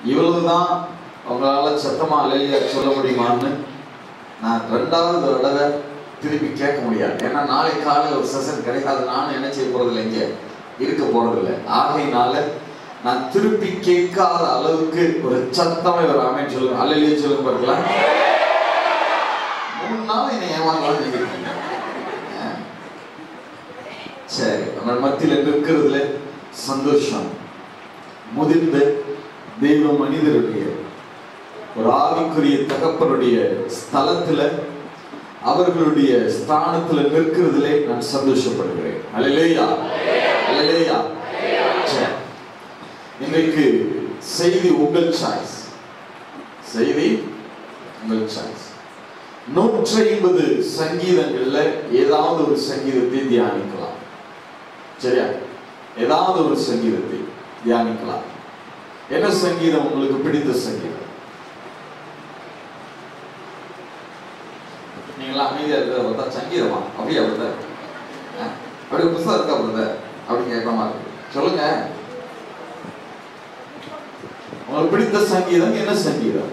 இவ்வளவுதான் உங்களால சத்தமா அலையில சொல்ல முடியுமான்னு நான் ரெண்டாவது தடவை திருப்பி கேட்க முடியாது ஏன்னா நாளை காலையில் ஒரு செஷன் கிடைக்காது நானும் என்ன செய்ய போறதில்லை இங்க இருக்க போறதில்லை ஆகையினால நான் திருப்பி கேட்காத அளவுக்கு ஒரு சத்தமே ஒரு அமைன்னு சொல்லுங்க அலையிலேயே சொல்லுங்க பாருங்களா மூணு நாள் என்னை ஏமாறலாம் நீங்க இருக்கீங்க. ஆ. சரி நம்ம மத்தியில் இருக்கிறதுல சந்தோஷம் முதிர்ந்த தெய்வ மனிதருடைய ஒரு ஆவிக்குரிய தகப்பனுடைய ஸ்தலத்துல அவர்களுடைய ஸ்தானத்துல நிற்கிறதுலே நான் சந்தோஷப்படுகிறேன் அல்லேயா அல்லேயா சரி. இன்றைக்கு செய்தி உங்கள் சாய்ஸ் செய்தி உங்கள் சாய்ஸ் நூற்றி ஐம்பது சங்கீதங்கள்ல ஏதாவது ஒரு சங்கீதத்தை தியானிக்கலாம் சரியா ஏதாவது ஒரு சங்கீதத்தை தியானிக்கலாம் என்ன சங்கீதம் உங்களுக்கு பிடித்த சங்கீதம் நீங்களாம் அமைதியா இருக்கிறத பார்த்தா சங்கீதமா அப்படியா பிரதர் அப்படி புதுசா இருக்கா பிரதர் அப்படி கேட்க மாதிரி சொல்லுங்க உங்களுக்கு பிடித்த சங்கீதம் என்ன சங்கீதம்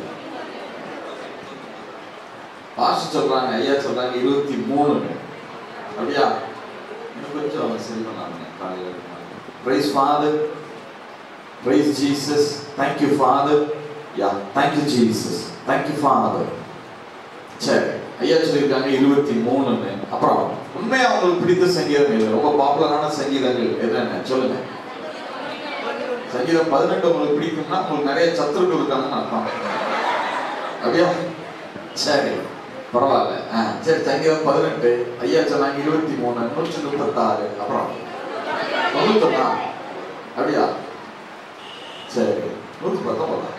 பாஸ்ட் சொல்றாங்க ஐயா சொல்றாங்க இருபத்தி மூணு அப்படியா இன்னும் கொஞ்சம் அவங்க சரி பண்ணாங்க காலையில் praise father praise Jesus thank you father யா தேங்க்யூ ஜீசஸ் தேங்க்யூ ஃபாதர் சரி ஐயா சொல்லியிருக்காங்க இருபத்தி மூணுன்னு அப்புறம் உண்மையா உங்களுக்கு பிடித்த சங்கீதம் இல்லை ரொம்ப பாப்புலரான சங்கீதங்கள் என்னென்ன சொல்லுங்க சங்கீதம் பதினெட்டு உங்களுக்கு பிடிக்கும்னா உங்களுக்கு நிறைய சத்துருக்கள் இருக்காங்கன்னு அர்த்தம் அப்படியா சரி பரவாயில்ல ஆ சரி சங்கீதம் பதினெட்டு ஐயா சொன்னாங்க இருபத்தி மூணு நூற்றி முப்பத்தாறு அப்புறம் தொண்ணூத்தொன்னா அப்படியா சரி நூற்றி பத்தொன்பதா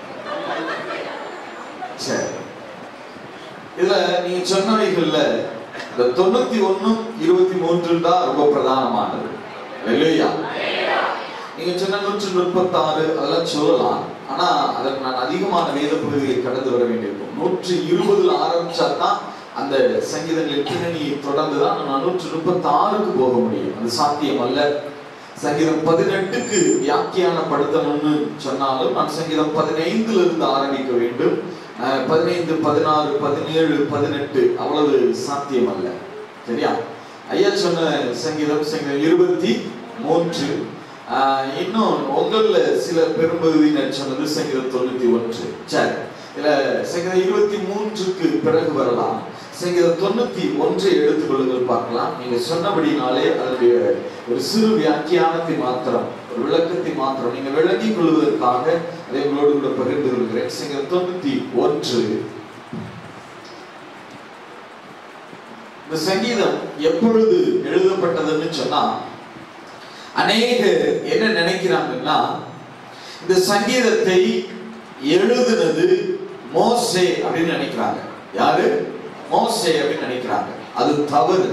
சரி இதுல நீங்க சொன்னவைகள்ல இந்த தொண்ணூத்தி ஒண்ணும் இருபத்தி மூன்று தான் ரொம்ப பிரதானமானது இல்லையா நீங்க சொன்ன நூற்றி முப்பத்தாறு அதெல்லாம் சொல்லலாம் ஆனா அதற்கு நான் அதிகமான வேத பகுதிகளை கடந்து வர வேண்டியிருக்கும் நூற்றி இருபதுல ஆரம்பிச்சா தான் அந்த சங்கீதங்களின் பின்னணியை தொடர்ந்து தான் நான் நூற்றி முப்பத்தி ஆறுக்கு போக முடியும் அது சாத்தியம் அல்ல சங்கீதம் பதினெட்டுக்கு வியாக்கியானப்படுத்தணும்னு சொன்னாலும் நான் சங்கீதம் பதினைந்துல இருந்து ஆரம்பிக்க வேண்டும் அஹ், பதினைந்து பதினாறு பதினேழு பதினெட்டு அவ்வளவு சாத்தியம் அல்ல சரியா ஐயா சொன்ன சங்கீதம் சங்கீதம் இருபத்தி மூன்று ஆஹ் இன்னும் உங்கள சில பெரும்பகுதியினர் சொன்னது சங்கீதம் தொண்ணூத்தி ஒன்று சரி இதுல சங்கீதம் இருபத்தி மூன்றுக்கு பிறகு வரலாம் சங்கீதம் தொண்ணூத்தி ஒன்றை எடுத்துக்கொள்ளுங்கள் பார்க்கலாம் நீங்க சொன்னபடினாலே அதனுடைய ஒரு சிறு வியாக்கியானத்தை மாத்திரம் ஒரு விளக்கத்தை மாத்திரம் நீங்க விளங்கிக் கொள்வதற்காக அதை உங்களோடு கூட பகிர்ந்து கொள்கிறேன் சங்கீதம் தொண்ணூத்தி ஒன்று இந்த சங்கீதம் எப்பொழுது எழுதப்பட்டதுன்னு சொன்னா அநேகர் என்ன நினைக்கிறாங்கன்னா இந்த சங்கீதத்தை எழுதுனது மோசே அப்படின்னு நினைக்கிறாங்க யாரு மோசே அப்படின்னு நினைக்கிறாங்க அது தவறு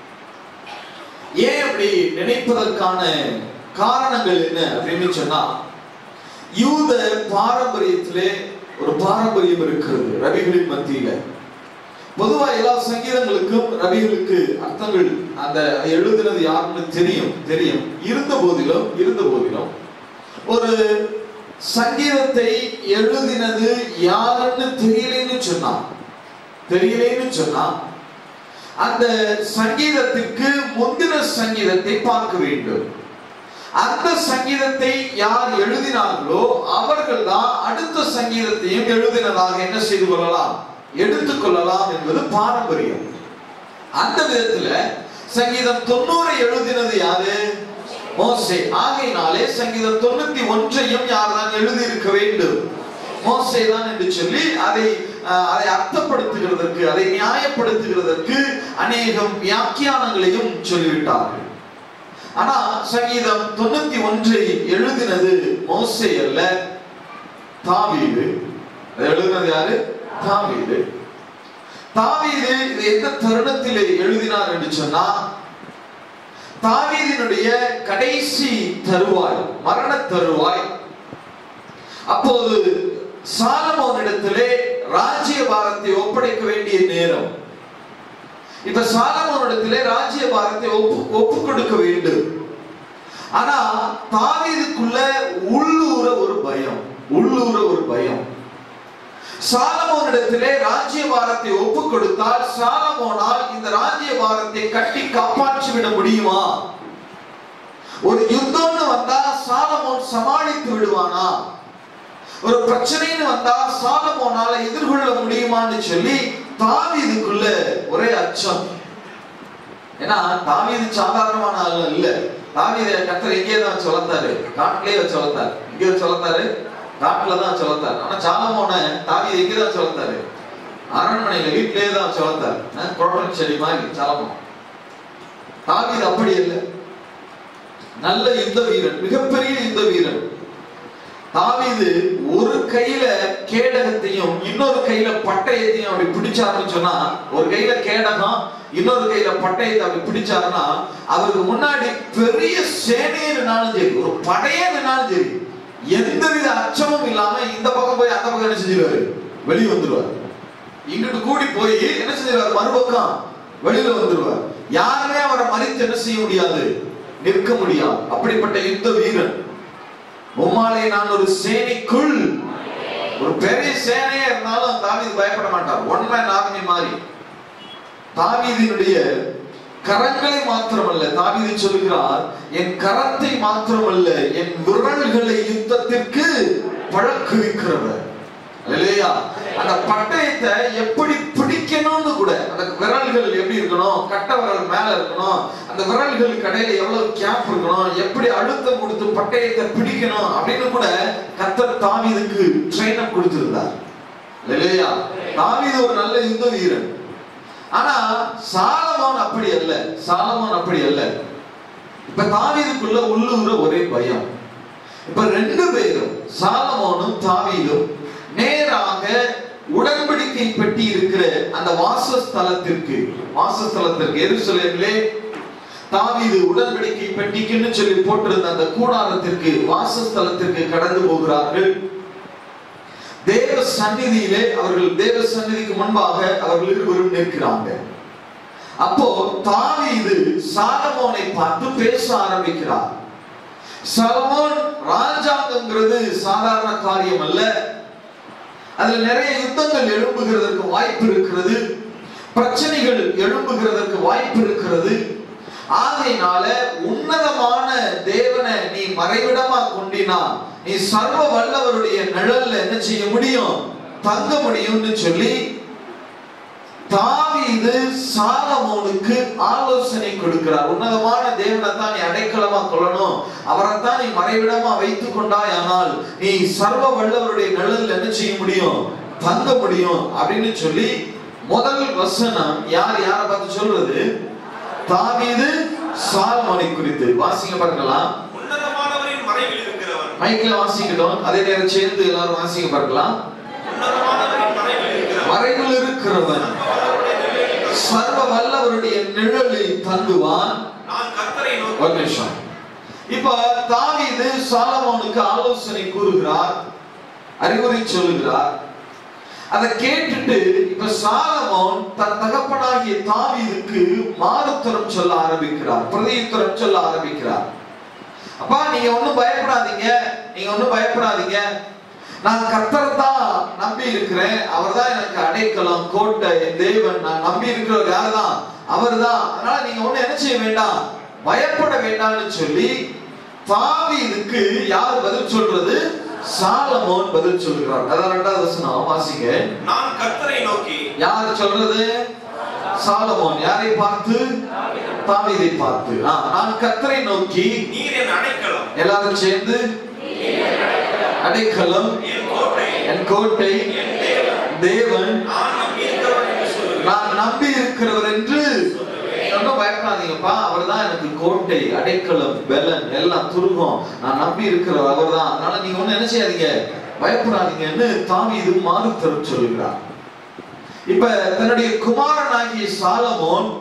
ஏன் அப்படி நினைப்பதற்கான காரணங்கள் என்ன அப்படின்னு சொன்னா யூத பாரம்பரியத்திலே ஒரு பாரம்பரியம் இருக்கிறது ரவிகளின் மத்தியில பொதுவா எல்லா சங்கீதங்களுக்கும் ரவிகளுக்கு அர்த்தங்கள் அந்த அதை எழுதுனது யாருன்னு தெரியும் தெரியும் இருந்த போதிலும் இருந்த போதிலும் ஒரு சங்கீதத்தை எழுதினது யாருன்னு தெரியலேன்னு சொன்னா தெரியலேன்னு சொன்னா அந்த சங்கீதத்திற்கு முந்தின சங்கீதத்தை பார்க்க வேண்டும் அந்த சங்கீதத்தை யார் எழுதினார்களோ அவர்கள் தான் அடுத்த சங்கீதத்தையும் எழுதினதாக என்ன செய்து கொள்ளலாம் எடுத்துக்கொள்ளலாம் என்பது பாரம்பரியம் அந்த விதத்துல சங்கீதம் தொண்ணூறை எழுதினது யாரு மோசே ஆகையினாலே சங்கீதம் தொண்ணூத்தி ஒன்றையும் யார் தான் எழுதி இருக்க வேண்டும் மோசே தான் என்று சொல்லி அதை அஹ், அதை அர்த்தப்படுத்துகிறதற்கு அதை நியாயப்படுத்துகிறதற்கு அநேகம் வியாக்கியானங்களையும் சொல்லிவிட்டார்கள் ஆனா சங்கீதம் தொண்ணூத்தி ஒன்றை எழுதினது மோசே அல்ல தாவீது அதை எழுதினது யாரு தாவீது தாவீது இது எந்த தருணத்திலே எழுதினார் என்று சொன்னா தாவீதினுடைய கடைசி தருவாய் மரண தருவாய் அப்போது சாலமோனிடத்திலே ராஜ்யபாரத்தை ஒப்படைக்க வேண்டிய நேரம் இப்ப சாலமோனிடத்திலே ராஜ்யபாரத்தை ஒப்பு ஒப்பு கொடுக்க வேண்டும் ஆனா தாவீதுக்குள்ள உள்ளூர ஒரு பயம் உள்ளூர ஒரு பயம் சாலமோனிடத்திலே ராஜ்யபாரத்தை ஒப்பு கொடுத்தால் சாலமோனால் இந்த ராஜ்யபாரத்தை கட்டி காப்பாற்றி விட முடியுமா ஒரு யுத்தம்னு வந்தா சாலமோன் சமாளித்து விடுவானா ஒரு பிரச்சனைன்னு வந்தா சாலமோனால எதிர்கொள்ள முடியுமான்னு சொல்லி தாவீதுக்குள்ள ஒரே அச்சம் ஏன்னா தாவீது சாதாரணமான ஆள் இல்ல தாவீத கத்தர் எங்கே தான் வச்சு வளர்த்தாரு காட்டிலே வச்சு வளர்த்தாரு எங்க வச்சு வளர்த்தாரு காட்டுல தான் வச்சு வளர்த்தாரு ஆனா சாலமோன தாவீது எங்கே தான் வச்சு வளர்த்தாரு அரண்மனையில வீட்டிலேயே தான் வச்சு வளர்த்தாரு குழப்பம் செடி மாதிரி சாலமோன் தாவீது அப்படி இல்லை நல்ல யுத்த வீரன் மிகப்பெரிய யுத்த வீரன் தாவீது ஒரு கையில கேடகத்தையும் இன்னொரு கையில பட்டயத்தையும் அப்படி பிடிச்சாருன்னு சொன்னா ஒரு கையில கேடகம் இன்னொரு கையில பட்டயத்தை அப்படி பிடிச்சாருன்னா அவருக்கு முன்னாடி பெரிய சேனையே நின்னாலும் சரி ஒரு படையே நின்னாலும் சரி எந்தவித அச்சமும் இல்லாம இந்த பக்கம் போய் அந்த பக்கம் என்ன செஞ்சிருவாரு வெளியே வந்துருவார் இங்கிட்டு கூடி போய் என்ன செஞ்சிருவாரு மறுபக்கம் வெளியில வந்துருவார் யாருமே அவரை மறித்து என்ன செய்ய முடியாது நிற்க முடியாது அப்படிப்பட்ட யுத்த வீரன் உம்மாலே நான் ஒரு சேனைக்குள் ஒரு பெரிய சேனையே இருந்தாலும் தாவீது பயப்பட மாட்டார் ஒன் மேன் ஆர்மி மாதிரி தாவீதினுடைய கரங்களை மாத்திரமல்ல தாவீது சொல்கிறார் என் கரத்தை மாத்திரமல்ல என் விரல்களை யுத்தத்திற்கு பழக்குவிக்கிறவர் இல்லையா அந்த பட்டயத்தை எப்படி பிடிக்கணும்னு கூட அந்த விரல்கள் எப்படி இருக்கணும் கட்ட விரல் மேல இருக்கணும் அந்த விரல்கள் கடையில எவ்வளவு கேப் இருக்கணும் எப்படி அழுத்தம் கொடுத்து பட்டயத்தை பிடிக்கணும் அப்படின்னு கூட கத்தர் தாவீதுக்கு ட்ரெயின் அப் கொடுத்திருந்தார் இல்லையா தாவீது ஒரு நல்ல யுத்த வீரன் ஆனா சாலமோன் அப்படி அல்ல சாலமோன் அப்படி அல்ல இப்ப தாவீதுக்குள்ள உள்ளூர ஒரே பயம் இப்ப ரெண்டு பேரும் சாலமோனும் தாவீதும் நேராக உடன்படிக்கை பெட்டி இருக்கிற அந்த வாசஸ்தலத்திற்கு வாசஸ்தலத்திற்கு எருசலேமிலே தாவீது உடன்படிக்கை பெட்டிக்குன்னு சொல்லி போட்டிருந்த அந்த கூடாரத்திற்கு வாசஸ்தலத்திற்கு கடந்து போகிறார்கள் தேவ சந்நிதியிலே அவர்கள் தேவ சந்நிதிக்கு முன்பாக அவர்கள் இருவரும் நிற்கிறாங்க அப்போ தாவீது சாலமோனை பார்த்து பேச ஆரம்பிக்கிறார் சலமோன் ராஜாங்கிறது சாதாரண காரியம் அல்ல அதுல நிறைய யுத்தங்கள் எழும்புகிறதற்கு வாய்ப்பு இருக்கிறது பிரச்சனைகள் எழும்புகிறதற்கு வாய்ப்பு இருக்கிறது ஆகையினால உன்னதமான தேவனை நீ மறைவிடமா கொண்டினா நீ சர்வ வல்லவருடைய நிழல்ல என்ன செய்ய முடியும் தங்க முடியும்னு சொல்லி தாவீது சாலமோனுக்கு ஆலோசனை கொடுக்கிறார் உன்னதமான தேவனை தான் நீ அடைக்கலமா கொள்ளணும் அவரைத்தான் நீ மறைவிடமா வைத்துக் கொண்டாய் ஆனால் நீ சர்வ வல்லவருடைய நிழல்ல என்ன செய்ய முடியும் தங்க முடியும் அப்படின்னு சொல்லி முதல் வசனம் யார் யாரை பார்த்து சொல்றது தாவீது சாலமோனை குறித்து வாசிங்க பார்க்கலாம் உன்னதமானவரின் மறைவில் இருக்கிறவன் மைக்ல வாசிக்கட்டும் அதே நேரம் சேர்ந்து எல்லாரும் வாசிக்க பார்க்கலாம் உன்னதமானவரின் மறைவில் இருக்கிறவன் மறைவில் இருக்கிறவன் சர்வ வல்லவருடைய நிழலில் தங்குவான் நான் கர்த்தரை நோக்கி ஒரு நிமிஷம் இப்ப தாவீது சாலமோனுக்கு ஆலோசனை கூறுகிறார் அறிவுரை சொல்லுகிறார் அதை கேட்டுட்டு இப்ப சாலமோன் தன் தகப்பனாகிய தாவீதுக்கு மாறுத்தரம் சொல்ல ஆரம்பிக்கிறார் பிரதியுத்தரம் சொல்ல ஆரம்பிக்கிறார் அப்பா நீங்க ஒண்ணும் பயப்படாதீங்க நீங்க ஒண்ணும் பயப்படாதீங்க நான் கர்த்தரை தான் நம்பி இருக்கிறேன் அவர் தான் எனக்கு அடைக்கலம் கோட்டை என் தேவன் நான் நம்பி இருக்கிறவர் யார் தான் அவர் தான் அதனால நீங்க ஒண்ணு என்ன செய்ய வேண்டாம் பயப்பட வேண்டாம்னு சொல்லி தாவீதுக்கு யார் பதில் சொல்றது சாலமோன் பதில் சொல்கிறார் அதான் ரெண்டாவது வசனம் வாசிங்க நான் கர்த்தரை நோக்கி யார் சொல்றது சாலமோன் யாரை பார்த்து தாவீதை பார்த்து ஆ, நான் கர்த்தரை நோக்கி நீர் என் அடைக்கலம் எல்லாரும் சேர்ந்து அடைக்கலம் என் கோட்டை என் கோட்டை என் தேவன் தேவன் நான் நம்பி இருக்கிறவன் என்று சொல்லுவேன் நான் நம்பி இருக்கிறவர் என்று ஒன்றும் பயப்படாதீங்கப்பா அவர் தான் எனக்கு கோட்டை அடைக்கலம் பெலன் எல்லாம் துருகம் நான் நம்பி இருக்கிறவர் அவர் தான் அதனால நீங்க ஒண்ணு என்ன செய்யாதீங்க பயப்படாதீங்கன்னு தாவீது மாறுத்தரம் சொல்லுகிறார் இப்ப தன்னுடைய குமாரனாகிய சாலமோன்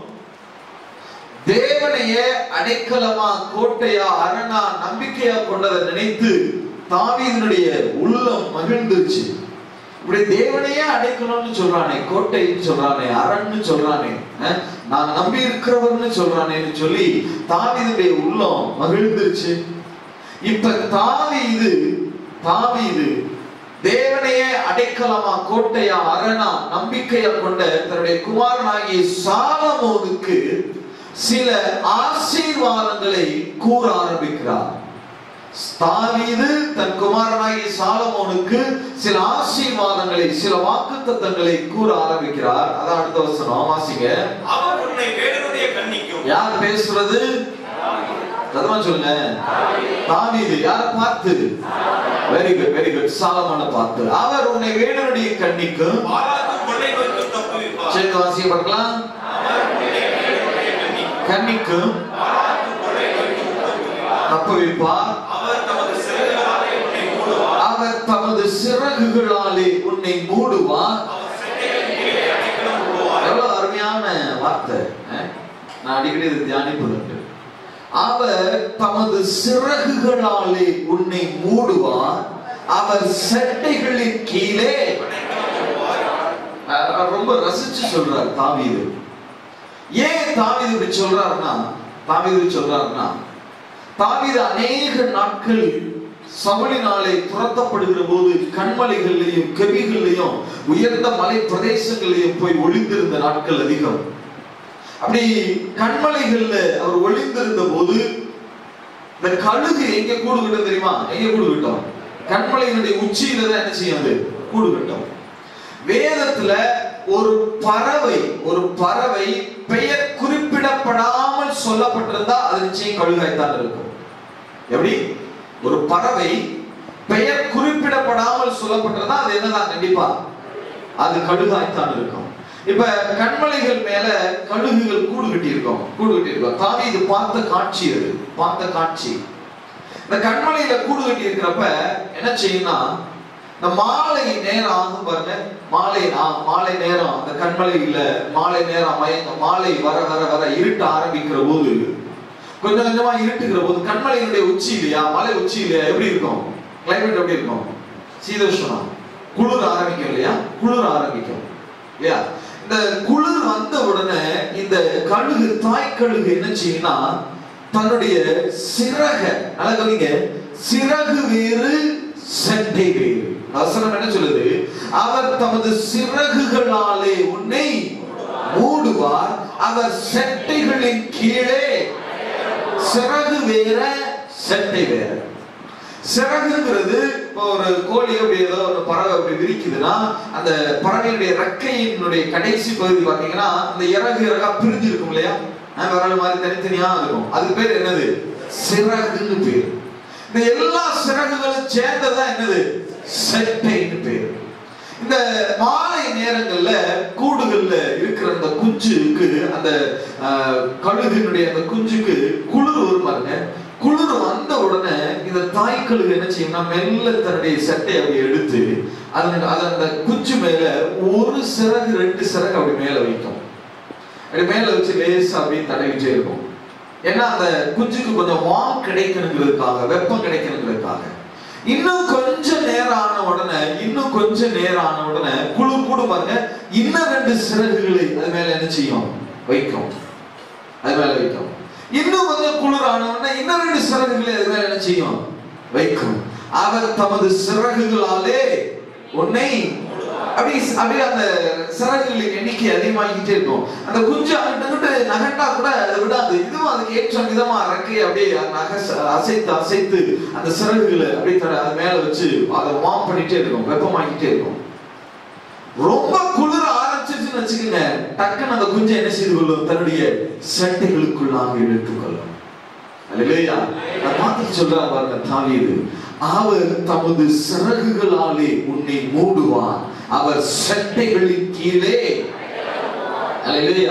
தேவனையே அடைக்கலமா கோட்டையா அரணா நம்பிக்கையா கொண்டதை நினைத்து தாவீதனுடைய உள்ளம் மகிழ்ந்துருச்சு இப்படி தேவனையே அடைக்கணும்னு சொல்றானே கோட்டைன்னு சொல்றானே அரண்னு சொல்றானே அஹ், நான் நம்பி இருக்கிறவர்னு சொல்றானேன்னு சொல்லி தாவீதுடைய உள்ளம் மகிழ்ந்துருச்சு இப்ப தாவீது தாவீது தேவனையே அடைக்கலமா கோட்டையா அரணா நம்பிக்கையா கொண்ட தன்னுடைய குமாரனாகிய சாலமோனுக்கு சில ஆசீர்வாதங்களை கூற ஆரம்பிக்கிறார் தாவீது தன் குமாரனாகிய சாலமோனுக்கு சில ஆசீர்வாதங்களை சில வாக்குத்தத்தங்களை கூற ஆரம்பிக்கிறார் அதான் அடுத்த வசனம் வாசிங்க அவர் உன்னை வேடனுடைய கண்ணிக்கும் யார் பேசுறது சத்தமா சொல்லுங்க தாவீது யார பார்த்து வெரி குட் வெரி குட் சாலமோனை பார்த்து அவர் உன்னை வேடனுடைய கண்ணிக்கும் பாலாக்கும் கொள்ளை நோய்க்கும் தப்புவிப்பார் சேர்ந்து வாசிக்க பார்க்கலாம் அவர் உன்னை வேடனுடைய கண்ணிக்கும் கண்ணிக்கும் பாலாக்கும் கொள்ளை நோய்க்கும் தப்புவிப்பார் தப்புவிப்பார் அவர் தமது சிறகுகளாலே உன்னை மூடுவார் அவர் தமது சிறகுகளாலே உன்னை மூடுவார் அவர் செட்டைகளின் கீழே அடைக்கலம் விடுவார் எவ்வளவு அருமையான வார்த்தை அஹ்? நான் அடிக்கடி இதை தியானிப்பதுண்டு அவர் தமது சிறகுகளாலே உன்னை மூடுவார் அவர் செட்டைகளின் கீழே அஹ், அவர் ரொம்ப ரசிச்சு சொல்றார் தாவீது ஏன் தாவீது இப்படி சொல்றாருன்னா தாவீது இப்படி சொல்றாருன்னா தாவீது அநேக நாட்கள் சவுளினாலே துரத்தப்படுகிற போது கண்மலைகள்லையும் கெபிகள்லையும் உயர்ந்த மலை பிரதேசங்களையும் போய் ஒளிந்திருந்த நாட்கள் அதிகம் அப்படி கண்மலைகள்ல அவர் ஒளிந்திருந்த போது இந்த கழுகு எங்க கூடு கட்டும் தெரியுமா எங்க கூடு கட்டும் கண்மலையினுடைய உச்சியில தான் என்ன செய்யும் அது கூடு கட்டும் வேதத்துல ஒரு பறவை ஒரு பறவை பெயர் குறிப்பிடப்படாமல் சொல்லப்பட்டிருந்தா அது நிச்சயம் கழுகாய்த்தான் இருக்கும் எப்படி ஒரு பறவை பெயர் குறிப்பிடப்படாமல் சொல்லப்பட்டிருந்தா அது என்னதான் கண்டிப்பா அது கழுகாய்த்தான் இருக்கும் இப்ப கண்மலைகள் மேல கழுகுகள் கூடு கட்டி இருக்கும் கூடு கட்டி இருக்கும் தாவி இது பார்த்த காட்சி அது பார்த்த காட்சி இந்த கண்மலையில கூடு கட்டி இருக்கிறப்ப என்ன செய்யும்னா இந்த மாலை நேரம் ஆகும் பாருங்க மாலை ஆ- மாலை நேரம் அந்த கண்மலையில மாலை நேரம் மயக்கம் மாலை வர வர வர இருட்ட ஆரம்பிக்கிற போது கொஞ்சம் கொஞ்சமா இருட்டுகிற போது கண்மலையினுடைய உச்சி இல்லையா மலை உச்சி இல்லையா எப்படி இருக்கும் கிளைமேட் எப்படி இருக்கும் சீதோஷ்ணம் குளிர் ஆரம்பிக்கும் இல்லையா குளிர் ஆரம்பிக்கும் இல்லையா இந்த குளிர் வந்த உடனே இந்த கழுகு தாய் கழுகு என்ன செய்யும்னா தன்னுடைய சிறக நல்லா கவனிங்க சிறகு வேறு செட்டை வேறு வசனம் என்ன சொல்லுது அவர் தமது சிறகுகளாலே உன்னை மூடுவார் அவர் செட்டைகளின் கீழே சிறகு வேற செட்டை வேற சிறகுங்கிறது இப்போ ஒரு கோழி அப்படி ஏதோ ஒரு பறவை அப்படி விரிக்குதுன்னா அந்த பறவையுடைய ரெக்கையினுடைய கடைசி பகுதி பாத்தீங்கன்னா அந்த இறகு இறகா பிரிஞ்சு இருக்கும் இல்லையா அஹ் விரல் மாதிரி தனித்தனியா இருக்கும் அதுக்கு பேர் என்னது சிறகுன்னு பேர் இந்த எல்லா சிறகுகளும் சேர்ந்ததுதான் என்னது செட்டைன்னு பேர் இந்த மாலை நேரங்கள்ல கூடுகள்ல இருக்கிற அந்த குஞ்சுக்கு அந்த ஆஹ், கழுகினுடைய அந்த குஞ்சுக்கு குளிர் வரும் பாருங்க குளிர் வந்த உடனே இந்த தாய் கழுகு என்ன செய்யும்னா மெல்ல தன்னுடைய சட்டை அப்படி எடுத்து அது அது அந்த குஞ்சு மேல ஒரு சிறகு ரெண்டு சிறகு அப்படி மேல வைக்கும் அப்படி மேல வச்சு லேசா அப்படியே தடவிட்டே இருக்கும் ஏன்னா அந்த குஞ்சுக்கு கொஞ்சம் வாம் கிடைக்கணுங்கிறதுக்காக வெப்பம் கிடைக்கணுங்கிறதுக்காக இன்னும் கொஞ்ச நேரம் ஆன உடனே இன்னும் கொஞ்ச நேரம் ஆன உடனே குழு கூடு பாருங்க இன்னும் ரெண்டு சிறகுகளை அது மேல என்ன செய்யும் வைக்கும் அது மேல வைக்கும் இன்னும் கொஞ்சம் குளிர் ஆன உடனே இன்னும் ரெண்டு சிறகுகளை அது மேல என்ன செய்யும் வைக்கும் அவர் தமது சிறகுகளாலே உன்னை அப்படி அப்படியே அந்த சிறகுகளின் எண்ணிக்கை அதிகமாகிக்கிட்டே இருக்கும் அந்த குஞ்சு அங்கிட்டு நகண்டா கூட அதை விடாது இதுவும் அதுக்கு ஏற்ற விதமா ரெக்கையை அப்படியே நக அசைத்து அசைத்து அந்த சிறகுகளை அப்படியே தர அது மேல வச்சு அதை வார்ம் பண்ணிட்டே இருக்கும் வெப்பமாக்கிட்டே இருக்கும் ரொம்ப குளிர ஆரம்பிச்சிருச்சுன்னு வச்சுக்கோங்க டக்குன்னு அந்த குஞ்சை என்ன செய்து கொள்ளும் தன்னுடைய சட்டைகளுக்குள்ளாக இழுத்துக் கொள்ளும் அல்லேலூயா நான் பார்த்து சொல்றார் பாருங்க தாவீது அவர் தமது சிறகுகளாலே உன்னை மூடுவார் அவர் சட்டைகளின் கீழே அல்லேலூயா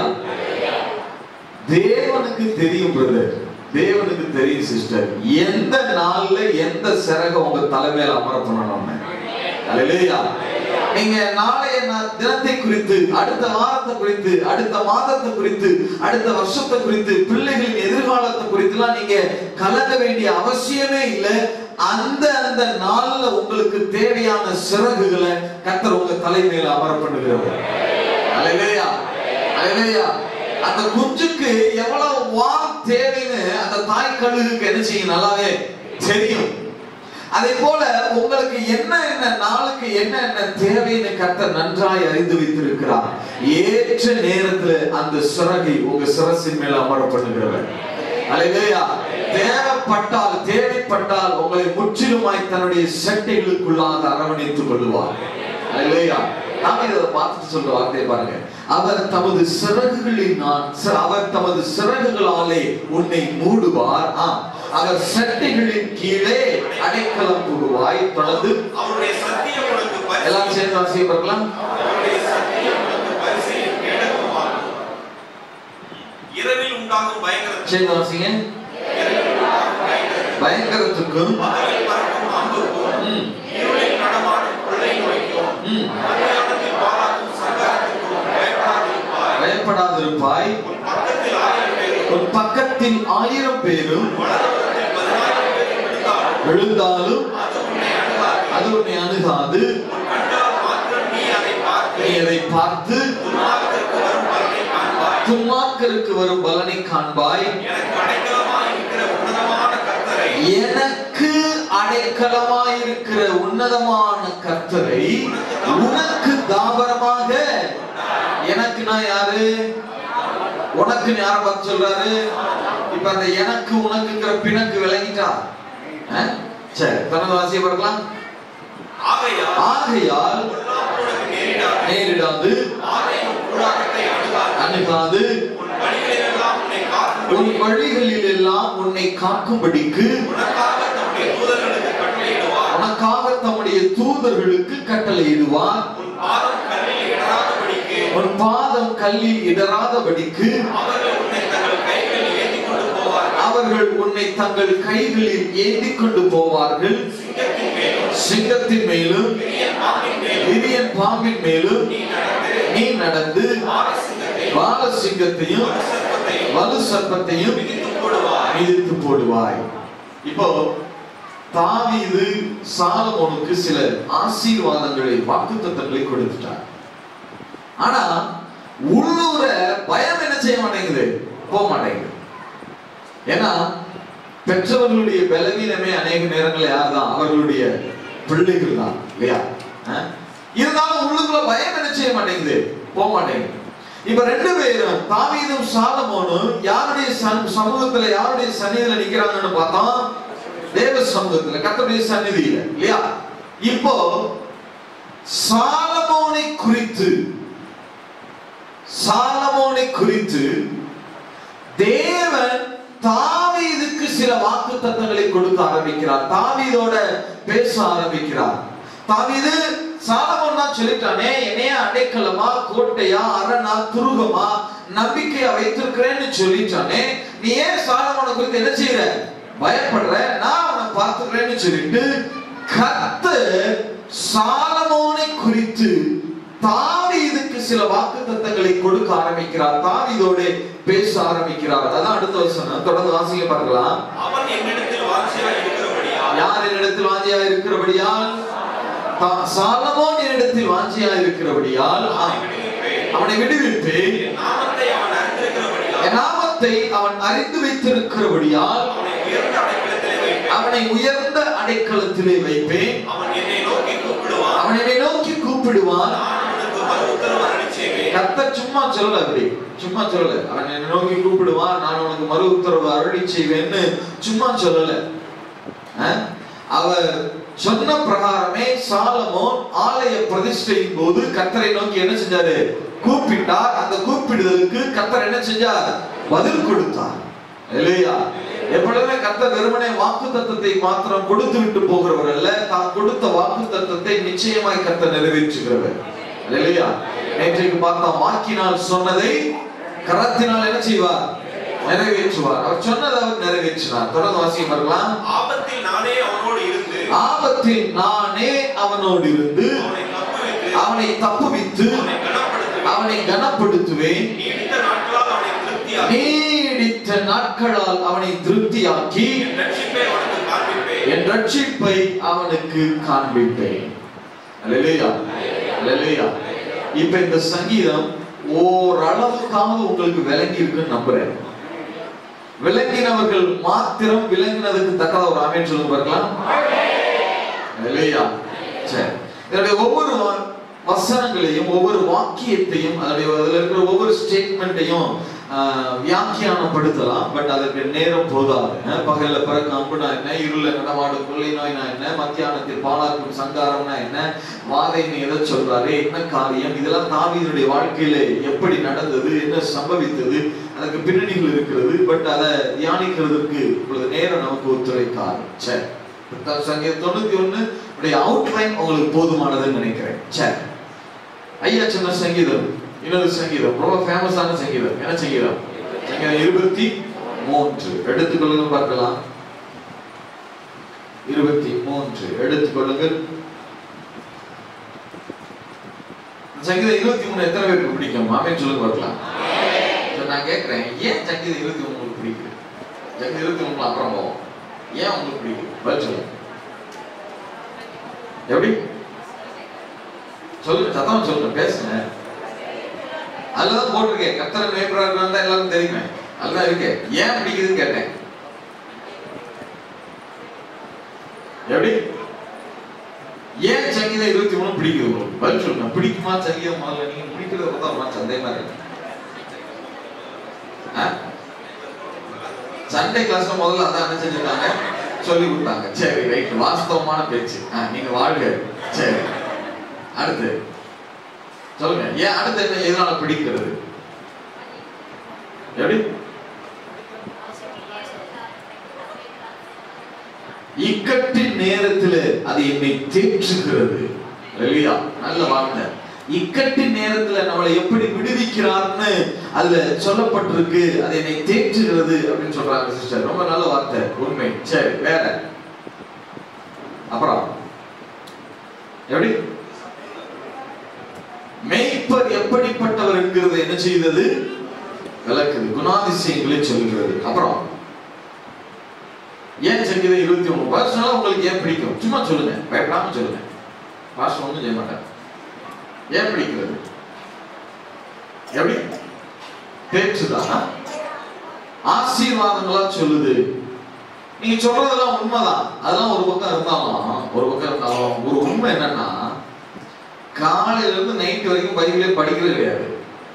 தேவனுக்கு தெரியும் பிரதர் தேவனுக்கு தெரியும் சிஸ்டர் எந்த நாள்ல எந்த சிறக உங்க தலைமையில அமர பண்ணணும்னு அல்லேலூயா நீங்க நாளைய நா- தினத்தை குறித்து அடுத்த வாரத்தை குறித்து அடுத்த மாதத்தை குறித்து அடுத்த வருஷத்தை குறித்து பிள்ளைகளின் எதிர்காலத்தை குறித்துலாம் நீங்க கலங்க வேண்டிய அவசியமே இல்லை அந்த அந்த நாள்ல உங்களுக்கு தேவையான சிறகுகளை கத்தர் உங்க தலைமையில அமர பண்ணுகிறார் அல்லேலூயா அல்லேலூயா அந்த குஞ்சுக்கு எவ்வளவு வாம் தேவைன்னு அந்த தாய் கழுகுக்கு என்ன செய்யும் நல்லாவே தெரியும் அதே போல உங்களுக்கு என்ன என்ன நாளுக்கு என்ன என்ன தேவைன்னு கர்த்தர் நன்றாய் அறிந்து வைத்திருக்கிறார் ஏற்ற நேரத்துல அந்த சிறகை உங்க சிரசின் மேல அமர பண்ணுகிறவர் அல்லேலூயா தேவைப்பட்டால் தேவைப்பட்டால் உங்களை முற்றிலுமாய் தன்னுடைய செட்டைகளுக்குள்ளாக அரவணைத்துக் கொள்வார் அல்லேலூயா நாம இதை பார்த்துட்டு சொல்ற வார்த்தையை பாருங்க அவர் தமது சிறகுகளினால் அவர் தமது சிறகுகளாலே உன்னை மூடுவார் ஆ, அவர் செட்டைகளின் கீழே அடைக்கலம் புகுவாய் தொடர்ந்து அவருடைய சத்தியம் உனக்கு பரிசு எல்லாம் சேர்ந்து வாசிக்க பார்க்கலாம் அவருடைய சத்தியம் உனக்கு பரிசையும் கேடகமாகும் இரவில் உண்டாகும் பயங்கரத்தை சேர்ந்து வாசிங்க பயங்கரத்துக்கும் பகலில் பறக்கும் அம்புக்கும் ம், இருளில் நடமாடும் கொள்ளை நோய்க்கும் ம், மத்தியானத்தில் பாலாக்கும் சங்காரத்துக்கும் பயப்படாதிருப்பாய் பயப்படாதிருப்பாய் உன் பக்கத்தில் ஆயிரம் பேரும் உன் பக்கத்தில் ஆயிரம் பேரும் வலதுபுறத்தில் பதினாயிரம் பேரும் விழுந்தாலும் விழுந்தாலும் அது உன்னை அணுகாது அது உன்னை அணுகாது உன் கண்டால் மாத்திரம் நீ அதை பார்த்து நீ அதை பார்த்து துன்மார்க்கருக்கு வரும் பலனை காண்பாய் துன்மார்க்கருக்கு வரும் பலனை காண்பாய் எனக்கு அடைக்கலமாய் இருக்கிற உன்னதமான கர்த்தரை எனக்கு அடைக்கலமாயிருக்கிற உன்னதமான கர்த்தரை உனக்கு தாபரமாக எனக்கு நான் யாரு உனக்கு யார பார்த்து சொல்றாரு இப்ப அந்த எனக்கு உனக்குங்கிற பிணக்கு விளங்கிட்டா அஹ்? சரி தனது வாசிய பார்க்கலாம் ஆகையால் ஆகையால் பொல்லாப்பு உனக்கு நேரிடாது நேரிடாது ஆலயம் கூடாரத்தை அணுகாது அணுகாது உன் வழிகளிலெல்லாம் உன்னை காக்கும் உன் வழிகளில் எல்லாம் உன்னை காக்கும்படிக்கு உனக்காக தம்முடைய தூதர்களுக்கு கட்டளையிடுவார் உனக்காக தம்முடைய தூதர்களுக்கு கட்டளையிடுவார் உன் பாதம் கல்லில் இடராதபடிக்கு உன் பாதம் கல்லில் இடராதபடிக்கு அவர்கள் உன்னை தங்கள் கைகளில் ஏந்தி கொண்டு போவார்கள் அவர்கள் உன்னை தங்கள் கைகளில் ஏந்தி கொண்டு போவார்கள் சிங்கத்தின் மேலும் சிங்கத்தின் மேலும் பெரிய பாம்பின் மேலும் விரியன் பாம்பின் மேலும் நீ நடந்து நீ நடந்து பாரசிங்கத்தை பாலசிங்கத்தையும் சர்ப்பத்தையும் வலு சர்ப்பத்தையும் மிதித்து போடுவார் மிதித்து போடுவாய் இப்போ தாவீது சாலமோனுக்கு சில ஆசீர்வாதங்களை வாக்குத்தத்தங்களை கொடுத்துட்டார் ஆனா உள்ளூர பயம் என்ன செய்ய மாட்டேங்குது போக மாட்டேங்குது ஏன்னா பெற்றவர்களுடைய பலவீனமே அநேக நேரங்கள் யார் தான் அவர்களுடைய பிள்ளைகள் தான் இல்லையா அஹ்? இருந்தாலும் உள்ளுக்குள்ள பயம் என்ன செய்ய மாட்டேங்குது போக மாட்டேங்குது இப்ப ரெண்டு பேரும் தாவீதும் சாலமோனும் யாருடைய சன்- சமூகத்துல யாருடைய சன்னிதியில நிக்கிறாங்கன்னு பார்த்தோம் தேவ சமூகத்துல கர்த்தருடைய சந்நிதியில இல்லையா இப்போ சாலமோனை குறித்து சாலமோனை குறித்து தேவன் தாவீதுக்கு சில வாக்கு தத்தங்களை கொடுக்க ஆரம்பிக்கிறார் தாவீதோட பேச ஆரம்பிக்கிறார் தாவீது சாலமோன் தான் சொல்லிட்டானே என்னைய அடைக்கலமா கோட்டையா அரணா துருகமா நம்பிக்கையா வைத்திருக்கிறேன்னு சொல்லிட்டானே நீ ஏன் சாலமோனை குறித்து என்ன செய்யற பயப்படுற நான் அவனை பார்த்துக்கிறேன்னு சொல்லிட்டு கர்த்தர் சாலமோனை குறித்து தாவீதுக்கு சில வாக்கு தத்தங்களை கொடுக்க ஆரம்பிக்கிறார் தாவீதோட பேச ஆரம்பிக்கிறார் அதான் அடுத்த வசனம் தொடர்ந்து வாசிக்க பார்க்கலாம் அவன் என்னிடத்தில் வாஞ்சியாய் இருக்கிறபடியால் யார் என்னிடத்தில் வாஞ்சியா இருக்கிறபடியால் தா- சாலமோன் என்னிடத்தில் வாஞ்சியா இருக்கிறபடியால் ஆ, விடுவிப்பேன். அவனை விடுவிப்பேன் என் நாமத்தை அவன் அறிந்திருக்கிறபடியால் என் நாமத்தை அவன் அறிந்து வைத்திருக்கிறபடியால் அவனை உயர்ந்த அடைக்கலத்திலே வைப்பேன் அவனை உயர்ந்த அடைக்கலத்திலே வைப்பேன் அவன் என்னை நோக்கி கூப்பிடுவான் அவன் என்னை நோக்கி கூப்பிடுவான் நான் அவனுக்கு மறு உத்தரவு அருளி செய்வேன் கர்த்தர் சும்மா சொல்லல அப்படி சும்மா சொல்லல அவன் என்னை நோக்கி கூப்பிடுவான் நான் உனக்கு மறு உத்தரவு அருளி செய்வேன்னு சும்மா சொல்லல அஹ்? அவர் சொன்ன பிரகாரமே சாலமோன் ஆலய பிரதிஷ்டையின் போது கர்த்தரை நோக்கி என்ன செஞ்சாரு கூப்பிட்டார் அந்த கூப்பிடுதலுக்கு கர்த்தர் என்ன செஞ்சார் பதில் கொடுத்தார் இல்லையா எப்பொழுதுமே கர்த்தர் வெறுமனே வாக்கு தத்தத்தை மாத்திரம் கொடுத்து விட்டு போகிறவர் அல்ல தான் கொடுத்த வாக்கு தத்தத்தை நிச்சயமாய் கர்த்தர் நிறைவேற்றுகிறவர் இல்லையா நேற்றைக்கு பார்த்தோம் வாக்கினால் சொன்னதை கரத்தினால் என்ன செய்வார் நிறைவேற்றுவார் அவர் சொன்னதை அவர் நிறைவேற்றினார் தொடர்ந்து வாசியம் வரலாம் ஆபத்தில் நானே அவனோடு இருந்து ஆபத்தில் நானே அவனோடு இருந்து அவனை தப்புவித்து அவனை தப்புவித்து அவனை கனப்படுத்துவேன் அவனை கனப்படுத்துவேன் நீடித்த நாட்களால் அவனை திருப்தியாக்கி நீடித்த நாட்களால் அவனை திருப்தியாக்கி என் ரட்சிப்பை அவனுக்கு காண்பிப்பேன் என் ரட்சிப்பை அவனுக்கு காண்பிப்பேன் அல்லேலூயா அல்லேலூயா இப்ப இந்த சங்கீதம் ஓரளவுக்காவது உங்களுக்கு விளங்கி இருக்குன்னு நம்புறேன் விளங்கினவர்கள் மாத்திரம் விளங்கினதுக்கு தக்கதா ஒரு ஆமேன் சொல்லுங்க பார்க்கலாம் இல்லையா சரி இதனுடைய ஒவ்வொரு வா- வசனங்களையும் ஒவ்வொரு வாக்கியத்தையும் அதனுடைய அதுல இருக்கிற ஒவ்வொரு ஸ்டேட்மெண்ட்டையும் வியாக்கியானப்படுத்தலாம் பட் அதற்கு நேரம் போதாது அஹ் பகல்ல பிறக்க அம்புனா என்ன இருள நடமாடும் கொள்ளை நோய்னா என்ன மத்தியானத்தில் பாலாக்கும் சங்காரம்னா என்ன வாதைன்னு எதை சொல்றாரு என்ன காரியம் இதெல்லாம் தாவீதுடைய வாழ்க்கையில எப்படி நடந்தது என்ன சம்பவித்தது அதுக்கு பின்னணிகள் இருக்கிறது பட் அதை தியானிக்கிறதுக்கு இப்பொழுது நேரம் நமக்கு ஒத்துழைக்காது சரி புத்தகம் சங்கீதம் தொண்ணூத்தி ஒண்ணு உடைய அவுட்லைன் உங்களுக்கு போதுமானதுன்னு நினைக்கிறேன் சரி ஐயா சொன்ன சங்கீதம் இன்னொரு சங்கீதம் ரொம்ப ஃபேமஸான சங்கீதம் என்ன சங்கீதம் சங்கீதம் இருபத்தி மூன்று எடுத்துக்கொள்ளுங்க பார்க்கலாம் இருபத்தி மூன்று எடுத்துக்கொள்ளுங்கள் இந்த சங்கீதம் இருபத்தி மூணு எத்தனை பேருக்கு பிடிக்கும் ஆமேன்னு சொல்லுங்க பார்க்கலாம் சரி, நான் கேட்கிறேன் ஏன் சங்கீதம் இருபத்தி மூணு உங்களுக்கு பிடிக்குது சங்கீதம் இருபத்தி மூணுல அப்புறம் போவோம் ஏன் உங்களுக்கு பிடிக்குது பதில் சொல்லுங்க எப்படி சொல்லுங்க சத்தம் சொல்லுங்க பேசுங்க அதுலதான் போட்டிருக்கேன் கத்தரை மேய்ப்பராக இருந்தா எல்லாரும் தெரியுமே அதுதான் இருக்கு ஏன் பிடிக்குதுன்னு கேட்டேன் எப்படி ஏன் சங்கீதம் இருபத்தி மூணு பிடிக்குது உங்களுக்கு பதில் சொல்லுங்க பிடிக்குமா சங்கீதம் முதல்ல நீங்க பிடிக்கிறத பார்த்தா ரொம்ப சந்தேகமா இருக்கு ஆ? சண்டே கிளாஸ்ல முதல்ல அதான் என்ன செஞ்சிருக்காங்க சொல்லி கொடுத்தாங்க சரி ரைட் வாஸ்தவமான பேச்சு ஆ, நீங்க வாழ்க சரி அடுத்து சொல்லுங்க ஏன் அடுத்து என்ன எதனால பிடிக்கிறது எப்படி இக்கட்டின் நேரத்தில் அது என்னை தேற்றுகிறது இல்லையா நல்ல வார்த்தை இக்கட்டின் நேரத்துல நம்மளை எப்படி விடுவிக்கிறார்னு அதுல சொல்லப்பட்டிருக்கு அது என்னை தேற்றுகிறது அப்படின்னு சொல்றாங்க சிஸ்டர் ரொம்ப நல்ல வார்த்தை உண்மை சரி வேற அப்புறம் எப்படி மேய்ப்பர் எப்படிப்பட்டவர் என்கிறது என்ன செய்தது விளக்குது குணாதிசயங்களை சொல்கிறது அப்புறம் ஏன் சங்கீதம் இருபத்தி ஒண்ணு பர்சனலா உங்களுக்கு ஏன் பிடிக்கும் சும்மா சொல்லுங்க பயப்படாம சொல்லுங்க பாஸ்டர் ஒன்றும் செய்ய மாட்டார் ஏன் பிடிக்கிறது எப்படி பேச்சுதானா ஆசீர்வாதங்களா சொல்லுது நீங்க சொல்றதெல்லாம் உண்மைதான் அதெல்லாம் ஒரு பக்கம் இருந்தாலும் ஒரு பக்கம் இருந்தாலும் ஒரு உண்மை என்னன்னா காலையில இருந்து நைட் வரைக்கும் பைபிளே படிக்கிறது கிடையாது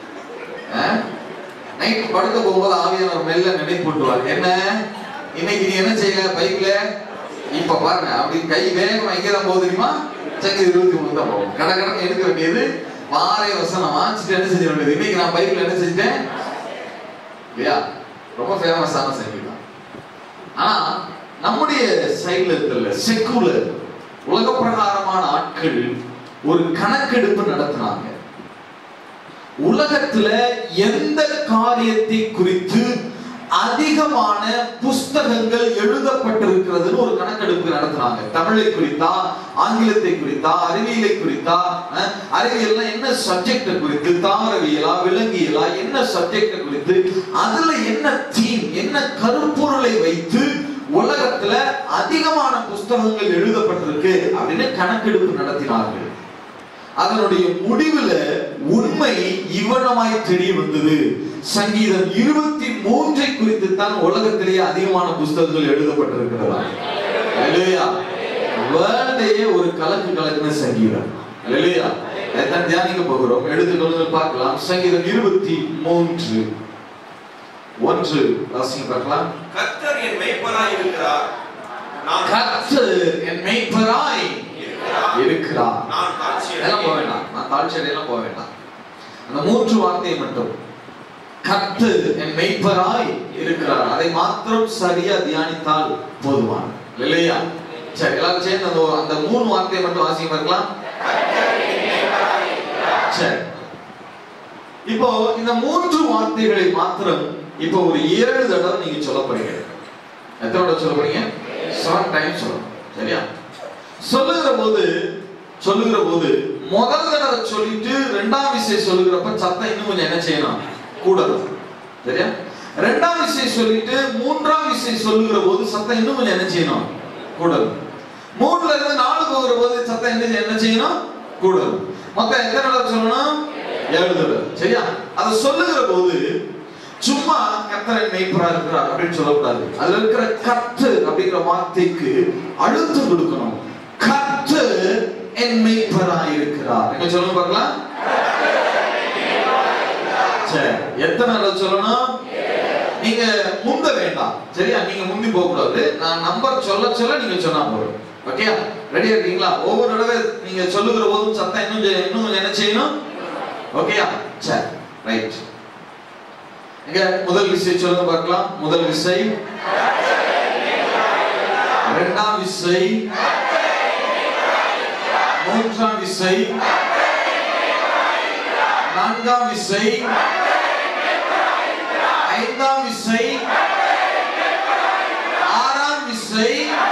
நைட் படுக்க போகும்போது ஆவியானவர் மெல்ல நினைப்பூட்டுவார் என்ன இன்னைக்கு நீ என்ன செய்யல பைபிள இப்ப பாருங்க அப்படி கை வேகமா எங்க தான் போகுது தெரியுமா சங்கீதம் இருபத்தி மூணு தான் போகும் கட கடன்னு எடுக்க வேண்டியது வாரை வசனம் வாசிட்டு என்ன செஞ்சிட வேண்டியது இன்னைக்கு நான் பைபிள் என்ன செஞ்சிட்டேன் இல்லையா ரொம்ப ஃபேமஸான சங்கீதம் ஆனா நம்முடைய சைடுல இருக்கிற செக்குலர் உலக பிரகாரமான ஆட்கள் ஒரு கணக்கெடுப்பு நடத்தினாங்க உலகத்துல எந்த காரியத்தை குறித்து அதிகமான புஸ்தகங்கள் எழுதப்பட்டிருக்கிறதுன்னு ஒரு கணக்கெடுப்பு நடத்துறாங்க தமிழை குறித்தா ஆங்கிலத்தை குறித்தா அறிவியலை குறித்தா அஹ், அறிவியல்னா என்ன சப்ஜெக்ட் குறித்து தாவரவியலா விலங்கியலா என்ன சப்ஜெக்ட் குறித்து அதுல என்ன தீம் என்ன கருப்பொருளை வைத்து உலகத்துல அதிகமான புஸ்தகங்கள் எழுதப்பட்டிருக்கு அப்படின்னு கணக்கெடுப்பு நடத்தினார்கள் அதனுடைய முடிவுல உண்மை இவ்வளமாய் தெரிய வந்தது சங்கீதம் இருபத்தி மூன்றை குறித்து தான் உலகத்திலேயே அதிகமான புஸ்தகங்கள் எழுதப்பட்டிருக்கிறதா இல்லையா வேர்ல்டையே ஒரு கலக்கு கலக்குன சங்கீதம் இல்லையா அதைத்தான் தியானிக்க போகிறோம் எடுத்துக்கொள்ளுங்கள் பார்க்கலாம் சங்கீதம் இருபத்தி மூன்று ஒன்று வாசிங்க பார்க்கலாம் கர்த்தர் என் மேய்ப்பராய் இருக்கிறார் நான் கர்த்தர் என் மேய்ப்பராய் இருக்கிறார் இருக்கிறார் நான் தாட்சி இதெல்லாம் போக வேண்டாம் நான் தாழ்ச்சி அடையெல்லாம் போக வேண்டாம் அந்த மூன்று வார்த்தையை மட்டும் கத்து என் மெய்ப்பராய் இருக்கிறார் அதை மாத்திரம் சரியா தியானித்தால் போதுமான இல்லையா சரி எல்லாரும் சேர்ந்து அந்த அந்த மூணு வார்த்தையை மட்டும் வாசிக்க பார்க்கலாம் சரி இப்போ இந்த மூன்று வார்த்தைகளை மாத்திரம் இப்போ ஒரு ஏழு தடவை நீங்க சொல்ல போறீங்க எத்தனை தடவை சொல்ல போறீங்க செவன் டைம் சொல்லணும் சரியா சொல்லுகிற போது சொல்லுகிற போது முதல் தடவை சொல்லிட்டு ரெண்டாம் விஷயம் சொல்லுகிறப்ப சத்தம் இன்னும் கொஞ்சம் என்ன செய்யணும் கூடணும் சரியா ரெண்டாம் விஷயம் சொல்லிட்டு மூன்றாம் விஷயம் சொல்லுகிற போது சத்தம் இன்னும் கொஞ்சம் என்ன செய்யணும் கூடணும் மூணுல இருந்து நாலு போகிற போது சத்தம் என்ன செய்ய- என்ன செய்யணும் கூடணும் மொத்தம் எத்தனை தடவை சொல்லணும் ஏழு தடவை சரியா அதை சொல்லுகிற போது சும்மா கர்த்தரை மெய்ப்பரா இருக்கிறார் அப்படின்னு சொல்லக்கூடாது அதுல இருக்கிற கத்து அப்படிங்கிற வார்த்தைக்கு அழுத்தம் கொடுக்கணும் கர்த்தர் என் மெய்ப்பராய் இருக்கிறார் என்ன சொல்லுங்க பார்க்கலாம் சரி எத்தனை தடவை சொல்லணும் நீங்க முந்த வேண்டாம் சரியா நீங்க முந்தி போக கூடாது நான் நம்பர் சொல்ல சொல்ல நீங்க சொன்னா போதும் ஓகே ரெடியா இருக்கீங்களா ஒவ்வொரு தடவை நீங்க சொல்லுகிற போதும் சத்தம் இன்னும் கொஞ்சம் இன்னும் கொஞ்சம் என்ன செய்யணும் ஓகேயா சரி ரைட் இங்க முதல் விசை சொல்லுங்க பார்க்கலாம் முதல் விசை இரண்டாம் விசை மூன்றாம் விசை நான்காம் விசை ஐந்தாம் விசை ஆறாம் விசை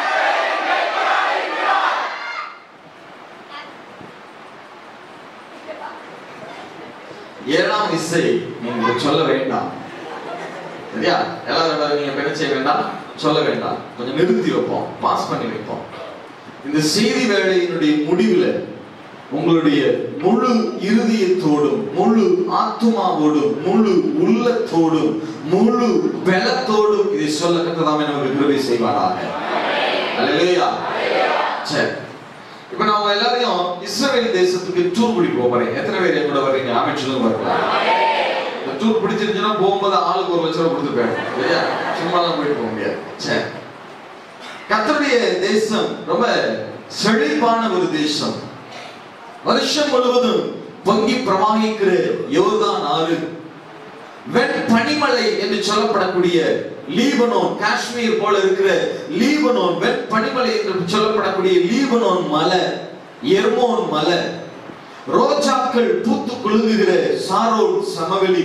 ஏழாம் விசை நீங்க சொல்ல வேண்டாம் சரியா எல்லாரும் நீங்க என்ன செய்ய வேண்டாம் சொல்ல வேண்டாம் கொஞ்சம் நிறுத்தி வைப்போம் பாஸ் பண்ணி வைப்போம் இந்த செய்தி வேலையினுடைய முடிவுல உங்களுடைய முழு இருதயத்தோடும் முழு ஆத்துமாவோடும் முழு உள்ளத்தோடும் முழு பலத்தோடும் இதை சொல்ல கத்ததாமே நமக்கு கிருபை செய்வாராக அல்லேலூயா சரி இப்ப நான் உங்க எல்லாரையும் இஸ்ரவேல் தேசத்துக்கு டூர் பிடிக்க போறேன் எத்தனை பேர் என் கூட வர்றீங்க அமைச்சரும் வரலாம் இந்த டூர் பிடிச்சிருந்துச்சுன்னா போகும்போது ஆளுக்கு ஒரு லட்சம் ரூபாய் கொடுத்து போயிடும் இல்லையா சும்மாலாம் போயிட்டு போக முடியாது சரி கத்தருடைய தேசம் ரொம்ப செழிப்பான ஒரு தேசம் வருஷம் முழுவதும் பொங்கி பிரவாகிக்கிற யோர்தான் ஆறு வெண் பனிமலை என்று சொல்லப்படக்கூடிய லீபனோன் காஷ்மீர் போல இருக்கிற லீபனோன் வெண் பனிமலை என்று சொல்லப்படக்கூடிய லீபனோன் மலை எர்மோன் மலை ரோஜாக்கள் பூத்து குலுங்குகிற சாரோன் சமவெளி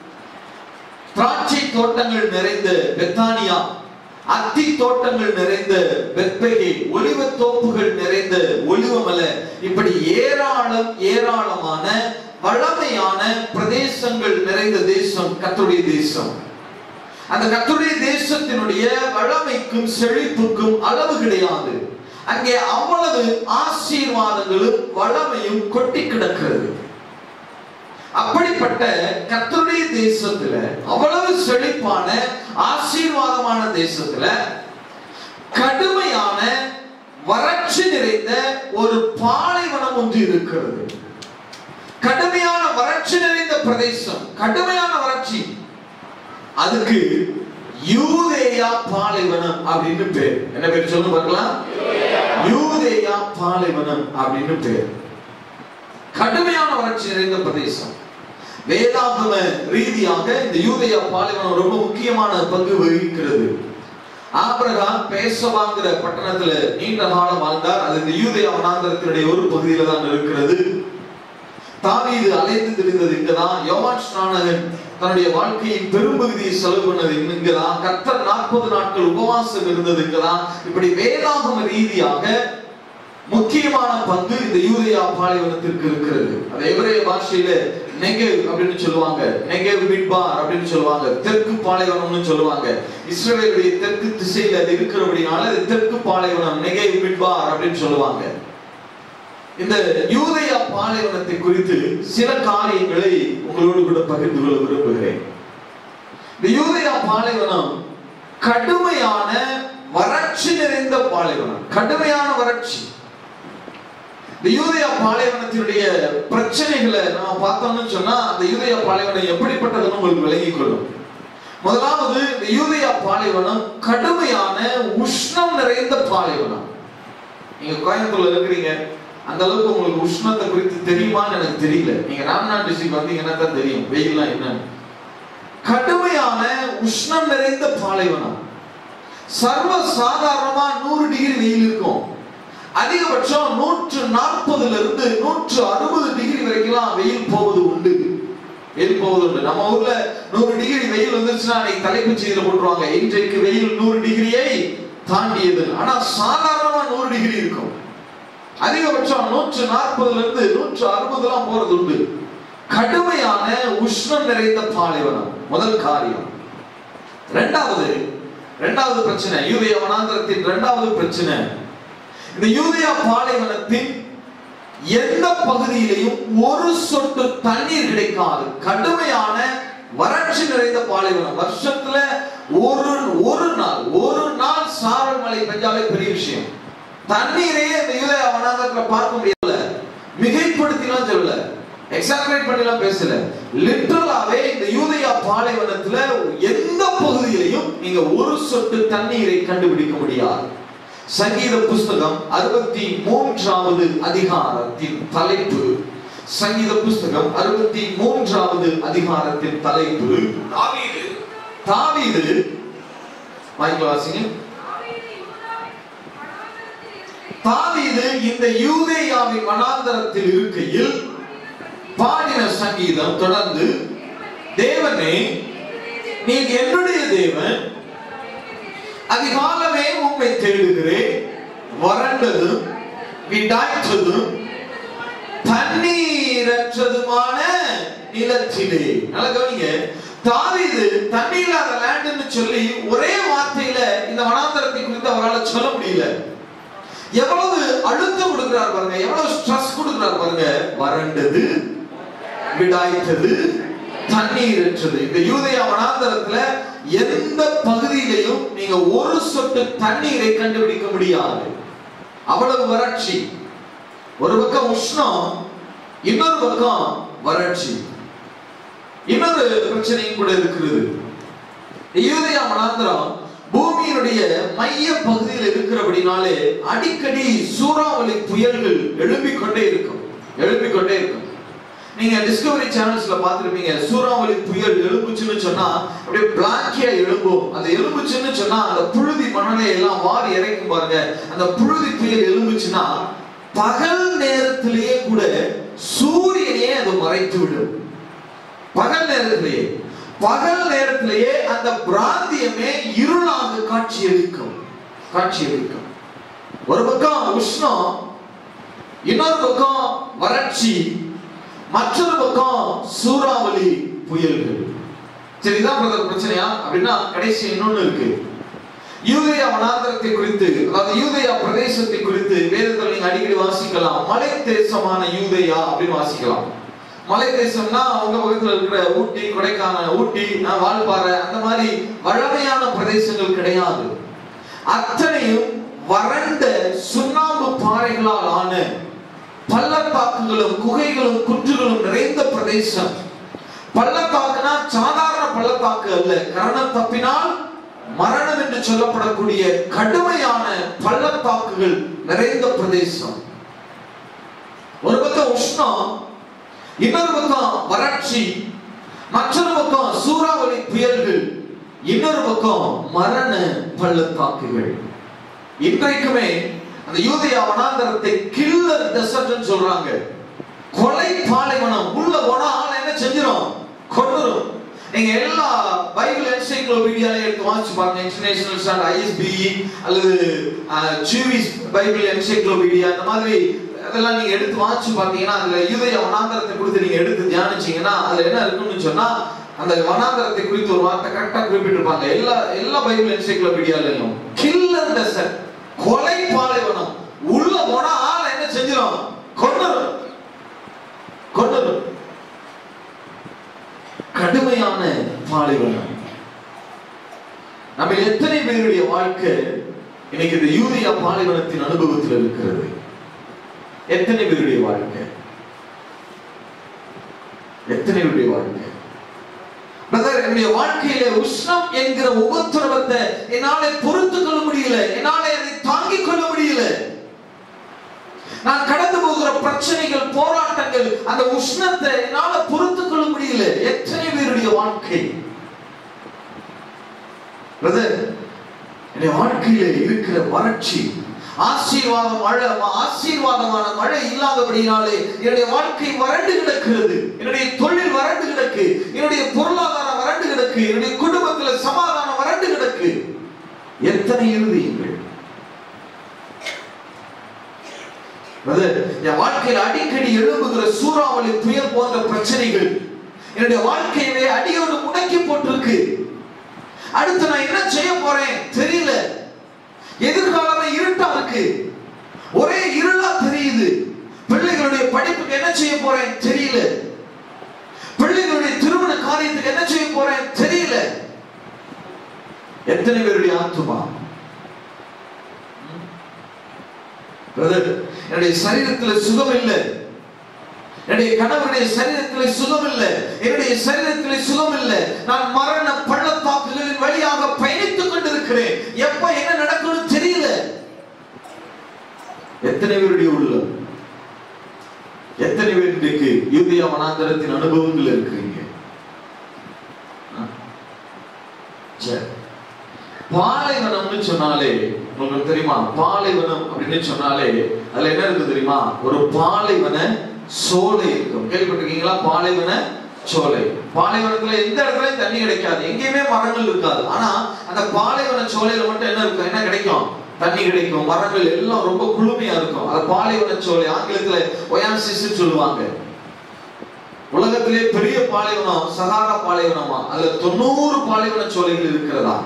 திராட்சை தோட்டங்கள் நிறைந்த பெத்தானியா அத்தி தோட்டங்கள் நிறைந்த பெத்பெகே ஒலிவ தோப்புகள் நிறைந்த ஒலிவமலை இப்படி ஏராளம் ஏராளமான வளமையான பிரதேசங்கள் நிறைந்த தேசம் கத்துடைய தேசம் அந்த கத்துடைய தேசத்தினுடைய வளமைக்கும் செழிப்புக்கும் அளவு கிடையாது அங்கே அவ்வளவு ஆசீர்வாதங்களும் வளமையும் கொட்டி கிடக்கிறது அப்படிப்பட்ட கத்தருடைய தேசத்துல அவ்வளவு செழிப்பான ஆசீர்வாதமான தேசத்துல கடுமையான வறட்சி நிறைந்த ஒரு பாலைவனம் ஒன்று இருக்கிறது கடுமையான வறட்சி நிறைந்த பிரதேசம் கடுமையான வறட்சி அதுக்கு யூதேயா பாலைவனம் அப்படின்னு பேர் என்ன பேர் சொல்லுங்க பார்க்கலாம் யூதேயா பாலைவனம் அப்படின்னு பேர் கடுமையான வறட்சி நிறைந்த பிரதேசம் வேதாகம ரீதியாக இந்த யூதேயா பாலைவனம் ரொம்ப முக்கியமான பங்கு வகிக்கிறது ஆபிரகாம் பேசவாங்கிற பட்டணத்துல நீண்ட காலம் வாழ்ந்தார் அது இந்த யூதேயா வனாந்தரத்தினுடைய ஒரு பகுதியில தான் இருக்கிறது தாவீது அலைந்து திரிந்தது இங்கதான் யோவான் ஸ்நானகன் தன்னுடைய வாழ்க்கையின் பெரும்பகுதியை செலவு பண்ணது இங்கதான் கர்த்தர் நாற்பது நாட்கள் உபவாசம் இருந்தது இங்கதான் இப்படி வேதாகம ரீதியாக முக்கியமான பங்கு இந்த யூதயா பாலைவனத்திற்கு இருக்கிறது அது எவரேய பாஷையில நெகேவ் அப்படின்னு சொல்லுவாங்க நெகேவ் மிட்பார் அப்படின்னு சொல்லுவாங்க தெற்கு பாலைவனம்னு சொல்லுவாங்க இஸ்ரவேலுடைய தெற்கு திசையில அது இருக்கிறபடினால அது தெற்கு பாலைவனம் நெகேவ் மிட்பார் அப்படின்னு சொல்லுவாங்க இந்த யூதயா பாலைவனத்தை குறித்து சில காரியங்களை உங்களோடு கூட பகிர்ந்து கொள்ள விரும்புகிறேன் இந்த யூதயா பாலைவனம் கடுமையான வறட்சி நிறைந்த பாலைவனம் கடுமையான வறட்சி இந்த யூதயா பாலைவனத்தினுடைய பிரச்சனைகளை நம்ம பார்த்தோம்னு சொன்னா அந்த யூதயா பாலைவனம் எப்படிப்பட்டதுன்னு உங்களுக்கு விளங்கிக் கொள்ளும் முதலாவது இந்த யூதயா பாலைவனம் கடுமையான உஷ்ணம் நிறைந்த பாலைவனம் நீங்க கோயம்புத்தூர்ல இருக்கிறீங்க அந்த அளவுக்கு உங்களுக்கு உஷ்ணத்தை குறித்து தெரியுமான்னு எனக்கு தெரியல நீங்க ராம்நாத் டிஸ்ட்ரிக்ட் வந்தீங்கன்னா தான் தெரியும் வெயில்லாம் என்னன்னு கடுமையான உஷ்ணம் நிறைந்த பாலைவனம் சர்வ சாதாரணமா நூறு டிகிரி வெயில் இருக்கும் அதிகபட்சம் நூற்று நாற்பதுல இருந்து நூற்று அறுபது டிகிரி வரைக்கும் வெயில் போவது உண்டு வெயில் போவது உண்டு நம்ம ஊர்ல நூறு டிகிரி வெயில் வந்துருச்சுன்னா அன்னைக்கு தலைப்புச் செய்தியில போட்டுருவாங்க இன்றைக்கு வெயில் நூறு டிகிரியை தாண்டியது ஆனா சாதாரணமா நூறு டிகிரி இருக்கும் அதிகபட்சம் நூற்று நாற்பதுல இருந்து நூற்று அறுபதுலாம் போறது உண்டு கடுமையான உஷ்ணம் நிறைந்த பாலைவனம் முதல் காரியம் இரண்டாவது இரண்டாவது பிரச்சனை யூதய வனாந்திரத்தின் இரண்டாவது பிரச்சனை இந்த யூதயா பாலைவனத்தின் எந்த பகுதியிலையும் ஒரு சொட்டு தண்ணீர் கிடைக்காது கடுமையான வறட்சி நிறைந்த பாலைவனம் வருஷத்துல ஒரு ஒரு நாள் ஒரு நாள் சாரல் மழை பெஞ்சாலே பெரிய விஷயம் தண்ணீரே இந்த யூதயா வனாந்திரத்துல பார்க்க முடியல மிகைப்படுத்திலாம் சொல்லல எக்ஸாகரேட் பண்ணிலாம் பேசல லிட்டரலாவே இந்த யூதயா பாலைவனத்துல எந்த பகுதியிலையும் நீங்க ஒரு சொட்டு தண்ணீரை கண்டுபிடிக்க முடியாது சங்கீத புஸ்தகம் அறுபத்தி மூன்றாவது அதிகாரத்தின் தலைப்பு சங்கீத புஸ்தகம் அறுபத்தி மூன்றாவது அதிகாரத்தின் தலைப்பு தாவீது தாவீது மைக்கில் வாசிங்க தாவீது இந்த யூதேயாவின் வனாந்தரத்தில் இருக்கையில் பாடின சங்கீதம் தொடர்ந்து தேவனே நீர் என்னுடைய தேவன் அதிகாலமே உம்மை தேடுகிறேன் வறண்டதும் விடாய்த்ததும் தண்ணீரற்றதுமான நிலத்திலே நல்லா கவனிங்க தாவீது தண்ணி இல்லாத லேண்ட்னு சொல்லி ஒரே வார்த்தையில இந்த வனாந்தரத்தை குறித்து அவரால் சொல்ல முடியல எவ்வளவு அழுத்தம் கொடுக்கிறார் பாருங்க எவ்வளவு ஸ்ட்ரெஸ் கொடுக்கிறார் பாருங்க வறண்டது விடாய்த்தது தண்ணீரற்றது இந்த யூதயா வனாந்தரத்துல எந்த பகுதியிலையும் நீங்க ஒரு சொட்டு தண்ணீரை கண்டுபிடிக்க முடியாது அவ்வளவு வறட்சி ஒரு பக்கம் உஷ்ணம் இன்னொரு பக்கம் வறட்சி இன்னொரு பிரச்சனையும் கூட இருக்கிறது யூதயா வனாந்தரம் பூமியினுடைய மைய பகுதியில் இருக்கிறபடினாலே அடிக்கடி சூறாவளி புயல்கள் எழும்பிக் கொண்டே இருக்கும் எழும்பிக் கொண்டே இருக்கும் நீங்க டிஸ்கவரி சேனல்ஸ்ல பார்த்திருப்பீங்க சூறாவளி புயல் எழும்புச்சுன்னு சொன்னா அப்படியே பிளாக்கியா எழும்பும் அந்த எழும்புச்சுன்னு சொன்னா அந்த புழுதி மணலை எல்லாம் வாரி இறைக்கும் பாருங்க அந்த புழுதி புயல் எழும்புச்சுன்னா பகல் நேரத்திலேயே கூட சூரியனையே அது மறைத்து விடும் பகல் நேரத்திலேயே பகல் நேரத்திலேயே அந்த பிராந்தியமே இருளாக காட்சியளிக்கும் காட்சியளிக்கும் ஒரு பக்கம் உஷ்ணம் இன்னொரு பக்கம் வறட்சி மற்றொரு பக்கம் சூறாவளி புயல்கள் சரி இதான் பிரதர் பிரச்சனையா அப்படின்னா கடைசி இன்னொன்னு இருக்கு யூதயா வனாந்தரத்தை குறித்து அதாவது யூதயா பிரதேசத்தை குறித்து வேதத்தில் நீங்க அடிக்கடி வாசிக்கலாம் மலை தேசமான யூதயா அப்படின்னு வாசிக்கலாம் மலை தேசம்னா அவங்க பக்கத்துல இருக்கிற ஊட்டி கொடைக்கானல் ஊட்டி அஹ், வால்பாறை அந்த மாதிரி வழமையான பிரதேசங்கள் கிடையாது அத்தனையும் வறண்ட சுண்ணாம்பு பாறைகளால் ஆன பள்ளத்தாக்குகளும் குகைகளும் குன்றுகளும் நிறைந்த பிரதேசம் பள்ளத்தாக்குனா சாதாரண பள்ளத்தாக்கு அல்ல கரணம் தப்பினால் மரணம் என்று சொல்லப்படக்கூடிய கடுமையான பள்ளத்தாக்குகள் நிறைந்த பிரதேசம் ஒரு பக்கம் உஷ்ணம் இன்னொரு பக்கம் வறட்சி மற்றொரு பக்கம் சூறாவளி புயல்கள் இன்னொரு பக்கம் மரண பள்ளத்தாக்குகள் இன்றைக்குமே அந்த யூதயா வனாந்தரத்தை கில்லர் டெசர்ட்னு சொல்றாங்க கொலை பாலைவனம் உள்ள போனா ஆளை என்ன செஞ்சிரும் கொண்டுரும் நீங்க எல்லா பைபிள் என்சைக்ளோபீடியால எடுத்து வாசிச்சு பாருங்க இன்டர்நேஷனல் ஸ்டாண்ட் ஐஎஸ்பிஇ அல்லது ஜூவிஸ் பைபிள் என்சைக்ளோபீடியா அந்த மாதிரி அதெல்லாம் நீங்க எடுத்து வாசிச்சு பார்த்தீங்கன்னா அதுல யூதய வனாந்தரத்தை குறித்து நீங்க எடுத்து தியானிச்சீங்கன்னா அதுல என்ன இருக்குன்னு சொன்னா அந்த வனாந்தரத்தை குறித்து ஒரு வார்த்தை கரெக்டா குறிப்பிட்டிருப்பாங்க எல்லா எல்லா பைபிள் என்சைக்ளோபீடியாலையும் கில்லர் டெசர்ட் கொலை பாலைவனம் உள்ள போனா ஆளை என்ன செஞ்சிடும் கொண்டுரும் கொண்டுரும் கடுமையான பாலைவனம் நம்ம எத்தனை பேருடைய வாழ்க்கை இன்னைக்கு இந்த யூரியா பாலைவனத்தின் அனுபவத்தில் இருக்கிறது எத்தனை பேருடைய வாழ்க்கை எத்தனை பேருடைய வாழ்க்கை பிரதர் என்னுடைய வாழ்க்கையில உஷ்ணம் என்கிற உபத்திரவத்தை என்னால பொறுத்து கொள்ள முடியல என்னால அதை தாங்கிக் கொள்ள முடியல நான் கடந்து போகிற பிரச்சனைகள் போராட்டங்கள் அந்த உஷ்ணத்தை என்னால பொறுத்து கொள்ள முடியல எத்தனை பேருடைய வாழ்க்கை பிரதர் என்னுடைய வாழ்க்கையில இருக்கிற வறட்சி ஆசீர்வாதம் மழை ஆசீர்வாதமான மழை இல்லாதபடினாலே என்னுடைய வாழ்க்கை வறண்டு கிடக்கிறது என்னுடைய தொழில் வறண்டு கிடக்கு என்னுடைய பொருளாதாரம் வறண்டு கிடக்கு என்னுடைய குடும்பத்துல சமாதானம் வறண்டு கிடக்கு எத்தனை இருதயங்கள் Brother, என் வாழ்க்கையில் அடிக்கடி எழும்புகிற சூறாவளி புயல் போன்ற பிரச்சனைகள் என்னுடைய வாழ்க்கையவே அடியோடு முடக்கி போட்டிருக்கு அடுத்து நான் என்ன செய்ய போறேன் தெரியல எதிர்காலமே இருட்டா இருக்கு ஒரே இருளா தெரியுது பிள்ளைகளுடைய படிப்புக்கு என்ன செய்ய போறேன் தெரியல பிள்ளைகளுடைய திருமண காரியத்துக்கு என்ன செய்ய போறேன் தெரியல எத்தனை பேருடைய ஆத்துமா பிரதர் என்னுடைய சரீரத்துல சுகம் இல்லை என்னுடைய கணவனுடைய சரீரத்திலே சுகம் இல்லை என்னுடைய சரீரத்திலே சுகம் இல்லை நான் மரண பள்ளத்தாக்குகளின் வழியாக பயணித்துக் கொண்டிருக்கிறேன் எப்ப என்ன நடக்கும்னு தெரியல எத்தனை பேருடைய உள்ளம் எத்தனை பேர் இன்றைக்கு யூதியா வனாந்தரத்தின் அனுபவங்கள் இருக்கிறீங்க ஆ? சரி பாலைவனம்னு சொன்னாலே உங்களுக்கு தெரியுமா பாலைவனம் அப்படின்னு சொன்னாலே அதுல என்ன இருக்கு தெரியுமா ஒரு பாலைவன சோலை இருக்கும் கேள்விப்பட்டிருக்கீங்களா பாலைவன சோலை பாலைவனத்துல எந்த இடத்துலயும் தண்ணி கிடைக்காது எங்கேயுமே மரங்கள் இருக்காது ஆனா அந்த பாலைவன சோலையில மட்டும் என்ன இருக்கும் என்ன கிடைக்கும் தண்ணி கிடைக்கும் மரங்கள் எல்லாம் ரொம்ப குளுமையா இருக்கும் அது பாலைவன சோலை ஆங்கிலத்துல ஒயாசிஸ் சொல்லுவாங்க உலகத்திலே பெரிய பாலைவனம் சகாரா பாலைவனமா அதுல தொண்ணூறு பாலைவன சோலைகள் இருக்கிறதா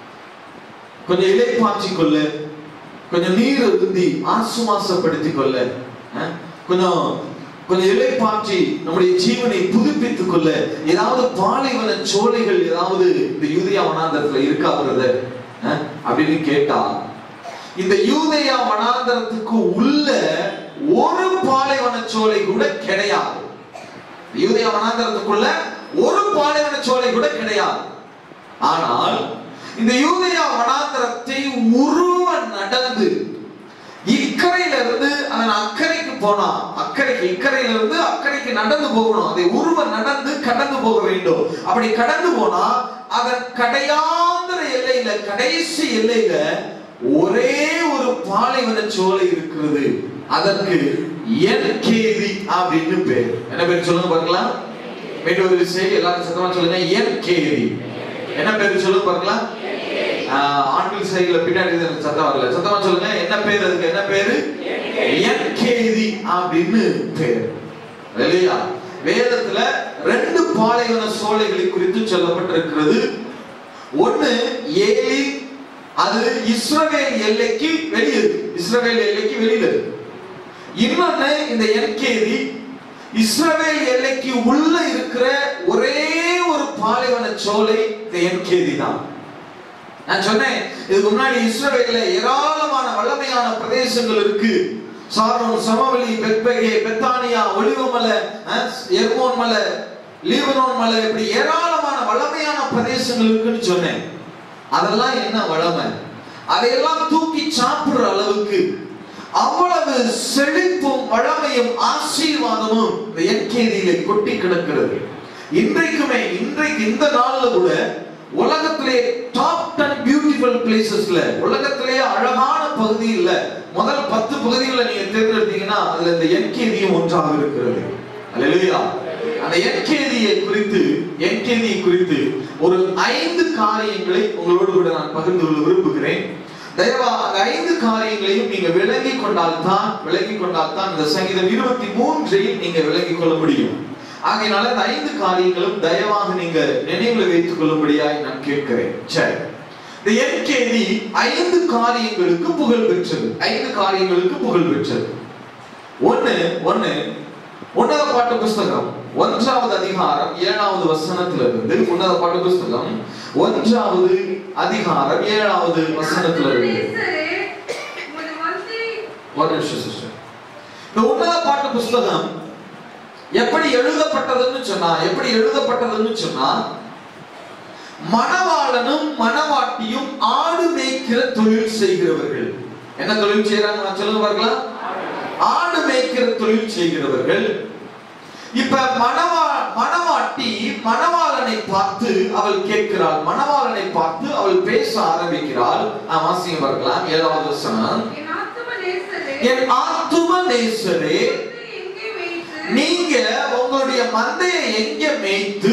கொஞ்சம் இலை பாய்ச்சி கொள்ள கொஞ்சம் நீர் அருந்தி ஆசுவாசப்படுத்திக் கொள்ள அஹ், கொஞ்சம் கொஞ்சம் இலை பாய்ச்சி நம்முடைய ஜீவனை புதுப்பித்துக் கொள்ள ஏதாவது பாலைவன சோலைகள் ஏதாவது இந்த யூதயா வனாந்தரத்துல இருக்கா பிரதர் அஹ், அப்படின்னு கேட்டா இந்த யூதயா வனாந்தரத்துக்கு உள்ள ஒரு பாலைவன சோலை கூட கிடையாது யூதயா வனாந்தரத்துக்குள்ள ஒரு பாலைவன சோலை கூட கிடையாது ஆனால் இந்த யூதயா வனாந்தரத்தை உருவ நடந்து இக்கரையில இருந்து அதன் அக்கறைக்கு போனா அக்கறைக்கு இக்கரையில இருந்து அக்கறைக்கு நடந்து போகணும் அதை உருவ நடந்து கடந்து போக வேண்டும் அப்படி கடந்து போனா அதன் கடையாந்திர எல்லையில கடைசி எல்லையில ஒரே ஒரு பாலைவன சோலை இருக்கிறது அதற்கு என்கேதி அப்படின்னு பேர் என்ன பேர் சொல்லுங்க பார்க்கலாம் மீண்டும் ஒரு விஷயம் எல்லாரும் சத்தமா சொல்லுங்க என்கேதி என்ன பேர் சொல்லுங்க பார்க்கலாம் ஆஹ் ஆண்கள் சைடுல பின்னாடி இது எனக்கு சத்தம் வரல சத்தமா சொல்லுங்க என்ன பேர் அதுக்கு என்ன பேரு என்கேதி அப்படின்னு பேர் இல்லையா வேதத்துல ரெண்டு பாலைவன சோலைகளை குறித்து சொல்லப்பட்டிருக்கிறது ஒண்ணு ஏலி அது இஸ்ரவேல் எல்லைக்கு வெளியே இருக்கு இஸ்ரவேல் எல்லைக்கு வெளியில இருக்கு இன்னொன்னு இந்த என்கேதி இஸ்ரவேல் எல்லைக்கு உள்ள இருக்கிற ஒரே ஒரு பாலைவன சோலை இந்த என்கேதி தான் நான் சொன்னேன் இதுக்கு முன்னாடி இஸ்ரவேல்ல ஏராளமான வல்லமையான பிரதேசங்கள் இருக்கு சாரோன் சமவெளி பெத்பகே பெத்தானியா ஒளிவமலை அஹ், எர்மோன் மலை லீபனோன் மலை இப்படி ஏராளமான வல்லமையான பிரதேசங்கள் இருக்குன்னு சொன்னேன் அதெல்லாம் என்ன வளமை அதையெல்லாம் தூக்கி சாப்பிடுற அளவுக்கு அவ்வளவு செழிப்பும் வளமையும் ஆசீர்வாதமும் இந்த என்கேதியிலே கொட்டி கிடக்கிறது இன்றைக்குமே இன்றைக்கு இந்த நாள்ல கூட உலகத்திலே டாப் டென் பியூட்டிஃபுல் பிளேசஸ்ல உலகத்திலே அழகான பகுதி இல்ல முதல் பத்து பகுதிகளை நீங்க தேர்ந்தெடுத்தீங்கன்னா அதுல இந்த என்கேதியும் ஒன்றாக இருக்கிறது அல்லேலூயா அந்த என்கேதியை குறித்து என்கேதியை குறித்து ஒரு ஐந்து காரியங்களை உங்களோடு கூட நான் பகிர்ந்து கொள்ள விரும்புகிறேன் தயவா அந்த ஐந்து காரியங்களையும் நீங்க விளங்கி கொண்டால் தான் விளங்கி கொண்டால் தான் இந்த சங்கீதம் இருபத்தி மூன்றையும் நீங்க விளங்கிக் கொள்ள முடியும் ஆகையினால இந்த ஐந்து காரியங்களும் தயவாக நீங்க நினைவுல வைத்துக் கொள்ளும்படியாய் நான் கேட்கிறேன் சரி இந்த என்கேதி ஐந்து காரியங்களுக்கு புகழ் பெற்றது ஐந்து காரியங்களுக்கு புகழ் பெற்றது ஒண்ணு ஒண்ணு உன்னத பாட்டு புஸ்தகம் ஒன்றாவது அதிகாரம் ஏழாவது வசனத்திலிருந்து உன்னத பாட்டு புஸ்தகம் ஒன்றாவது அதிகாரம் ஏழாவது வசனத்திலிருந்து ஒரு நிமிஷம் sister. இந்த உன்னத பாட்டு புஸ்தகம் எப்படி எழுதப்பட்டதுன்னு சொன்னா எப்படி எழுதப்பட்டதுன்னு சொன்னா மணவாளனும் மணவாட்டியும் ஆடு மேய்க்கிற தொழில் செய்கிறவர்கள் என்ன தொழில் செய்யறாங்க நான் சொல்லுங்க பார்க்கலாம் ஆடு மேய்க்கிற தொழில் செய்கிறவர்கள் இப்ப மணவா மணவாட்டி மணவாளனை பார்த்து அவள் கேட்கிறாள் மணவாளனை பார்த்து அவள் பேச ஆரம்பிக்கிறாள் நான் வாசிங்க பார்க்கலாம் ஏழாவது வசனம் என் ஆத்தும நேசரே நீங்க உங்களுடைய மந்தையை எங்க மேய்த்து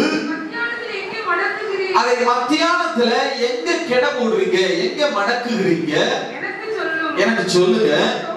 அதை மத்தியானத்துல எங்க கிட போடுறீங்க எங்க மடக்குகிறீங்க எனக்கு சொல்லுங்க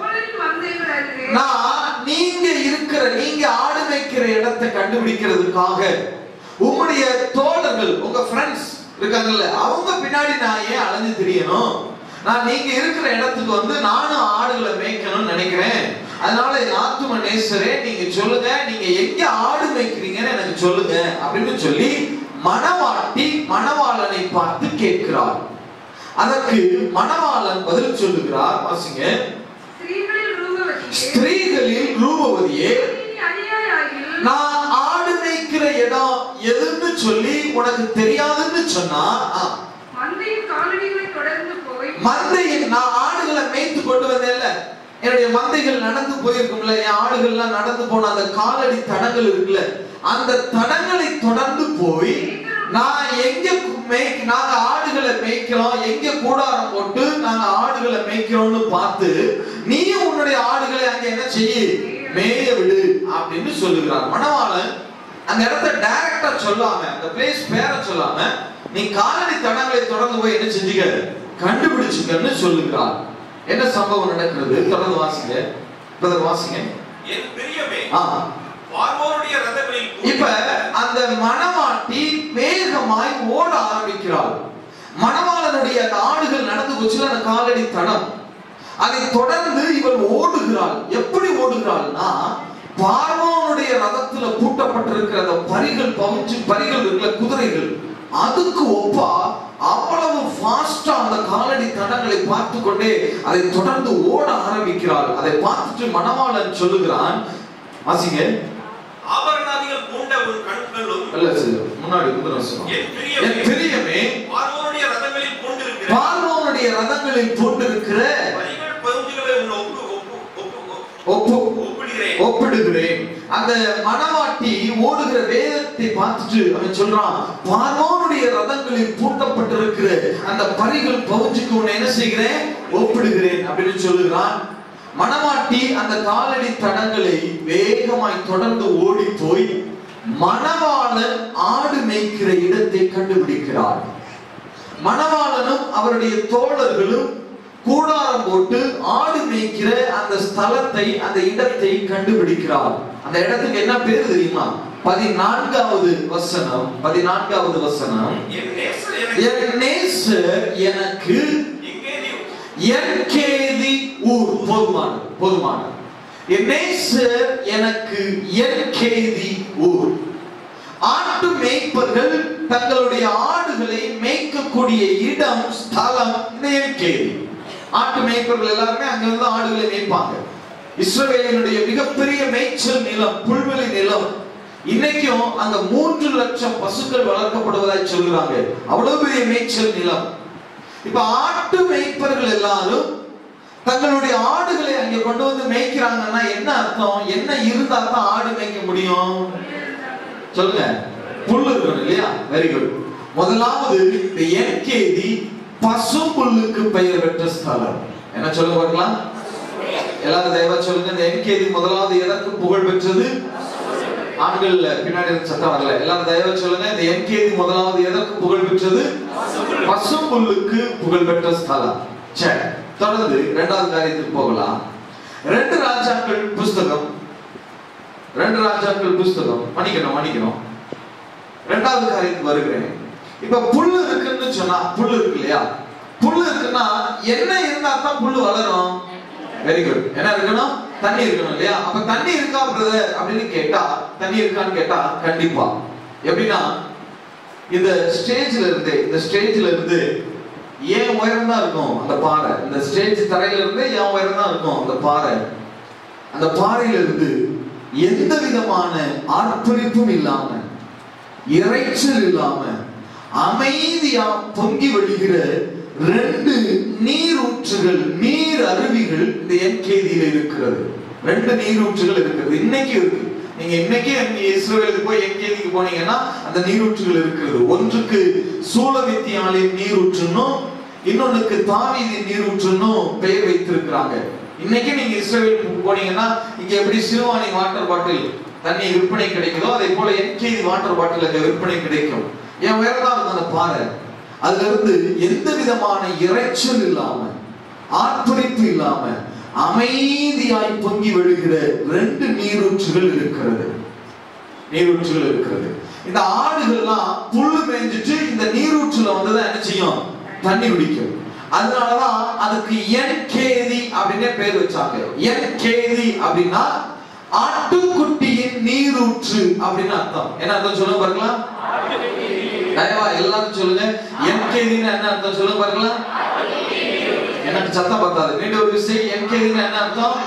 நான் நீங்க இருக்கிற நீங்க ஆடு மேய்க்கிற இடத்தை கண்டுபிடிக்கிறதுக்காக உங்களுடைய தோழர்கள் உங்க ஃப்ரெண்ட்ஸ் இருக்காங்கல்ல அவங்க பின்னாடி நான் ஏன் அலைஞ்சு திரியணும் நான் நீங்க இருக்கிற இடத்துக்கு வந்து நானும் ஆடுகளை மேய்க்கணும்னு நினைக்கிறேன் அதனால என் ஆத்தும நேசரே நீங்க சொல்லுங்க நீங்க எங்க ஆடு மேய்க்கிறீங்கன்னு எனக்கு சொல்லுங்க அப்படின்னு சொல்லி மணவாட்டி மணவாளனை பார்த்து கேட்கிறார் அதற்கு மணவாளன் பதில் சொல்லுகிறார் வாசிங்க ஸ்திரீகளில் ரூபவதியே சொல்லி உனக்கு தெரியாதுன்னு சொன்னா ஆ, மந்தையின் காலடிகளை தொடர்ந்து போய் மந்தையின் நான் ஆடுகளை மேய்த்து கொண்டு வந்தேன்ல என்னுடைய மந்தைகள் நடந்து போயிருக்கும்ல என் ஆடுகள்லாம் நடந்து போன அந்த காலடி தடங்கள் இருக்குல்ல அந்த தடங்களை தொடர்ந்து போய் நான் எங்க மேய் நாங்க ஆடுகளை மேய்க்கிறோம் எங்க கூடாரம் போட்டு நாங்க ஆடுகளை மேய்க்கிறோம்னு பார்த்து நீ உன்னுடைய ஆடுகளை அங்க என்ன செய்ய மேய விடு அப்படின்னு சொல்லுகிறார் மணவாளன் அந்த இடத்த டைரக்டா சொல்லாம அந்த பிளேஸ் பேரை சொல்லாம நீ காலடி தடங்களை தொடர்ந்து போய் என்ன செஞ்சுக்க கண்டுபிடிச்சுக்கன்னு சொல்லுகிறார் என்ன சம்பவம் நடக்கிறது தொடர்ந்து வாசிங்க தொடர்ந்து வாசிங்க என் பிரியமே ஆ பார்வோனுடைய ரதங்களில் இப்ப அந்த மணவாட்டி வேகமாய் ஓட ஆரம்பிக்கிறாள் மணவாளனுடைய அந்த ஆடுகள் நடந்து போச்சுல அந்த காலடி தடம் அதை தொடர்ந்து இவள் ஓடுகிறாள் எப்படி ஓடுகிறாள்னா பார்வோனுடைய ரதத்துல பூட்டப்பட்டிருக்கிற அந்த பரிகள் பவுச்சு பரிகள் இருக்கிற குதிரைகள் அதுக்கு ஒப்பா அவ்வளவு ஃபாஸ்டா அந்த காலடி தடங்களை பார்த்து கொண்டே அதை தொடர்ந்து ஓட ஆரம்பிக்கிறாள் அதை பார்த்துட்டு மணவாளன் சொல்லுகிறான் வாசிங்க ஆபரணாதிகள் பூண்ட உன் கண்களும் இல்ல சரி முன்னாடி முந்தின வசனம். என் என் பிரியமே பிரியமே பார்வோனுடைய ரதங்களில் பூண்டிருக்கிற பார்வோனுடைய ரதங்களில் போட்டிருக்கிற பரிகள் பருந்துகளை உன் ஒப்பு ஒப்பு ஒப்பு ஒப்பு ஒப்பிடுகிறேன் ஒப்பிடுகிறேன் அந்த மணவாட்டி ஓடுகிற வேதத்தை பார்த்துட்டு அவன் சொல்றான் பார்வோனுடைய ரதங்களில் பூட்டப்பட்டிருக்கிற அந்த பரிகள் பவுஞ்சுக்கு உன்னை என்ன செய்கிறேன் ஒப்பிடுகிறேன் அப்படின்னு சொல்லுகிறான் மணவாட்டி அந்த காலடி தடங்களை வேகமாய் தொடர்ந்து ஓடி போய் மணவாளன் ஆடு மேய்க்கிற இடத்தை கண்டுபிடிக்கிறார் மணவாளனும் அவருடைய தோழர்களும் கூடாரம் போட்டு ஆடு மேய்க்கிற அந்த ஸ்தலத்தை அந்த இடத்தை கண்டுபிடிக்கிறார் அந்த இடத்துக்கு என்ன பேர் தெரியுமா பதினான்காவது வசனம் பதினான்காவது வசனம் என் நேசர் எனக்கு என் நேசர் எனக்கு எங்கே நீ என் கேதி ஊர் போதுமானது போதுமானது என் நேசர் எனக்கு என் கேதி ஊர் ஆட்டு மேய்ப்பர்கள் தங்களுடைய ஆடுகளை மேய்க்கக்கூடிய இடம் ஸ்தலம் இந்த என் கேதி ஆட்டு மேய்ப்பர்கள் எல்லாருமே அங்க இருந்து ஆடுகளை மேய்ப்பாங்க இஸ்ரவேலினுடைய மிகப்பெரிய மேய்ச்சல் நிலம் புல்வெளி நிலம் இன்னைக்கும் அங்க மூன்று லட்சம் பசுக்கள் வளர்க்கப்படுவதாய் சொல்கிறாங்க அவ்வளவு பெரிய மேய்ச்சல் நிலம் இப்ப ஆட்டு மேய்ப்பர்கள் எல்லாரும் தங்களுடைய ஆடுகளை அங்க கொண்டு வந்து மேய்க்கிறாங்கன்னா என்ன அர்த்தம் என்ன இருந்தா தான் ஆடு மேய்க்க முடியும் சொல்லுங்க புல்லு இருக்கணும் இல்லையா வெரி குட் முதலாவது இந்த என்கேதி பசு புல்லுக்கு பெயர் பெற்ற ஸ்தலம் என்ன சொல்லுங்க பார்க்கலாம் எல்லாரும் தயவா சொல்லுங்க இந்த என்கேதி முதலாவது எதற்கு புகழ் பெற்றது ஆண்கள் பின்னாடி இருந்து சத்தம் வரல எல்லாரும் தயவா சொல்லுங்க இந்த என்கேதி முதலாவது எதற்கு புகழ் பெற்றது பசு புல்லுக்கு புகழ் பெற்ற ஸ்தலம் சரி தொடர்ந்து இரண்டாவது காரியத்துக்கு போகலாம் ரெண்டு ராஜாக்கள் புஸ்தகம் ரெண்டு ராஜாக்கள் புஸ்தகம் மன்னிக்கணும் மன்னிக்கணும் ரெண்டாவது காரியத்துக்கு வருகிறேன் இப்ப புல்லு இருக்குன்னு சொன்னா புல்லு இருக்கு இல்லையா புல்லு இருக்குன்னா என்ன இருந்தா தான் புல்லு வளரும் வெரி குட் என்ன இருக்கணும் தண்ணி இருக்கணும் இல்லையா அப்ப தண்ணி இருக்கா பிரதர் அப்படின்னு கேட்டா தண்ணி இருக்கான்னு கேட்டா கண்டிப்பா எப்படின்னா இந்த ஸ்டேஜ்ல இருந்து இந்த ஸ்டேஜ்ல இருந்து ஏன் உயரம் தான் இருக்கும் அந்த பாறை இந்த ஸ்டேஜ் தரையில இருந்து ஏன் உயரம் தான் இருக்கும் அந்த பாறை அந்த பாறையில இருந்து எந்த விதமான ஆர்ப்பரிப்பும் இல்லாம இறைச்சல் இல்லாம அமைதியா பொங்கி வழிகிற ரெண்டு நீரூற்றுகள் நீர் அருவிகள் இந்த என்கேதியில இருக்கிறது ரெண்டு நீரூற்றுகள் இருக்கிறது இன்னைக்கு இருக்கு நீங்க இன்னைக்கு நீங்க இஸ்ரேலுக்கு போய் என்கேதிக்கு போனீங்கன்னா அந்த நீரூற்றுகள் இருக்கிறது ஒன்றுக்கு சூலவித்தியாலின் நீரூற்றுன்னும் இன்னொன்னுக்கு தாவீதின் நீரூற்றுன்னும் பெயர் வைத்திருக்கிறாங்க இன்னைக்கு நீங்க இஸ்ரேலுக்கு போனீங்கன்னா இங்க எப்படி சிறுவாணி வாட்டர் பாட்டில் தண்ணி விற்பனை கிடைக்குதோ அதே போல என்கேதி வாட்டர் பாட்டில் அங்க விற்பனை கிடைக்கும் என் உயரம் தான் அந்த பாறை அதுல இருந்து எந்த விதமான இறைச்சல் இல்லாம ஆர்ப்பரிப்பு இல்லாம அமைதியாய் பொங்கி விழுகிற ரெண்டு நீரூற்றுகள் இருக்கிறது நீரூற்றுகள் இருக்கிறது இந்த ஆடுகள்லாம் புல்லு மேய்ஞ்சிட்டு இந்த நீரூற்றுல வந்துதான் என்ன செய்யும் தண்ணி குடிக்கும் அதனாலதான் அதுக்கு என் கேதி அப்படின்னே பேர் வச்சாங்க என் கேதி அப்படின்னா ஆட்டுக்குட்டியின் நீரூற்று அப்படின்னு அர்த்தம் என்ன அர்த்தம் சொல்லுங்க பாருங்களா தயவா எல்லாரும் சொல்லுங்க என் கேதின்னு என்ன அர்த்தம் சொல்லுங்க பாருங்களா எனக்கு சத்தம் பத்தாது மீண்டும் ஒரு விஷயம் என் கேதின்னு என்ன அர்த்தம்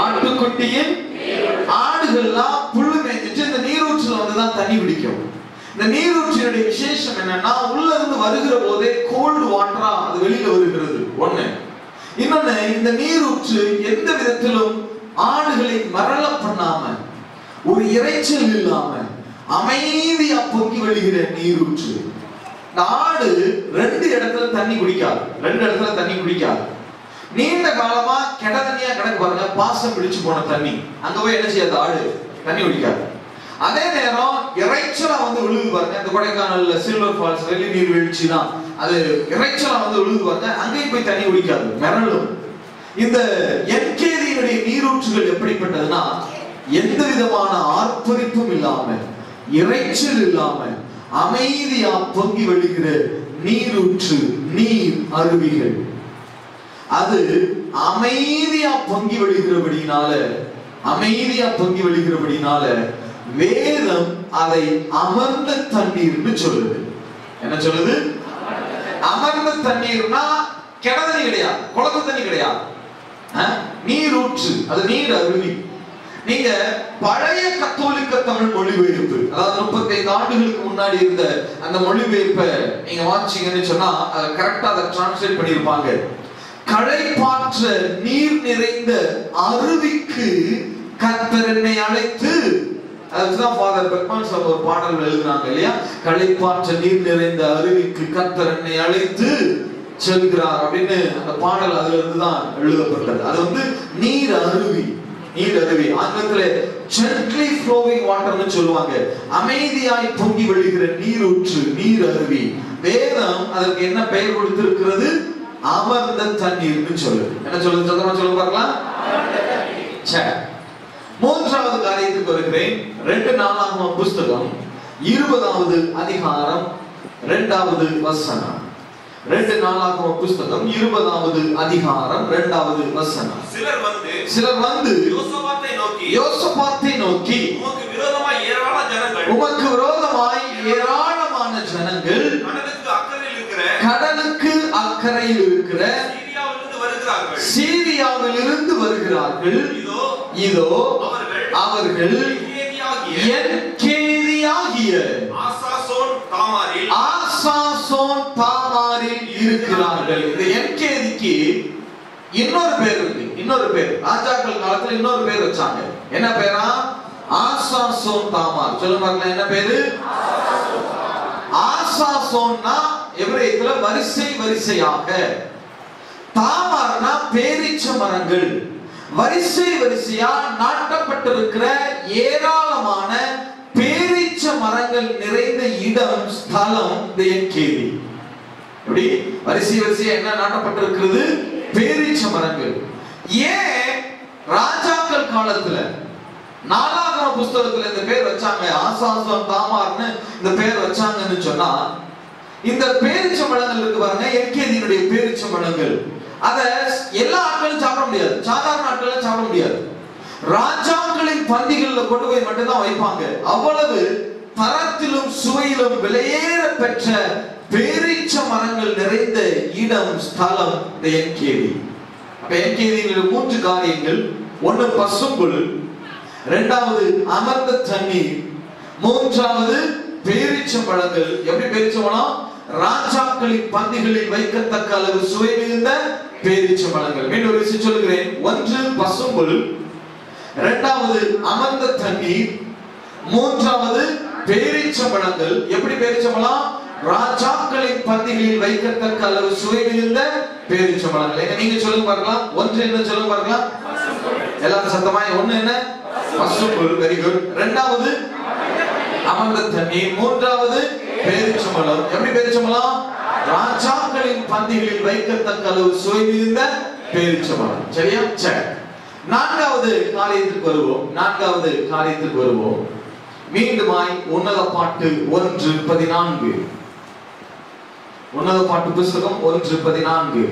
ஆட்டுக்குட்டியின் ஆடுகள்லாம் புல்லு மேய்ஞ்சிட்டு இந்த நீரூற்றுல வந்து தான் தண்ணி குடிக்கும் இந்த நீரூற்றினுடைய விசேஷம் என்னன்னா உள்ள இருந்து வருகிற போதே கோல்டு வாட்டரா அது வெளியில வருகிறது ஒண்ணு இன்னொன்னு இந்த நீரூற்று எந்த விதத்திலும் ஆடுகளை மரள பண்ணாம ஒரு இரைச்சல் இல்லாம அமைதியா பொங்கி வழிகிற நீரூற்று இந்த ஆடு ரெண்டு இடத்துல தண்ணி குடிக்காது ரெண்டு இடத்துல தண்ணி குடிக்காது நீண்ட காலமா கெட தண்ணியா கிடக்கு பாருங்க பாசம் பிடிச்சு போன தண்ணி அங்க போய் என்ன செய்யாது ஆடு தண்ணி குடிக்காது அதே நேரம் இறைச்சலா வந்து விழுது பாருங்க இந்த கொடைக்கானல்ல சில்வர் ஃபால்ஸ் வெள்ளி நீர் வீழ்ச்சி தான் அது இறைச்சலா வந்து விழுது பாருங்க அங்கேயும் போய் தண்ணி குடிக்காது மிரளும் இந்த என்கேதியினுடைய நீரூற்றுகள் எப்படிப்பட்டதுன்னா எந்த விதமான ஆர்ப்பரிப்பும் இல்லாம இறைச்சல் இல்லாம அமைதியா பொங்கி வழிகிற நீரூற்று நீர் அருவிகள் அது அமைதியா பொங்கி வழிகிறபடினால அமைதியா பொங்கி வழிகிறபடினால வேதம் அதை அமர்ந்த தண்ணீர்னு சொல்லுது என்ன சொல்லுது அமர்ந்த தண்ணீர்னா கிண தண்ணி கிடையாது குளத்து தண்ணி கிடையாது அஹ், நீரூற்று அது நீர் அருவி நீங்க பழைய கத்தோலிக்க தமிழ் மொழிபெயர்ப்பு அதாவது முப்பத்தைந்து ஆண்டுகளுக்கு முன்னாடி இருந்த அந்த மொழிபெயர்ப்பை நீங்க வாசிச்சீங்கன்னு சொன்னா அதை கரெக்டா அதை டிரான்ஸ்லேட் பண்ணியிருப்பாங்க களைப்பாற்ற நீர் நிறைந்த அருவிக்கு கர்த்தர் என்னை அழைத்து அதுதான் ஃபாதர் பெர்மான் சார் ஒரு பாடல் எழுதுறாங்க இல்லையா களைப்பாற்ற நீர் நிறைந்த அருவிக்கு கர்த்தர் என்னை அழைத்து செல்கிறார் அப்படின்னு அந்த பாடல் அதுல இருந்து தான் எழுதப்பட்டது அது வந்து நீர் அருவி நீர் அருவி ஆங்கிலத்துல gently flowing வாட்டர்னு சொல்லுவாங்க அமைதியாய் பொங்கி வழிகிற நீரூற்று நீர் அருவி வேதம் அதற்கு என்ன பெயர் கொடுத்திருக்கிறது அமர்ந்த தண்ணீர்னு சொல்லுது என்ன சொல்லுது சத்தமா சொல்லுங்க பார்க்கலாம் சரி மூன்றாவது காரியத்துக்கு வருகிறேன் ரெண்டு நாளாகம புஸ்தகம் இருபதாவது அதிகாரம் இரண்டாவது வசனம் ரெண்டு நாளாகம புஸ்தகம் இருபதாவது அதிகாரம் இரண்டாவது வசனம் சிலர் வந்து சிலர் வந்து யோசபாத்தை நோக்கி யோசபாத்தை நோக்கி உமக்கு விரோதமாய் ஏராள ஜனங்கள் உமக்கு விரோதமாய் ஏராளமான ஜனங்கள் கடலுக்கு அக்கறையில் இருக்கிற கடலுக்கு அக்கறையில் இருக்கிற சீரியாவிலிருந்து வருகிறார்கள் சீரியாவில் இருந்து வருகிறார்கள் இதோ இதோ அவர்கள் அவர்கள் எங்கேதியாகிய என்கேதியாகிய ஆசாசோன் தாமாரில் ஆசாசோன் தாமாரில் இருக்கிறார்கள் இந்த என்கேதிக்கு இன்னொரு பேர் இருக்கு இன்னொரு பேர் ராஜாக்கள் காலத்துல இன்னொரு பேர் வச்சாங்க என்ன பேரா ஆசாசோன் தாமார் சொல்லுங்க பாருங்களேன், என்ன பேரு ஆசாசோன்னா எபிரேயத்துல வரிசை வரிசையாக தாமார்னா பேரீச்ச மரங்கள் வரிசை வரிசையா நாட்டப்பட்டிருக்கிற ஏராளமான பேரீச்ச மரங்கள் நிறைந்த இடம் ஸ்தலம் இந்த என்கேவி எப்படி வரிசை வரிசையா என்ன நாட்டப்பட்டிருக்கிறது பேரீச்ச மரங்கள் ஏன் ராஜாக்கள் காலத்துல நாலாகம புஸ்தகத்துல இந்த பேர் வச்சாங்க ஆசாசம் தாமார்னு இந்த பேர் வச்சாங்கன்னு சொன்னா இந்த பேரிச்ச மலங்கள் இருக்கு பாருங்க என்கேதியினுடைய பேரிச்ச மலங்கள் அத எல்லா ஆட்களும் சாப்பிட முடியாது சாதாரண ஆட்களும் சாப்பிட முடியாது ராஜாக்களின் பந்திகள்ல கொண்டு போய் மட்டும்தான் வைப்பாங்க அவ்வளவு தரத்திலும் சுவையிலும் விலையேற பெற்ற பேரீச்ச மரங்கள் நிறைந்த இடம் ஸ்தலம் இந்த என்கேதி அப்ப என்கேதியில் மூன்று காரியங்கள் ஒண்ணு பசும்புல் இரண்டாவது அமர்ந்த தண்ணீர் மூன்றாவது பேரீச்சம் பழங்கள் எப்படி பேரீச்சம் பழம் ராஜாக்களின் பந்திகளில் வைக்கத்தக்க அளவு சுவை மிகுந்த பேரீச்சம் பழங்கள் மீண்டும் ஒரு விஷயம் சொல்லுகிறேன் ஒன்று பசும்புல் இரண்டாவது அமர்ந்த தண்ணீர் மூன்றாவது பேரீச்சம் பழங்கள் எப்படி பேரீச்சம் பழம் ராஜாக்களின் பந்திகளில் வைக்கத்தக்க அளவு சுவை மிகுந்த பேரீச்சம் பழங்கள் எங்க நீங்க சொல்லுங்க பார்க்கலாம் ஒன்று என்ன சொல்லுங்க பார்க்கலாம் எல்லாரும் சத்தமாய் ஒண்ணு என்ன பசும்புல் வெரி குட் ரெண்டாவது அமர்ந்த தண்ணீர் மூன்றாவது பேரிச்சம்பழம் எப்படி பேரிச்சம்பழம் ராஜாக்களின் பந்திகளில் வைக்கத்தக்க அளவு சுவை மிகுந்த பேரிச்சம்பழம் சரியா சரி நான்காவது காரியத்துக்கு வருவோம் நான்காவது காரியத்துக்கு வருவோம் மீண்டுமாய் உன்னத பாட்டு ஒன்று பதினான்கு உன்னத பாட்டு புஸ்தகம் ஒன்று பதினான்கு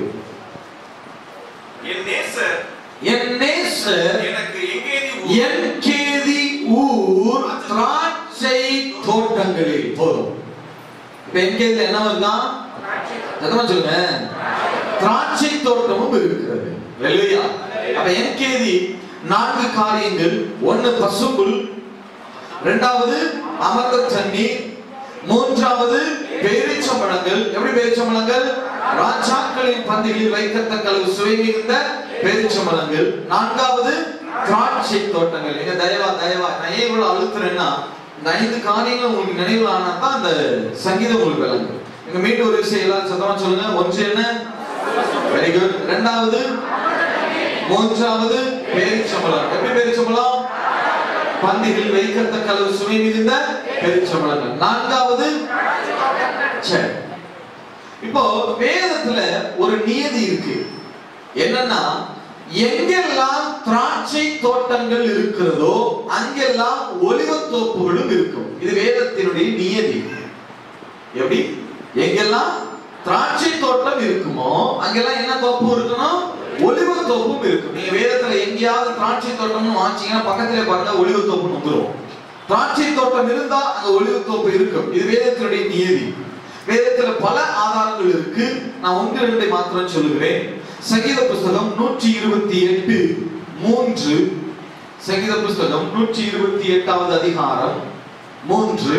என் நேசர் என் நேசர் எனக்கு எங்கேதி என் கேதி ஊர் திராட்சை தோட்டங்களில் போதும் இப்ப என் கேதில என்ன இருக்கான் சத்தமா சொல்லுங்க திராட்சை தோட்டமும் இருக்கிறது இல்லையா அப்ப என் கேதி நான்கு காரியங்கள் ஒண்ணு பசும்புல் இரண்டாவது அமர்ந்த தண்ணீர் மூன்றாவது பேரிச்சம்பழங்கள் எப்படி பேரிச்சம்பழங்கள் ராஜாக்களின் பந்திகளில் வைக்கத்தக்க அளவு சுவை மிகுந்த பேரிச்சம்பழங்கள் நான்காவது திராட்சை தோட்டங்கள் எங்க தயவா தயவா நான் ஏன் இவ்வளவு அழுத்துறேன்னா இந்த ஐந்து காரியங்கள் உங்களுக்கு நினைவில் ஆனா தான் அந்த சங்கீதம் உங்களுக்கு விளங்கும் எங்க மீண்டும் ஒரு விஷயம் எல்லாரும் சத்தமா சொல்லுங்க ஒன்று என்ன வெரி குட் ரெண்டாவது மூன்றாவது பேரிச்சம்பழம் எப்படி பேரிச்சம்பழம் பந்திகள் வைக்கத்தக்க அளவு சுவை மிகுந்த பெருச்சம்பளங்கள் நான்காவது சரி இப்போ வேதத்துல ஒரு நியதி இருக்கு என்னன்னா எங்கெல்லாம் திராட்சை தோட்டங்கள் இருக்கிறதோ அங்கெல்லாம் ஒலிவத் தோப்புகளும் இருக்கும் இது வேதத்தினுடைய நியதி எப்படி எங்கெல்லாம் திராட்சை தோட்டம் இருக்குமோ அங்கெல்லாம் என்ன தோப்பு இருக்கணும் ஒலிவ தோப்பும் இருக்கும் நீங்க வேதத்துல எங்கேயாவது திராட்சை தோட்டம்னு வாங்கிச்சீங்கன்னா பக்கத்துல பாருங்க ஒலிவ தோப்புன்னு வந்துரும் திராட்சை தோட்டம் இருந்தா அங்க ஒலிவ தோப்பு இருக்கும் இது வேதத்தினுடைய நியதி வேதத்துல பல ஆதாரங்கள் இருக்கு நான் ஒன்று ரெண்டை மாத்திரம் சொல்லுகிறேன் சங்கீத புஸ்தகம் நூற்றி இருபத்தி எட்டு மூன்று சங்கீத புஸ்தகம் நூற்றி இருபத்தி எட்டாவது அதிகாரம் மூன்று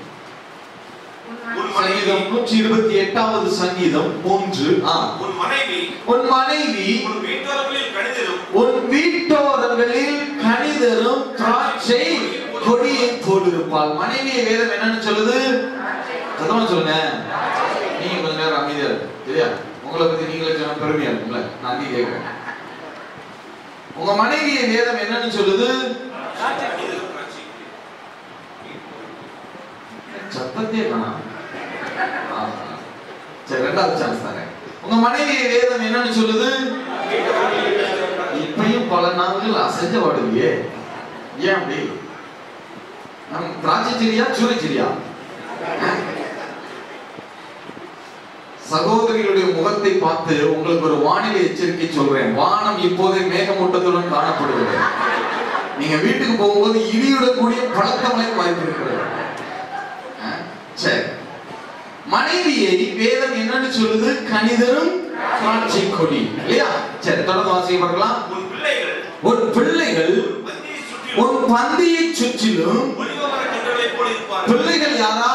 உன் மனைவி சங்கீதம் நூற்றி இருபத்தி எட்டாவது சங்கீதம் மூன்று ஆ. உன் மனைவி உன் மனைவி உன் வீட்டோரங்களில் கணிதரும் உன் வீட்டோரங்களில் கணிதரும் திராட்சை கொடியை போட்டிருப்பாள் மனைவியை வேதம் என்னன்னு சொல்லுது சத்தமா சொல்லுங்க நீங்க கொஞ்ச நேரம் அமைதியா இருக்கு சரியா உங்களை பத்தி நீங்களே சொன்ன பெருமையா இருக்கும்ல நான் அங்கே கேட்கிறேன் உங்க மனைவியை வேதம் என்னன்னு சொல்லுது கணிதரும் திராட்சை சத்தத்தையே காணோம். ஆ. சரி ரெண்டாவது சான்ஸ் தரேன் உங்க மனைவியை வேதம் என்னன்னு சொல்லுது இப்பயும் பல நாள்கள் அசைஞ்ச வாடுவியே ஏன் அப்படி நம் திராட்சை செடியா சூரை செடியா சகோதரிகளுடைய முகத்தை பார்த்து உங்களுக்கு ஒரு வானிலை எச்சரிக்கை சொல்றேன் வானம் இப்போதே மேகமூட்டத்துடன் காணப்படுகிறது நீங்க வீட்டுக்கு போகும்போது இடியுடன் கூடிய பழக்க மழைக்கு வாய்ப்பு இருக்கிறது ஆ, சரி மனைவியை வேதம் என்னன்னு சொல்லுது கணிதரும் திராட்சை கொடி இல்லையா சரி தொடர்ந்து வாசிக்க பார்க்கலாம் உன் பிள்ளைகள் உன் பிள்ளைகள் பந்தியை சுற்றிலும் உன் பந்தியை சுற்றிலும் ஒலிவ மரக்கன்றுகளைப் போல் இருப்பார்கள் பிள்ளைகள் யாரா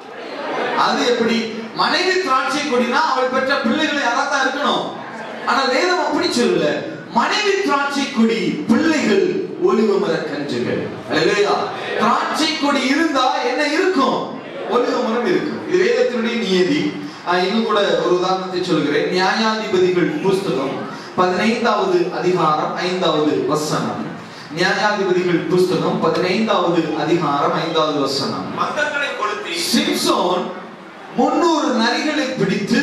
அது எப்படி மனைவி திராட்சை கொடினா அவள் பெற்ற பிள்ளைகள் யாரா தான் இருக்கணும் ஆனா வேதம் அப்படி சொல்லல மனைவி திராட்சை கொடி பிள்ளைகள் ஒலிவ மர கன்றுகள் அல்லேலூயா திராட்சை கொடி இருந்தா என்ன இருக்கும் ஒலிவ மரம் இருக்கும் இது வேதத்தினுடைய நியதி ஆஹ் இன்னும் கூட ஒரு உதாரணத்தை சொல்கிறேன் நியாயாதிபதிகள் புஸ்தகம் பதினைந்தாவது அதிகாரம் ஐந்தாவது வசனம் நியாயாதிபதிகள் புஸ்தகம் பதினைந்தாவது அதிகாரம் ஐந்தாவது வசனம் மந்தங்களை கொளுத்தி சிம்சோன் முன்னூறு நரிகளை பிடித்து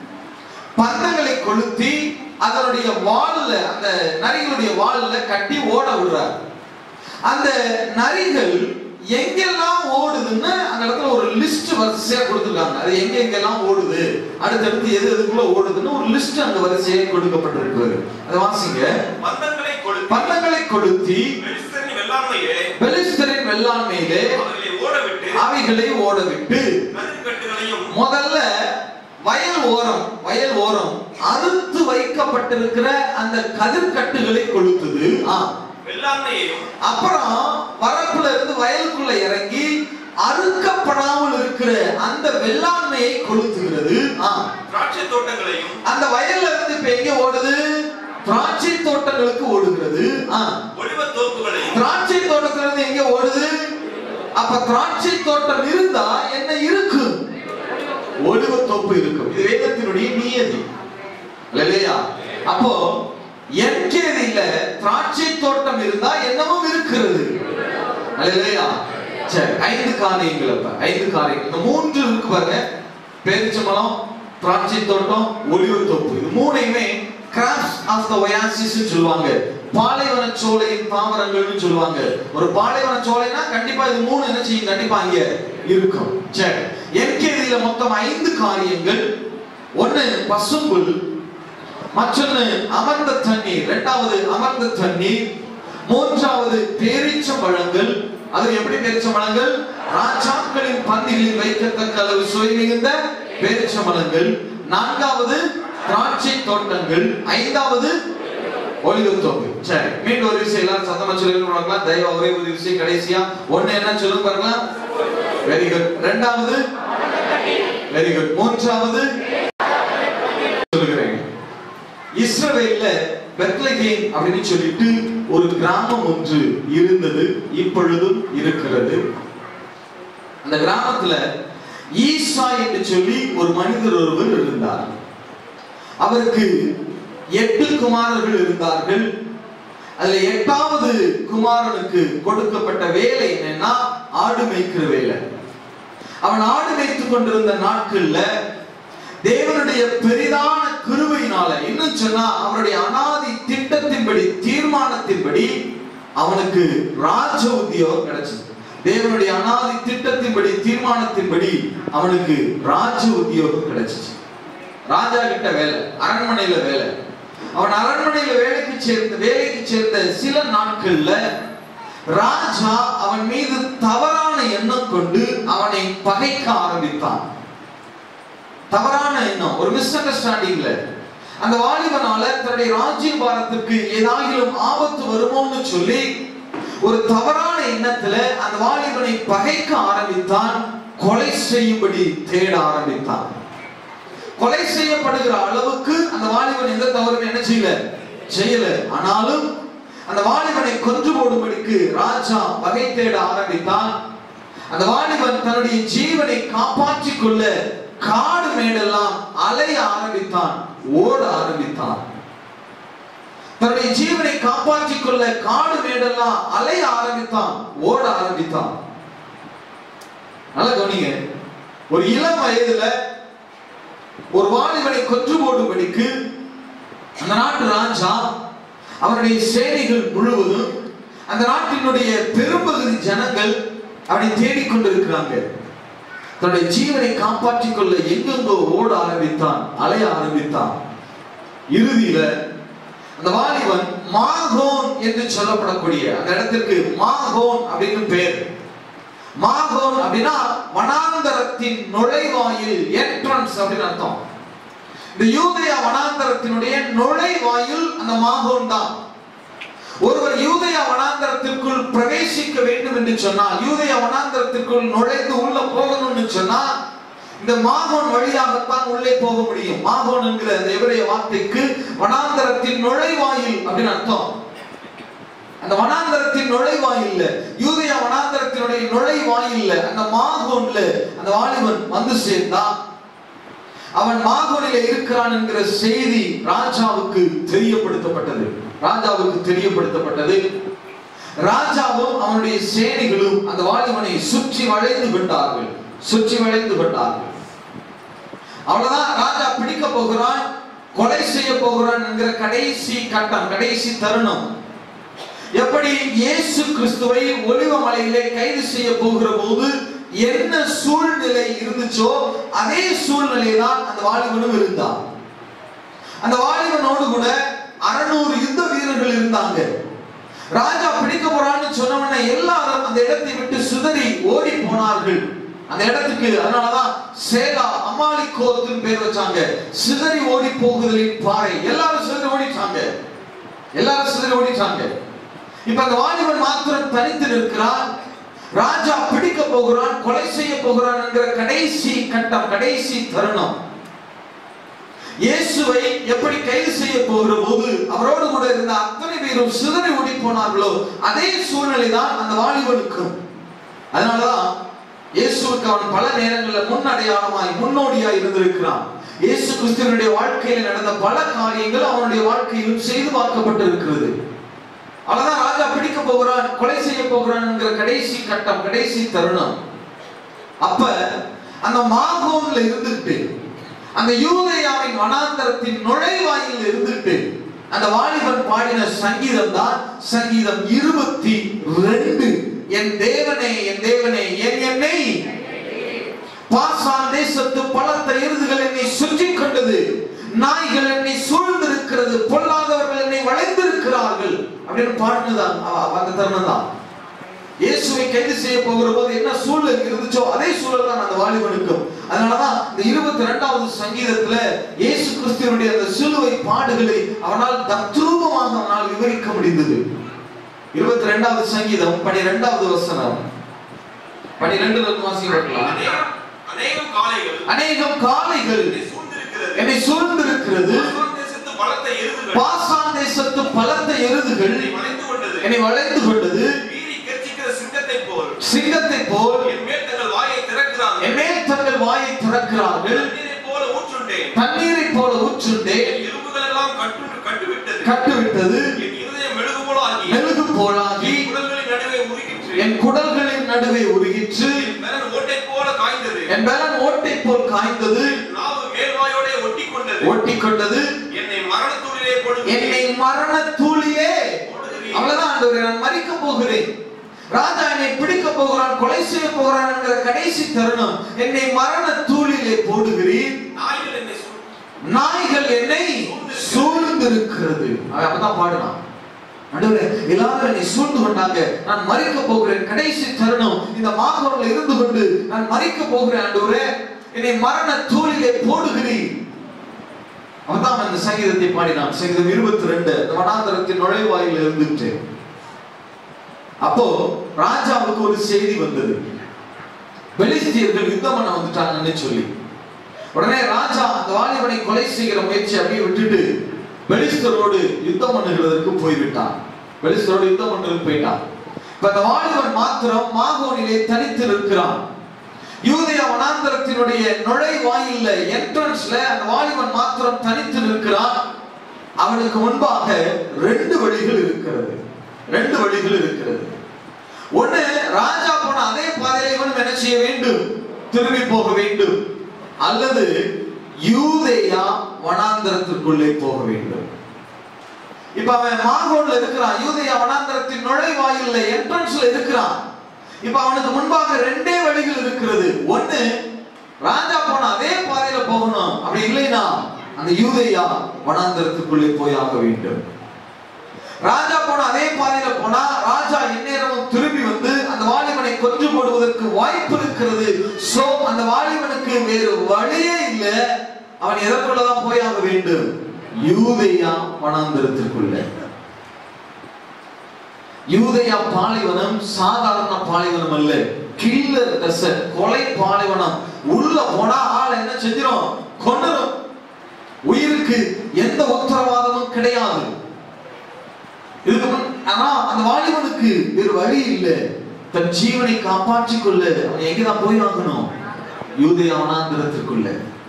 பந்தங்களை கொளுத்தி அதனுடைய வால்ல அந்த நரிகளுடைய வால்ல கட்டி ஓட விடுறார் அந்த நரிகள் எங்கெல்லாம் ஓடுதுன்னு அந்த இடத்துல ஒரு லிஸ்ட் வரிசையா கொடுத்துருக்காங்க அது எங்க எங்கெல்லாம் ஓடுது அடுத்தடுத்து எது எதுக்குள்ள ஓடுதுன்னு ஒரு லிஸ்ட் அங்க வரிசையா கொடுக்கப்பட்டிருக்கு அதை வாசிங்க மந்தங்களை கொளுத்தி பந்தங்களை கொளுத்தி பெலிஸ்தரின் வெள்ளாண்மையே பெலிஸ்தரின் வெள்ளாண்மையிலே அவர்களை ஓடவிட்டு அவைகளை ஓட விட்டு கதிர்கட்டுகளையும் முதல்ல வயல் ஓரம் வயல் ஓரம் அறுத்து வைக்கப்பட்டிருக்கிற அந்த கதிர்கட்டுகளை கொளுத்துது ஆ. வெள்ளாண்மையையும் அப்புறம் வரப்புல இருந்து வயலுக்குள்ள இறங்கி அறுக்கப்படாமல் இருக்கிற அந்த வெள்ளாண்மையை கொளுத்துகிறது ஆ. திராட்சை தோட்டங்களையும் அந்த வயல்ல இருந்து இப்ப எங்க ஓடுது திராட்சை தோட்டங்களுக்கு ஓடுகிறது ஆ. ஒலிவ தோப்புகளையும் திராட்சை தோட்டத்துல இருந்து எங்க ஓடுது அப்ப திராட்சை தோட்டம் இருந்தா என்ன இருக்கும் ஒலிவ தோப்பு இருக்கும் இது வேதத்தினுடைய நியதி இல்லையா அப்போ என்கேதியில திராட்சை தோட்டம் இருந்தா என்னவும் இருக்கிறது இல்லையா சரி ஐந்து காரியங்கள் அப்ப ஐந்து காரியங்கள் இந்த மூன்று இருக்கு பாருங்க பேரிச்சம்பழம் திராட்சை தோட்டம் ஒலிவ தோப்பு இது மூணையுமே கிராப்ஸ் ஆஃப் த ஒயாசிஸ் சொல்லுவாங்க பாலைவன சோலையின் தாவரங்கள்னு சொல்லுவாங்க ஒரு பாலைவன சோலைனா கண்டிப்பா இது மூணு என்ன செய்யும் கண்டிப்பா இங்க இருக்கும் சரி என்கேதியில மொத்தம் ஐந்து காரியங்கள் ஒண்ணு பசும்புல் மற்றொன்னு அமர்ந்த தண்ணீர் இரண்டாவது அமர்ந்த தண்ணீர் மூன்றாவது பேரீச்சம்பழங்கள் அது எப்படி பேரிச்சம்பழங்கள் ராஜாக்களின் பந்திகளில் வைக்கத்தக்க அளவு சுவை மிகுந்த பேரிச்சம்பழங்கள் நான்காவது திராட்சை தோட்டங்கள் ஐந்தாவது ஒளிவுத்தோப்பு சரி மீண்டும் ஒரு விஷயம் எல்லாரும் சத்தமா சொல்லி பார்க்கலாம் தயவு ஒரே ஒரு விஷயம் கடைசியா ஒண்ணு என்ன சொல்லுங்க பாருங்களா வெரி குட் இரண்டாவது வெரி குட் மூன்றாவது சொல்லுகிறேன் இஸ்ரவேல்ல பெத்லகேம் அப்படின்னு சொல்லிட்டு ஒரு கிராமம் ஒன்று இருந்தது இப்பொழுதும் இருக்கிறது அந்த கிராமத்துல ஈசா என்று சொல்லி ஒரு மனிதர் ஒருவர் இருந்தார் அவருக்கு எட்டு குமாரர்கள் இருந்தார்கள் அதுல எட்டாவது குமாரனுக்கு கொடுக்கப்பட்ட வேலை என்னன்னா ஆடு மேய்க்கிற வேலை அவன் ஆடு மேய்த்துக் கொண்டிருந்த நாட்கள்ல தேவனுடைய பெரிதான கிருபையினால இன்னும் சொன்னா அவருடைய அனாதி திட்டத்தின்படி தீர்மானத்தின்படி அவனுக்கு ராஜ உத்தியோகம் கிடைச்சது தேவனுடைய அனாதி திட்டத்தின்படி தீர்மானத்தின்படி அவனுக்கு ராஜ உத்தியோகம் கிடைச்சிச்சு ராஜா கிட்ட வேலை அரண்மனையில வேலை அவன் அரண்மனையில வேலைக்கு சேர்ந்த வேலைக்கு சேர்ந்த சில நாட்கள்ல ராஜா அவன் மீது தவறான எண்ணம் கொண்டு அவனை பகைக்க ஆரம்பித்தான் தவறான எண்ணம் ஒரு மிஸ் அண்டர்ஸ்டாண்டிங்ல அந்த வாலிபனால தன்னுடைய ராஜ்யபாரத்திற்கு ஏதாகிலும் ஆபத்து வருமோன்னு சொல்லி ஒரு தவறான எண்ணத்துல அந்த வாலிபனை பகைக்க ஆரம்பித்தான் கொலை செய்யும்படி தேட ஆரம்பித்தான் கொலை செய்யப்படுகிற அளவுக்கு அந்த வாலிபன் எந்த தவறும் என்ன செய்யல செய்யல ஆனாலும் அந்த வாலிபனை கொன்று போடும்படிக்கு ராஜா வகை தேட ஆரம்பித்தான் அந்த வாலிபன் தன்னுடைய ஜீவனை காப்பாற்றிக் கொள்ள காடு மேடெல்லாம் அலைய ஆரம்பித்தான் ஓட ஆரம்பித்தான் தன்னுடைய ஜீவனை காப்பாற்றிக் கொள்ள காடு மேடெல்லாம் அலைய ஆரம்பித்தான் ஓட ஆரம்பித்தான் நல்லா கவனிங்க ஒரு இளம் வயதுல ஒரு வாலிபனை கொன்று போடும்படிக்கு அந்த நாட்டு ராஜா அவருடைய சேனைகள் முழுவதும் அந்த நாட்டினுடைய பெரும்பகுதி ஜனங்கள் அவனை தேடிக்கொண்டிருக்கிறாங்க தன்னுடைய ஜீவனை காப்பாற்றிக் கொள்ள எங்கெங்கோ ஓட ஆரம்பித்தான் அலைய ஆரம்பித்தான் இறுதியில அந்த வாலிபன் மாகோன் என்று சொல்லப்படக்கூடிய அந்த இடத்திற்கு மாகோன் அப்படின்னு பேர் மாகோன் அப்படின்னா வனாந்தரத்தின் நுழைவாயில் என்ட்ரன்ஸ் அப்படின்னு அர்த்தம் இந்த யூதயா வனாந்தரத்தினுடைய நுழைவாயில் அந்த மாகோன் தான் ஒருவர் யூதயா வனாந்தரத்திற்குள் பிரவேசிக்க வேண்டும் என்று சொன்னால் யூதயா வனாந்தரத்திற்குள் நுழைந்து உள்ள போகணும்னு சொன்னா இந்த மாகோன் வழியாகத்தான் உள்ளே போக முடியும் மாகோன் என்கிற அந்த எவரைய வார்த்தைக்கு வனாந்தரத்தின் நுழைவாயில் அப்படின்னு அர்த்தம் அந்த வனாந்தரத்தின் நுழைவாயில்ல யூதயா வனாந்தரத்தினுடைய நுழைவாயில்ல அந்த மாகோன்ல அந்த வாலிபன் வந்து சேர்ந்தான் அவன் மாகோனில இருக்கிறான் என்கிற செய்தி ராஜாவுக்கு தெரியப்படுத்தப்பட்டது ராஜாவுக்கு தெரியப்படுத்தப்பட்டது ராஜாவும் அவனுடைய சேனைகளும் அந்த வாலிபனை சுற்றி வளைந்து விட்டார்கள் சுற்றி வளைந்து விட்டார்கள் அவ்வளவுதான் ராஜா பிடிக்க போகிறான் கொலை செய்ய போகிறான் என்கிற கடைசி கட்டம் கடைசி தருணம் எப்படி இயேசு கிறிஸ்துவை ஒலிவ மலையிலே கைது செய்ய போகிற போது என்ன சூழ்நிலை இருந்துச்சோ அதே சூழ்நிலை தான் அந்த வாலிபனும் இருந்தான் அந்த வாலிபனோடு கூட அறுநூறு யுத்த வீரர்கள் இருந்தாங்க ராஜா பிடிக்க போறான்னு சொன்னவன எல்லாரும் அந்த இடத்தை விட்டு சிதறி ஓடி போனார்கள் அந்த இடத்துக்கு அதனாலதான் சேலா அமாலிக்கோத்துன்னு பேர் வச்சாங்க சிதறி ஓடி போகுதலின் பாறை எல்லாரும் சிதறி ஓடிட்டாங்க எல்லாரும் சிதறி ஓடிட்டாங்க இப்ப அந்த வாலிபன் மாத்திரம் தனித்து நிற்கிறான் ராஜா பிடிக்க போகிறான் கொலை செய்ய போகிறான் என்கிற கடைசி கட்டம் கடைசி தருணம் இயேசுவை எப்படி கைது செய்ய போகிற போது அவரோடு கூட இருந்த அத்தனை பேரும் சிதறி ஓடி போனார்களோ அதே சூழ்நிலை தான் அந்த வாலிபனுக்கும் அதனாலதான் இயேசுவுக்கு அவன் பல நேரங்களில் முன்னடையாளமாய் முன்னோடியாய் இருந்திருக்கிறான் இயேசு கிறிஸ்துவனுடைய வாழ்க்கையில் நடந்த பல காரியங்கள் அவனுடைய வாழ்க்கையிலும் செய்து பார்க்கப்பட்டிருக்கிறது அவ்வளவுதான் ராஜா பிடிக்க போகிறான் கொலை செய்ய போகிறான் என்கிற கடைசி கட்டம் கடைசி தருணம் அப்ப அந்த மாகோன்ல இருந்துட்டு அந்த யூதயாவின் வனாந்தரத்தின் நுழைவாயில் இருந்துட்டு அந்த வாலிபன் பாடின சங்கீதம் தான் சங்கீதம் இருபத்தி ரெண்டு என் தேவனே என் தேவனே என் என்னை பாசான் தேசத்து பலத்த எருதுகள் என்னை சுற்றி கொண்டது நாய்கள் என்னை சூழ்ந்திருக்கிறது பொல்லாதவர்கள் என்னை வளைந்திருக்கிறார்கள் அப்படின்னு பாடினதான் அந்த தருணம் தான் இயேசுவை கைது செய்ய போகிற போது என்ன சூழல் இருந்துச்சோ அதே சூழல் தான் அந்த வாலிபனுக்கும் அதனாலதான் இந்த இருபத்தி ரெண்டாவது சங்கீதத்துல இயேசு கிறிஸ்துவனுடைய அந்த சிலுவை பாடுகளை அவனால் தத்ரூபமாக அவனால் விவரிக்க முடிந்தது இருபத்தி ரெண்டாவது சங்கீதம் பனிரெண்டாவது வசனம் பனிரெண்டுல இருந்து வாசிக்க பார்க்கலாம் அநேகம் அநேகம் காளைகள் அநேகம் காளைகள் என்னை சூழ்ந்திருக்கிறது என்னை சூழ்ந்திருக்கிறது பாசான் தேசத்து பலத்த எருதுகள் பாசான் தேசத்து பலத்த எருதுகள் என்னை வளைந்து கொண்டது என்னை வளைந்து கொண்டது வீறி கெர்ச்சிக்கிற சிங்கத்தைப் போல் சிங்கத்தை போல் என் மேல் தங்கள் வாயை திறக்கிறார்கள் என் மேல் தங்கள் வாயை திறக்கிறார்கள் தண்ணீரைப் போல ஊற்றுண்டேன் தண்ணீரை போல ஊற்றுண்டேன் என் எலும்புகள் எல்லாம் கட்டு கட்டுவிட்டது கட்டுவிட்டது என் இருதயம் மெழுகு போல ஆகி மெழுகு போலாகி என் குடல்களின் நடுவே உருகிற்று என் குடல்களின் நடுவே உருகிற்று என் மேலன் ஓட்டை போல காய்ந்தது என் பலன் ஓட்டை போல் காய்ந்தது நாவு மேல்வாயோடே ஒட்டி கொண்டது ஒட்டி கொண்டது என்னை மரணத்தூளிலே என்னை கொடுத்து மரண தூளிலே அவ்வளவுதான் ஆண்டவரே நான் மறிக்க போகிறேன் ராஜா என்னை பிடிக்க போகிறான் கொலை செய்ய போகிறான் என்கிற கடைசி தருணம் என்னை மரண தூளிலே போடுகிறீர் நாய்கள் என்னை சூழ் நாய்கள் என்னை சூழ்ந்திருக்கிறது அவன் அப்பதான் பாடுனான் ஆண்டவரே எல்லாரும் என்னை சூழ்ந்து கொண்டாங்க நான் மறிக்க போகிறேன் கடைசி தருணம் இந்த மாகோரில் இருந்து கொண்டு நான் மறிக்க போகிறேன் ஆண்டவரே என்னை மரண தூளிலே போடுகிறீர் அவன்தான் அந்த சங்கீதத்தை பாடினான் சங்கீதம் இருபத்தி ரெண்டு அந்த வனாந்தரத்தின் நுழைவாயில் இருந்துட்டு அப்போ ராஜாவுக்கு ஒரு செய்தி வந்தது பெலிஸ்தியர்கள் யுத்தம் பண்ண வந்துட்டாங்கன்னு சொல்லி உடனே ராஜா அந்த வாலிபனை கொலை செய்கிற முயற்சி அப்படியே விட்டுட்டு பெலிஸ்தரோடு யுத்தம் பண்ணுகிறதற்கு போய்விட்டான் பெலிஸ்தரோடு யுத்தம் பண்றதுக்கு போயிட்டான் இப்ப அந்த வாலிபன் மாத்திரம் மாகோனிலே தனித்து நிற்கிறான் யூதயா வனாந்தரத்தினுடைய நுழைவாயில்ல என்ட்ரன்ஸ்ல அந்த வாலிபன் மாத்திரம் தனித்து நிற்கிறான் அவனுக்கு முன்பாக ரெண்டு வழிகள் இருக்கிறது ரெண்டு வழிகள் இருக்கிறது ஒண்ணு ராஜா போன அதே பாதையில இவன் என்ன செய்ய வேண்டும் திரும்பி போக வேண்டும் அல்லது யூதேயா வனாந்தரத்திற்குள்ளே போக வேண்டும் இப்ப அவன் மாகோன்ல இருக்கிறான் யூதேயா வனாந்தரத்தின் நுழைவாயில்ல என்ட்ரன்ஸ்ல இருக்கிறான் இப்ப அவனுக்கு முன்பாக ரெண்டே வழிகள் இருக்கிறது ஒண்ணு ராஜா போன அதே பாதையில போகணும் அப்படி இல்லைன்னா அந்த யூதேயா வனாந்தரத்துக்குள்ளே போய் ஆக வேண்டும் ராஜா போன அதே பாதையில போனா ராஜா எந்நேரமும் திரும்பி வந்து அந்த வாலிபனை கொன்று போடுவதற்கு வாய்ப்பு இருக்கிறது சோ அந்த வாலிபனுக்கு வேறு வழியே இல்ல அவன் எதற்குள்ளதான் போய் ஆக வேண்டும் யூதேயா வனாந்தரத்திற்குள்ள யூதேயா பாலைவனம் சாதாரண பாலைவனம் அல்ல கில்லர் டெசர்ட் கொலை பாலைவனம் உள்ள போனா ஆள் என்ன செஞ்சிடும் கொண்டுரும் உயிருக்கு எந்த உத்தரவாதமும் கிடையாது இதுக்கு முன் ஆனா அந்த வாலிபனுக்கு வேறு வழி இல்லை தன் ஜீவனை காப்பாற்றிக் கொள்ள அவன் எங்கதான் போய் ஆகணும் யூதேயா வனாந்திரத்திற்குள்ள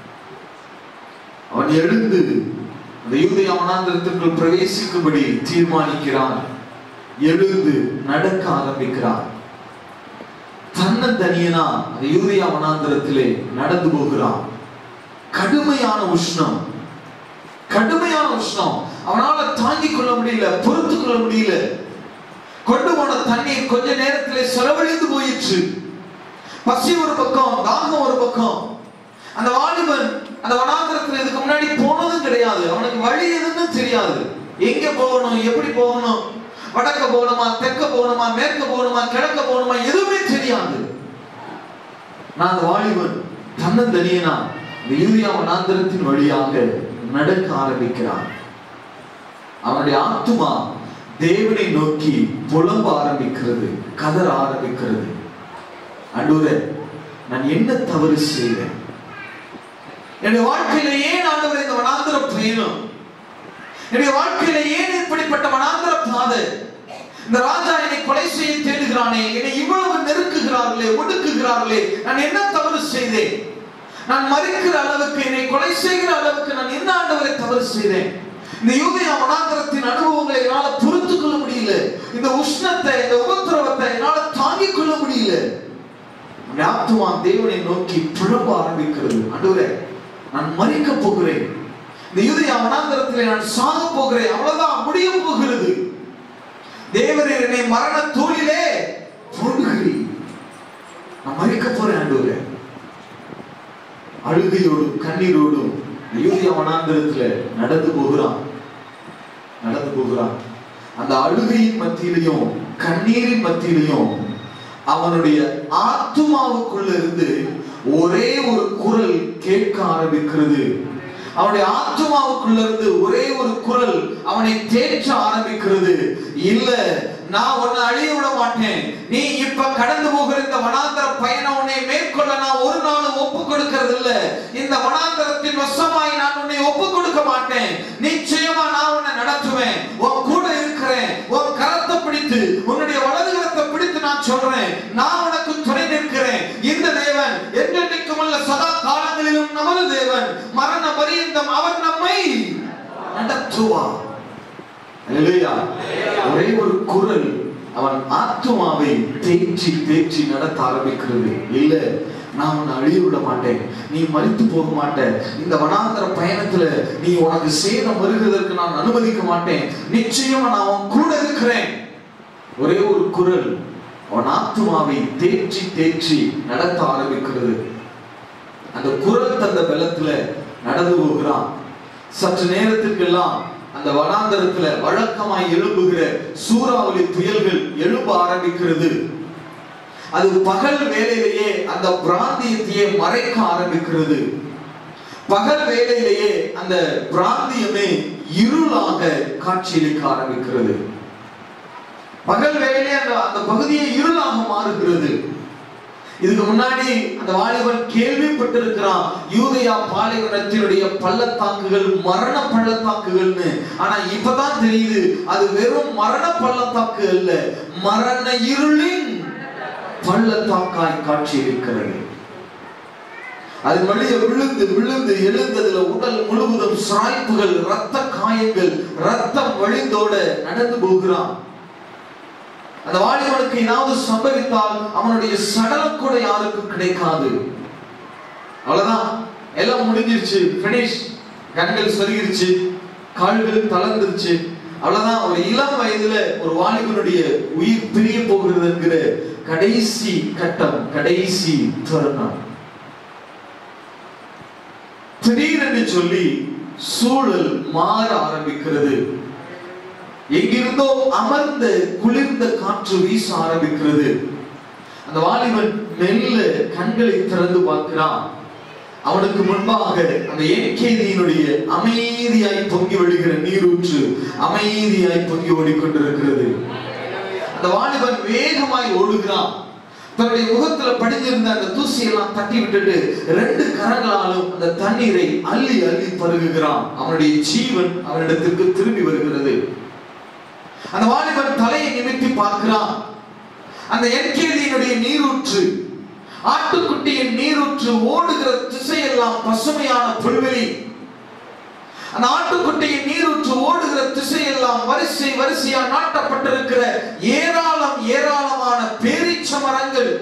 அவன் எழுந்து அந்த யூதேயா வனாந்திரத்திற்குள் பிரவேசிக்கும்படி தீர்மானிக்கிறான் எழுந்து நடக்க ஆரம்பிக்கிறான் தன்னந்தனியனா அந்த யூதேயா வனாந்திரத்திலே நடந்து போகிறான் கடுமையான உஷ்ணம் கடுமையான உஷ்ணம் அவனால தாங்கிக் கொள்ள முடியல பொறுத்து கொள்ள முடியல கொண்டு போன தண்ணீர் கொஞ்ச நேரத்திலே செலவழிந்து போயிற்று பசி ஒரு பக்கம் தாகம் ஒரு பக்கம் அந்த வாலிபன் அந்த வனாந்திரத்தில் இதுக்கு முன்னாடி போனதும் கிடையாது அவனுக்கு வழி எதுன்னு தெரியாது எங்க போகணும் எப்படி போகணும் வடக்க போகணுமா தெற்க போகணுமா மேற்க போகணுமா கிழக்க போகணுமா எதுவுமே தெரியாது நான் அந்த வாலிபன் தன்னந்தனியனா இந்த யூரியா வனாந்திரத்தின் வழியாக நடக்க ஆரம்பிக்கிறான் அவனுடைய ஆத்துமா தேவனை நோக்கி புலம்ப ஆரம்பிக்கிறது கதற ஆரம்பிக்கிறது அண்டூரே நான் என்ன தவறு செய்தேன் என்னுடைய வாழ்க்கையில ஏன் ஆண்டவர் இந்த வனாந்திர பயணம் என்னுடைய வாழ்க்கையில ஏன் இப்படிப்பட்ட வனாந்திர பாதை இந்த ராஜா என்னை கொலை செய்ய தேடுகிறானே என்னை இவ்வளவு நெருக்குகிறார்களே ஒடுக்குகிறார்களே நான் என்ன தவறு செய்தேன் நான் மறிக்கிற அளவுக்கு என்னை கொலை செய்கிற அளவுக்கு நான் என்ன ஆண்டவரை தவறு செய்தேன் இந்த யூதயா வனாந்தரத்தின் அனுபவங்களை என்னால பொறுத்து கொள்ள முடியல இந்த உஷ்ணத்தை இந்த உபத்திரவத்தை என்னால தாங்கிக் கொள்ள முடியல உன்னுடைய ஆத்துமா தேவனை நோக்கி புலம்ப ஆரம்பிக்கிறது ஆண்டவரே நான் மறிக்க போகிறேன் இந்த யூதயா வனாந்தரத்திலே நான் சாக போகிறேன் அவ்வளவுதான் முடிய போகிறது தேவரே என்னை மரண தூளிலே போடுகிறீர் நான் மறிக்க போறேன் ஆண்டவரே அழுகையோடும் கண்ணீரோடும் யூதியா வனாந்திரத்துல நடந்து போகிறான் நடந்து போகிறான் அந்த அழுகையின் மத்தியிலையும் கண்ணீரின் மத்தியிலையும் அவனுடைய ஆத்துமாவுக்குள்ள இருந்து ஒரே ஒரு குரல் கேட்க ஆரம்பிக்கிறது அவனுடைய ஆத்துமாவுக்குள்ள இருந்து ஒரே ஒரு குரல் அவனை தேற்ற ஆரம்பிக்கிறது இல்ல நான் உன்னை அழிய விட மாட்டேன் நீ இப்ப கடந்து போகிற இந்த வனாந்தர பயணம் உன்னை மேற்கொள்ள நான் ஒரு நாளும் ஒப்பு கொடுக்கிறது இல்ல இந்த வனாந்தரத்தின் வசமாய் நான் உன்னை ஒப்பு கொடுக்க மாட்டேன் நிச்சயமா நான் உன்னை நடத்துவேன் உன் கூட இருக்கிறேன் உன் கரத்தை பிடித்து உன்னுடைய வலது கரத்தை பிடித்து நான் சொல்றேன் நான் உனக்கு துணை நிற்கிறேன் இந்த தேவன் என்றென்றைக்கும் உள்ள சதா காலங்களிலும் நமது தேவன் மரண பரியந்தம் அவர் நம்மை நடத்துவார் அல்லேலூயா. ஒரே ஒரு குரல் அவன் ஆத்துமாவை தேய்ச்சி தேய்ச்சி நடத்த ஆரம்பிக்கிறது இல்ல நான் உன்னை அழிய விட மாட்டேன் நீ மறித்து போக மாட்ட இந்த வனாந்தர பயணத்துல நீ உனக்கு சேதம் வருகிறதற்கு நான் அனுமதிக்க மாட்டேன் நிச்சயமா நான் உன் கூட இருக்கிறேன் ஒரே ஒரு குரல் அவன் ஆத்துமாவை தேய்ச்சி தேய்ச்சி நடத்த ஆரம்பிக்கிறது அந்த குரல் தந்த பலத்துல நடந்து போகிறான் சற்று நேரத்துக்கெல்லாம் அந்த வனாந்தரத்துல வழக்கமாய் எழும்புகிற சூறாவளி புயல்கள் எழும்ப ஆரம்பிக்கிறது அது பகல் வேளையிலேயே அந்த பிராந்தியத்தையே மறைக்க ஆரம்பிக்கிறது பகல் வேளையிலேயே அந்த பிராந்தியமே இருளாக காட்சியளிக்க ஆரம்பிக்கிறது பகல் வேளையிலே அந்த அந்த பகுதியே இருளாக மாறுகிறது இதுக்கு முன்னாடி அந்த வாலிபன் கேள்விப்பட்டிருக்கிறான் யூதயா பாலைவனத்தினுடைய பள்ளத்தாக்குகள் மரண பள்ளத்தாக்குகள்னு ஆனா இப்பதான் தெரியுது அது வெறும் மரண பள்ளத்தாக்கு அல்ல மரண இருளின் பள்ளத்தாக்காய் காட்சி இருக்கிறது அது வழிய விழுந்து விழுந்து எழுந்ததுல உடல் முழுவதும் சாய்ப்புகள் ரத்த காயங்கள் ரத்தம் வழிந்தோட நடந்து போகிறான் அந்த வாலிபனுக்கு ஏதாவது சம்பவித்தால் அவனுடைய சடலம் கூட யாருக்கும் கிடைக்காது அவ்வளவுதான் எல்லாம் முடிஞ்சிருச்சு பினிஷ் கண்கள் சொருகிருச்சு கால்கள் தளர்ந்துருச்சு அவ்வளவுதான் ஒரு இளம் வயதுல ஒரு வாலிபனுடைய உயிர் பிரிய போகிறது என்கிற கடைசி கட்டம் கடைசி தருணம் திடீரென்று சொல்லி சூழல் மாற ஆரம்பிக்கிறது எங்கிருந்தோ அமர்ந்த குளிர்ந்த காற்று வீச ஆரம்பிக்கிறது அந்த வாலிபன் மெல்ல கண்களை திறந்து பார்க்கிறான் அவனுக்கு முன்பாக அந்த ஏகேதியினுடைய அமைதியாய் பொங்கி வழிகிற நீரூற்று அமைதியாய் பொங்கி ஓடிக்கொண்டிருக்கிறது அந்த வாலிபன் வேகமாய் ஓடுகிறான் தன்னுடைய முகத்துல படிஞ்சிருந்த அந்த தூசி எல்லாம் தட்டி விட்டுட்டு ரெண்டு கரங்களாலும் அந்த தண்ணீரை அள்ளி அள்ளி பருகுகிறான் அவனுடைய ஜீவன் அவனிடத்திற்கு திரும்பி வருகிறது அந்த வாலிபன் தலையை நிமித்தி பார்க்கிறான் அந்த என்கேதியினுடைய நீரூற்று ஆட்டுக்குட்டியின் நீரூற்று ஓடுகிற திசையெல்லாம் பசுமையான புல்வெளி அந்த ஆட்டுக்குட்டியின் நீரூற்று ஓடுகிற திசையெல்லாம் வரிசை வரிசையா நாட்டப்பட்டிருக்கிற ஏராளம் ஏராளமான பேரீச்ச மரங்கள்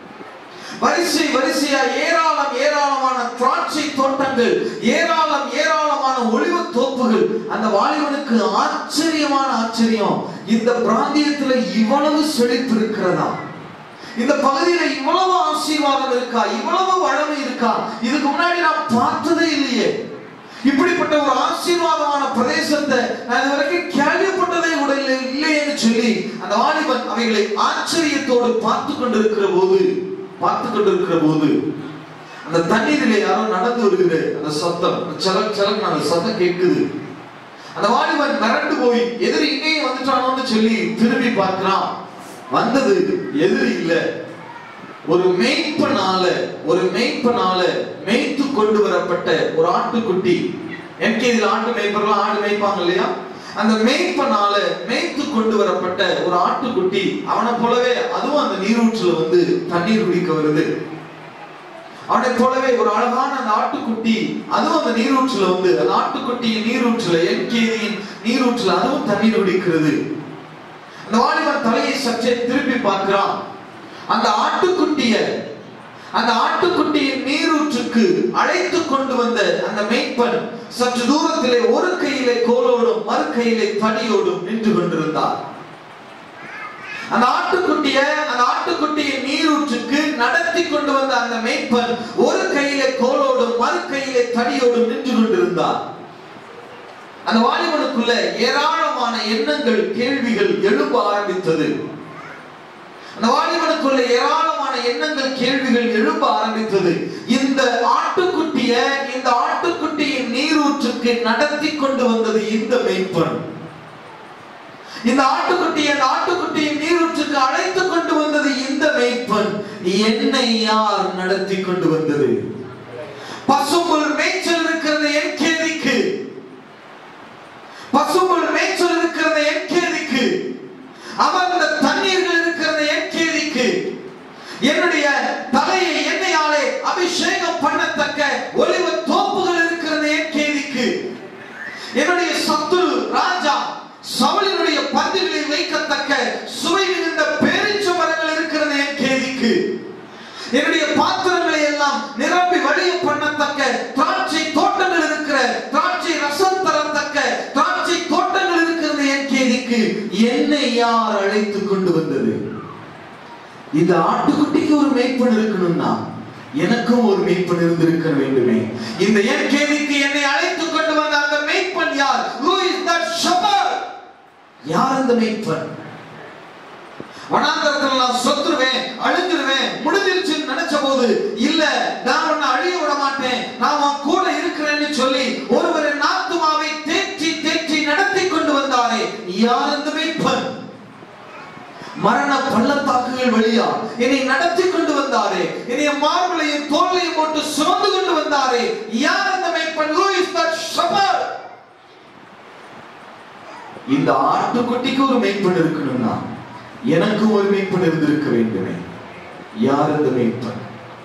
வரிசை வரிசையா ஏராளம் ஏராளமான திராட்சை தோட்டங்கள் ஏராளம் ஏராளமான ஒளிவ தோப்புகள் அந்த வாலிபனுக்கு ஆச்சரியமான ஆச்சரியம் இந்த பிராந்தியத்துல இவ்வளவு செழிப்பு இருக்கிறதா இந்த பகுதியில இவ்வளவு ஆசீர்வாதம் இருக்கா இவ்வளவு வளமை இருக்கா இதுக்கு முன்னாடி நான் பார்த்ததே இல்லையே இப்படிப்பட்ட ஒரு ஆசீர்வாதமான பிரதேசத்தை நான் இதுவரைக்கும் கேள்விப்பட்டதே கூட இல்லை இல்லையேன்னு சொல்லி அந்த வாலிபன் அவைகளை ஆச்சரியத்தோடு பார்த்து கொண்டிருக்கிற போது பார்த்து கொண்டிருக்கிற போது அந்த தண்ணீரிலே யாரோ நடந்து வருகிற அந்த சத்தம் சலக் சலக் அந்த சத்தம் கேட்குது அந்த வாலிபன் மிரண்டு போய் எதிரி இங்கேயும் வந்துட்டானோன்னு சொல்லி திரும்பி பார்க்கிறான் வந்தது எதிரி இல்ல ஒரு மேய்ப்பனால ஒரு மேய்ப்பனால மேய்த்து கொண்டு வரப்பட்ட ஒரு ஆட்டுக்குட்டி எம்கேதியில் ஆட்டு மேய்ப்பர்கள் ஆடு மேய்ப்பாங்க இல்லையா அந்த மேய்ப்பனால மேய்த்து கொண்டு வரப்பட்ட ஒரு ஆட்டுக்குட்டி அவனை போலவே அதுவும் அந்த நீரூற்றுல வந்து தண்ணீர் குடிக்க வருது அவனை போலவே ஒரு அழகான அந்த ஆட்டுக்குட்டி அதுவும் அந்த நீரூற்றுல வந்து அந்த ஆட்டுக்குட்டியின் நீரூற்றுல என்கேதியின் நீரூற்றுல அதுவும் தண்ணீர் குடிக்கிறது அந்த வாலிபன் தலையை சற்றே திருப்பி பார்க்கிறான் அந்த ஆட்டுக்குட்டிய அந்த ஆட்டுக்குட்டியின் நீரூற்றுக்கு அழைத்து கொண்டு வந்த அந்த மேய்ப்பன் சற்று தூரத்திலே ஒரு கையிலே கோலோடும் மறு கையிலே தடியோடும் நின்று கொண்டிருந்தார் அந்த ஆட்டுக்குட்டிய அந்த ஆட்டுக்குட்டியின் நீரூற்றுக்கு நடத்தி கொண்டு வந்த அந்த மேய்ப்பன் ஒரு கையிலே கோலோடும் மறு கையிலே தடியோடும் நின்று கொண்டிருந்தார் அந்த வாலிபனுக்குள்ள ஏராளமான எண்ணங்கள் கேள்விகள் எழும்ப ஆரம்பித்தது அந்த வாலிபனுக்குள்ள ஏராளமான எண்ணங்கள் கேள்விகள் எழும்ப ஆரம்பித்தது இந்த ஆட்டுக்குட்டிய இந்த ஆட்டுக்குட்டியின் நீரூற்றுக்கு நடத்தி கொண்டு வந்தது இந்த மேய்ப்பன் இந்த ஆட்டுக்குட்டியை அந்த ஆட்டுக்குட்டியை என்னை யார் நடத்தி கொண்டு வந்தது பசும்புல் மேய்ச்சல் இருக்கிறது என் கேதிக்கு பசும்புல் மேய்ச்சல் இருக்கிறது என் கேதிக்கு அமர்ந்த தண்ணீர்கள் இருக்கிறது என் கேதிக்கு என்னுடைய தலையை எண்ணெயாலே அபிஷேகம் பண்ணத்தக்க ஒளிவ தோப்புகள் இருக்கிறது என் கேதிக்கு என்னுடைய சத்துரு ராஜா சவலினுடைய பந்திகளில் வைக்கத்தக்க சுவை மிகுந்த பேரிச்ச மரங்கள் இருக்கிறது என் கேதிக்கு என்னுடைய பாத்திரங்களை எல்லாம் நிரப்பி வழிய பண்ணத்தக்க திராட்சை தோட்டங்கள் இருக்கிற திராட்சை ரசம் தரத்தக்க திராட்சை தோட்டங்கள் இருக்கிறது என் கேதிக்கு என்னை யார் அழைத்து கொண்டு வந்தது இந்த ஆட்டுக்குட்டிக்கு ஒரு மேய்ப்பன் இருக்கணும்னா எனக்கும் ஒரு மேய்ப்பன் இருந்திருக்க வேண்டுமே இந்த என் கேள்விக்கு என்னை அழைத்து கொண்டு வந்த அந்த மேய்ப்பன் யார் who is that shepherd யார் அந்த மேய்ப்பன் வனாந்தரத்துல நான் சொத்துருவேன் அழிஞ்சிருவேன் முடிஞ்சிருச்சுன்னு நினைச்ச போது இல்ல நான் உன்னை அழிய விட மாட்டேன் நான் உன் கூட இருக்கிறேன்னு சொல்லி ஒருவரின் ஆத்துமாவை தேற்றி தேற்றி நடத்தி கொண்டு வந்தாரே யார் அந்த மேய்ப்பன் மரண பள்ளத்தாக்குகள் வழியா என்னை நடத்தி கொண்டு வந்தாரே என்னைய மார்பலையும் தோல்லையும் போட்டு சுமந்து கொண்டு வந்தாரே யார் அந்த மேய்ப்பன் who is that shepherd இந்த ஆட்டுக்குட்டிக்கு ஒரு மேய்ப்பன் இருக்கணும்னா எனக்கும் ஒரு மேய்ப்பன் இருந்திருக்க வேண்டுமே யார் அந்த மேய்ப்பன்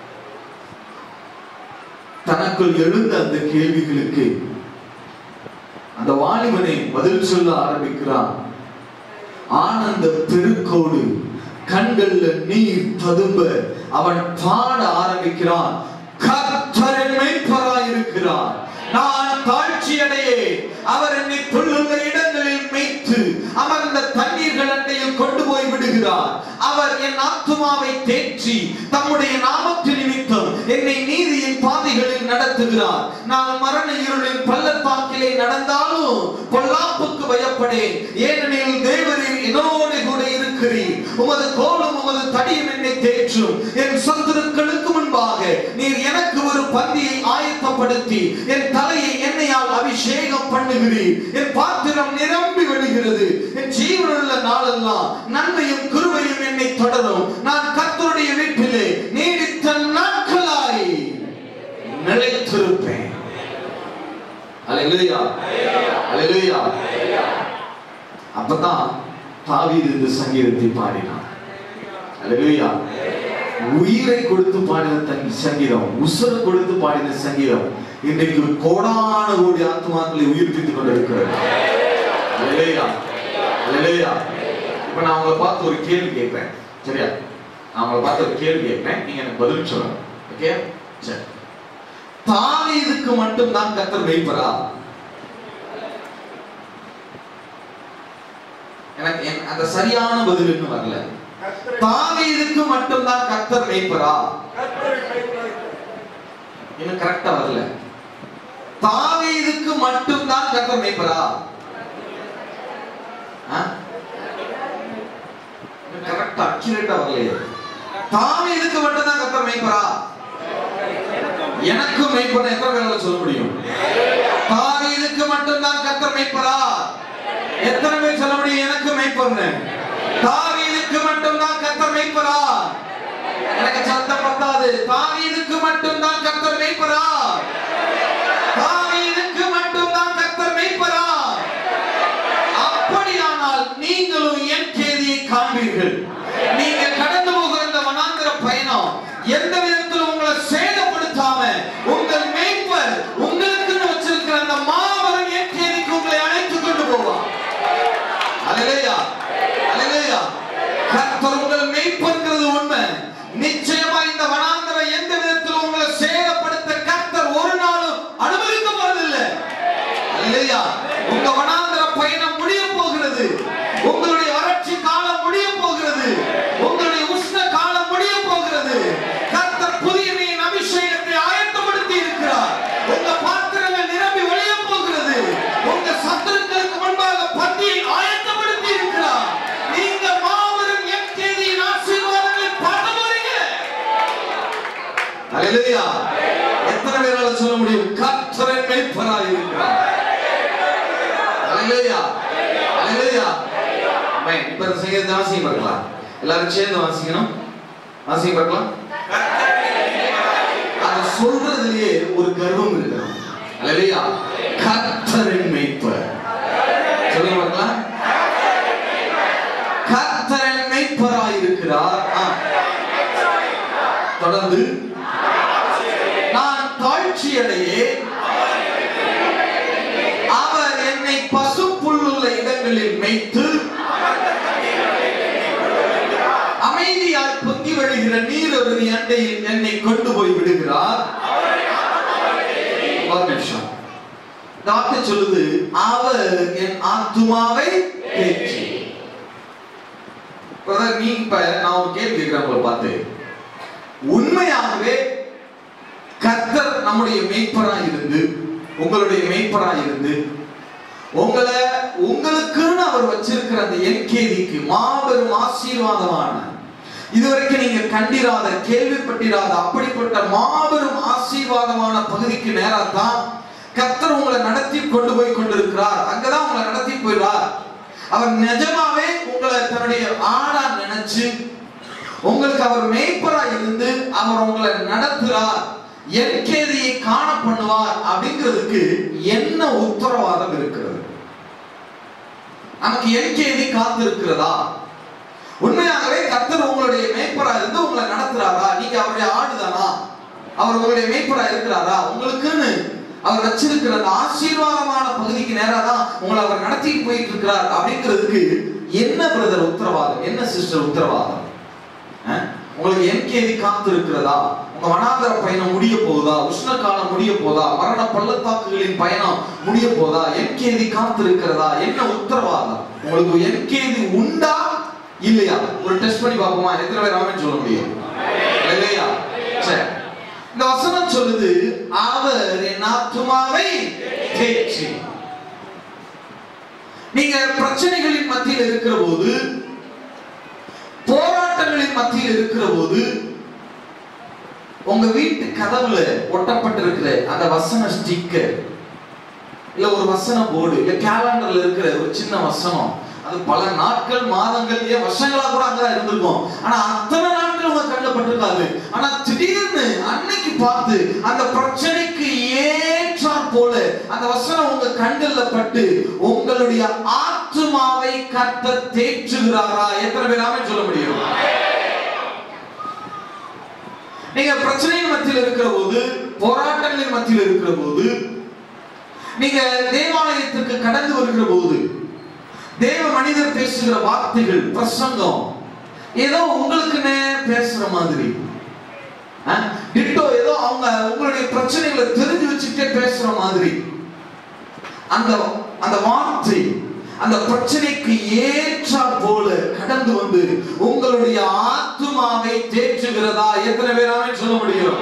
தனக்குள் எழுந்த அந்த கேள்விகளுக்கு அந்த வாலிபனை பதில் சொல்ல ஆரம்பிக்கிறான் ஆனந்த பெருக்கோடு கண்கள்ல நீர் ததும்ப அவன் பாட ஆரம்பிக்கிறான் கர்த்தரின் மெய்ப்பராய் இருக்கிறார் நான் தாழ்ச்சி அடையே அவர் என்னை புல்லுள்ள இடங்களில் மேய்த்து அமர்ந்த தண்ணீர்கள் அண்டையில் கொண்டு போய் விடுகிறார் அவர் என் ஆத்துமாவை தேற்றி தம்முடைய நாமத்து நிமித்தம் என்னை நீதியின் பாதைகளில் நடத்துகிறார் நான் மரண இருளின் பள்ளத்தாக்கிலே நடந்தாலும் பொல்லாப்புக்கு பயப்படேன் ஏனெனில் தேவரில் என்னோடு கூட இருக்கிறீர் உமது கோலும் உமது தடியும் என்னை தேற்றும் என் சத்துருக்களுக்கு முன்பாக நீர் எனக்கு ஒரு பந்தியை ஆயத்தப்படுத்தி என் தலையை எண்ணெயால் அபிஷேகம் பண்ணுகிறீர் என் பாத்திரம் நிரம்பி விடுகிறது என் ஜீவனுள்ள நாளெல்லாம் நன்மையும் கிருபையும் என்னை தொடரும் நான் கர்த்தருடைய வீட்டிலே நீடித்த நாட்களாய் நிலைத்திருப்பேன் அல்லேலூயா அல்லேலூயா அப்பதான் தாவீது இந்த சங்கீதத்தை பாடினான் அல்லேலூயா உயிரை கொடுத்து பாடின தன் சங்கீதம் உசுர கொடுத்து பாடின சங்கீதம் இன்றைக்கு கோடான கோடி ஆத்மாக்களை உயிர்ப்பித்துக் கொண்டிருக்கிறது அல்லேலூயா அல்லேலூயா இப்ப நான் உங்களை பார்த்து ஒரு கேள்வி கேட்கிறேன் சரியா நான் உங்களை பார்த்து ஒரு கேள்வி கேட்கிறேன் நீங்க எனக்கு பதில் சொல்லணும் ஓகே சரி தாவீதுக்கு மட்டும் தான் கத்தர் மெய்ப்பரா எனக்கு என்- அந்த சரியான பதில் இன்னும் வரல தாவீதுக்கு மட்டும் தான் கத்தர் மெய்ப்பரா இன்னும் கரெக்டா வரல தாவீதுக்கு மட்டும் தான் கத்தர் மெய்ப்பரா கரெக்டா அக்யூரேட்டா வரலையே தாவீதுக்கு மட்டும் தான் கத்தர் மெய்ப்பரா எனக்கும் மெய்ப்பன எத்தனை பேரால சொல்ல முடியும் தாவீதுக்கு மட்டும்தான் கத்தர் மெய்ப்பரா எத்தனை பேர் சொல்ல முடியும் எனக்கு மெய்ப்பன்னு தாவீதுக்கு மட்டும்தான் கத்தர் மெய்ப்பரா எனக்கு சத்தம் பத்தாது தாவீதுக்கு மட்டும்தான் கத்தர் மெய்ப்பரா தாவீதுக்கு மட்டும்தான் கத்தர் மெய்ப்பரா அப்படியானால் நீங்களும் என் கேதியை காண்பீர்கள் நீங்க கடந்து போகிற இந்த வனாந்திர பயணம் எந்த விதத்திலும் உங்களை சேதப்படுத்தாம உங்கள் மேய்ப்பர் உங்களுக்குன்னு வச்சிருக்கிற அந்த மாபெரும் என் கேதிக்கு உங்களை அழைத்து கொண்டு போவார் அல்லேலூயா அல்லேலூயா கர்த்தர் உங்கள் மேய்ப்பர்ங்கிறது உண்மை நிச்சயமா இந்த வனாந்தரம் எந்த விதத்திலும் உங்களை சேதப்படுத்த கர்த்தர் ஒரு நாளும் அனுமதிக்க போறதில்லை அல்லேலூயா உங்க வனாந்தர பயணம் முடிய போகிறது உங்களுடைய வறட்சி காலம் முடிய போகிறது உங்களுடைய உஷ்ண காலம் முடிய போகிறது கர்த்தர் புதிய நீரின் அபிஷேகத்தை ஆயத்தப்படுத்தி இருக்கிறார் உங்க பாத்திரங்கள் நிரம்பி வழிய போகிறது உங்க சத்துருக்களுக்கு முன்பாக பந்தியை ஆயத்தப்படுத்தி இருக்கிறார் நீங்க மாபெரும் எக்கேதியின் ஆசீர்வாதங்களை பார்க்க போறீங்க அல்லேலூயா எத்தனை பேரால சொல்ல முடியும் கர்த்தரின் மேய்ப்பராய் இருக்கிறார் அல்லேலூயா அல்லேலூயா ஆமென் இப்ப இந்த சங்கீதத்தை வாசிக்க பார்க்கலாம் எல்லாரும் சேர்ந்து வாசிக்கணும் வாசிங்க பார்க்கலாம் அதை சொல்றதுலயே ஒரு கர்வம் இருக்கணும் அல்லையா கர்த்தரின் மேய்ப்பர் சொல்லுங்க பார்க்கலாம் கர்த்தரின் மேய்ப்பராய் இருக்கிறார் ஆ. தொடர்ந்து நான் தாழ்ச்சி அடையே அவர் என்னை பசுப்புல்லுள்ள இடங்களில் மேய்த்து அமைதியாய் பொங்கி வழிகிற நீர் ஒரு அண்டையில் என்னை கொண்டு போய் விடுகிறார் ஒரு நிமிஷம் இந்த வார்த்தை சொல்லுது அவர் என் ஆத்துமாவை தேற்றி Brother, நீ இப்ப நான் ஒரு கேள்வி கேட்கிறேன் உங்களை பார்த்து உண்மையாகவே கர்த்தர் நம்முடைய மெய்ப்பராய் இருந்து உங்களுடைய மெய்ப்பராய் இருந்து உங்களை உங்களுக்குன்னு அவர் வச்சிருக்கிற அந்த என்கேதிக்கு மாபெரும் ஆசீர்வாதமான இதுவரைக்கும் நீங்க கண்டிராத கேள்விப்பட்டிராத அப்படிப்பட்ட மாபெரும் ஆசீர்வாதமான பகுதிக்கு நேரா தான் கர்த்தர் உங்களை நடத்தி கொண்டு போய் கொண்டிருக்கிறார் அங்கதான் உங்களை நடத்தி போயிடுவார் அவர் நிஜமாவே உங்களை தன்னுடைய ஆடா நினைச்சு உங்களுக்கு அவர் மேய்ப்பரா இருந்து அவர் உங்களை நடத்துறார் என்கேதியை காண பண்ணுவார் அப்படிங்கிறதுக்கு என்ன உத்தரவாதம் இருக்கிறது நமக்கு என்கேதி காத்து இருக்கிறதா உண்மையாகவே கர்த்தர் உங்களுடைய மேய்ப்பரா இருந்து உங்களை நடத்துறாரா நீங்க அவருடைய ஆடுதானா அவர் உங்களுடைய மேய்ப்பரா இருக்கிறாரா உங்களுக்குன்னு அவர் வச்சிருக்கிற அந்த ஆசீர்வாதமான பகுதிக்கு நேரா தான் உங்களை அவர் நடத்திட்டு போயிட்டு இருக்கிறார் அப்படிங்கிறதுக்கு என்ன பிரதர் உத்தரவாதம் என்ன சிஸ்டர் உத்தரவாதம் அஹ்? உங்களுக்கு என்கேதி காத்து இருக்கிறதா உங்க வனாந்தர பயணம் முடிய போகுதா உஷ்ண காலம் முடிய போதா மரண பள்ளத்தாக்குகளின் பயணம் முடிய போதா என்கேதி காத்து இருக்கிறதா என்ன உத்தரவாதம் உங்களுக்கு என்கேதி உண்டா இல்லையா ஒரு டெஸ்ட் பண்ணி பார்ப்போமா எத்தனை பேர் ஆமென் சொல்ல முடியும் இல்லையா சரி இந்த வசனம் சொல்லுது அவர் என் ஆத்துமாவை தேற்றி நீங்க பிரச்சனைகளின் மத்தியில் இருக்கிற போது போராட்டங்களின் மத்தியில் இருக்கிற போது உங்க வீட்டு கதவுல ஒட்டப்பட்டிருக்கிற அந்த வசன ஸ்டிக்கர் இல்ல ஒரு வசன போர்டு இல்ல கேலண்டர்ல இருக்கிற ஒரு சின்ன வசனம் அது பல நாட்கள் மாதங்கள் ஏன் வருஷங்களா கூட அங்கதான் இருந்திருக்கும் ஆனா அத்தனை நாட்கள் உங்க கண்ணில் பட்டிருக்காது ஆனா திடீர்னு அன்னைக்கு பார்த்து அந்த பிரச்சனைக்கு ஏற்றாற் போல அந்த வசனம் உங்க கண்கள்ல பட்டு உங்களுடைய ஆத்துமாவை கத்த தேற்றுகிறாரா எத்தனை பேர் ஆமென் சொல்ல முடியும் நீங்க பிரச்சனையின் மத்தியில் இருக்கிற போது போராட்டங்களின் மத்தியில் இருக்கிற போது நீங்க தேவாலயத்திற்கு கடந்து வருகிற போது தேவ மனிதர் பேசுகிற வார்த்தைகள் பிரசங்கம் ஏதோ உங்களுக்குன்னே பேசுற மாதிரி அஹ், டிட்டோ ஏதோ அவங்க உங்களுடைய பிரச்சனைகளை தெரிஞ்சு வச்சுக்கிட்டே பேசுற மாதிரி அந்த அந்த வார்த்தை அந்த பிரச்சனைக்கு ஏற்றாற் போல கடந்து வந்து உங்களுடைய ஆத்துமாவை தேற்றுகிறதா எத்தனை பேராமே சொல்ல முடியும்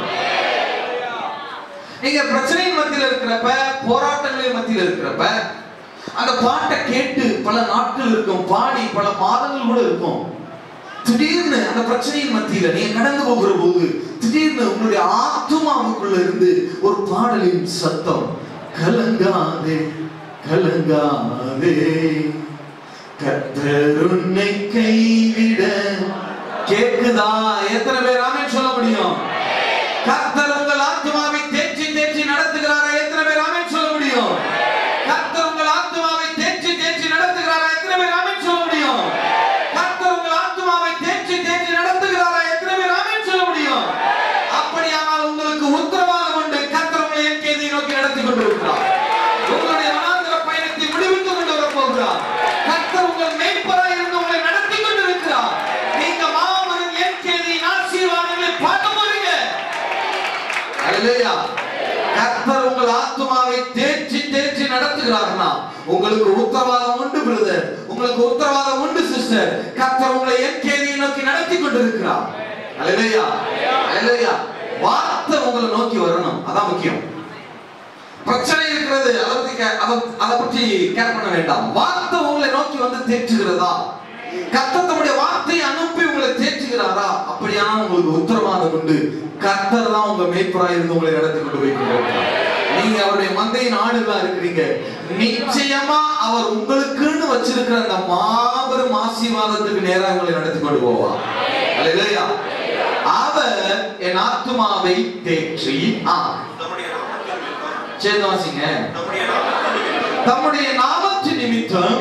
நீங்க பிரச்சனையின் மத்தியில் இருக்கிறப்ப போராட்டங்களின் மத்தியில் இருக்கிறப்ப அந்த பாட்டை கேட்டு பல நாட்கள் இருக்கும் பாடி பல மாதங்கள் கூட இருக்கும் திடீர்னு அந்த பிரச்சனையின் மத்தியில நீங்க கடந்து போகிற போது திடீர்னு உங்களுடைய ஆத்துமாவுக்குள்ள இருந்து ஒரு பாடலின் சத்தம் கலங்காதே கலங்காதே கர்த்தர் உன்னை கைவிட கேக்குதா எத்தனை பேர் ஆமென் சொல்ல முடியும் கர்த்தர் உங்கள் ஆத்துமாவை தேற்றி தேற்றி நடத்துகிறாரா எத்தனை பேர் ஆமென் சொல்ல முடியும் கர்த்தர் உங்கள் ஆத்துமாவை தேற்றி தேற்றி நடத்துகிறாரா எத்தனை பேர் ஆமென் சொல்ல முடியும் கர்த்தர் உங்கள் ஆத்துமாவை தேற்றி தேற்றி நடத்துகிறாரா எத்தனை பேர் ஆமென் சொல்ல முடியும் அப்படியானால் உங்களுக்கு உத்தரவாதம் உண்டு கர்த்தர் உங்களை என்கேதை நோக்கி நடத்தி கொண்டிருக்கிறார் உங்களுடைய வனாந்திர பயணத்தை முடிவுக்கு கொண்டு வரப் போகிறார் கர்த்தர் உங்கள் மேய்ப்பராய் இருந்து உங்களை நடத்தி கொண்டிருக்கிறார் நீங்க மாபெரும் என்கேதியின் ஆசீர்வாதங்களை பார்க்க போறீங்க அல்லேலூயா கர்த்தர் உங்கள் ஆத்துமாவை தேற்றி தேற்றி நடத்துகிறார்னா உங்களுக்கு உத்தரவாதம் உண்டு பிரதர் உங்களுக்கு உத்தரவாதம் உண்டு சிஸ்டர் கர்த்தர் உங்களை என்கேதியை நோக்கி நடத்தி கொண்டிருக்கிறார் அல்லேலூயா அல்லேலூயா வார்த்தை உங்களை நோக்கி வரணும் அதான் முக்கியம் பிரச்சனை இருக்கிறது அதை பத்தி கே- அதை- அதை பற்றி கேர் பண்ண வேண்டாம் வார்த்தை உங்களை நோக்கி வந்து தேற்றுகிறதா கர்த்தர் தம்முடைய வார்த்தையை அனுப்பி உங்களை தேற்றுகிறாரா அப்படியான உங்களுக்கு உத்தரவாதம் உண்டு கர்த்தர் தான் உங்க மேய்ப்பரா இருந்து உங்களை நடத்தி கொண்டு போய் கொண்டிருக்கிறார். நீங்க அவருடைய மந்தையின் ஆடுகளா இருக்கிறீங்க நிச்சயமா அவர் உங்களுக்குன்னு வச்சிருக்கிற அந்த மாபெரும் ஆசீர்வாதத்துக்கு நேரா உங்களை நடத்தி கொண்டு போவார் அல்லேலூயா அவர் என் ஆத்துமாவை தேற்றி ஆ தம்முடைய நாமத்தின் நிமித்தம் சேர்ந்து வாசிங்க தம்முடைய நாமத்தின் நிமித்தம் தம்முடைய நாமத்தின் நிமித்தம்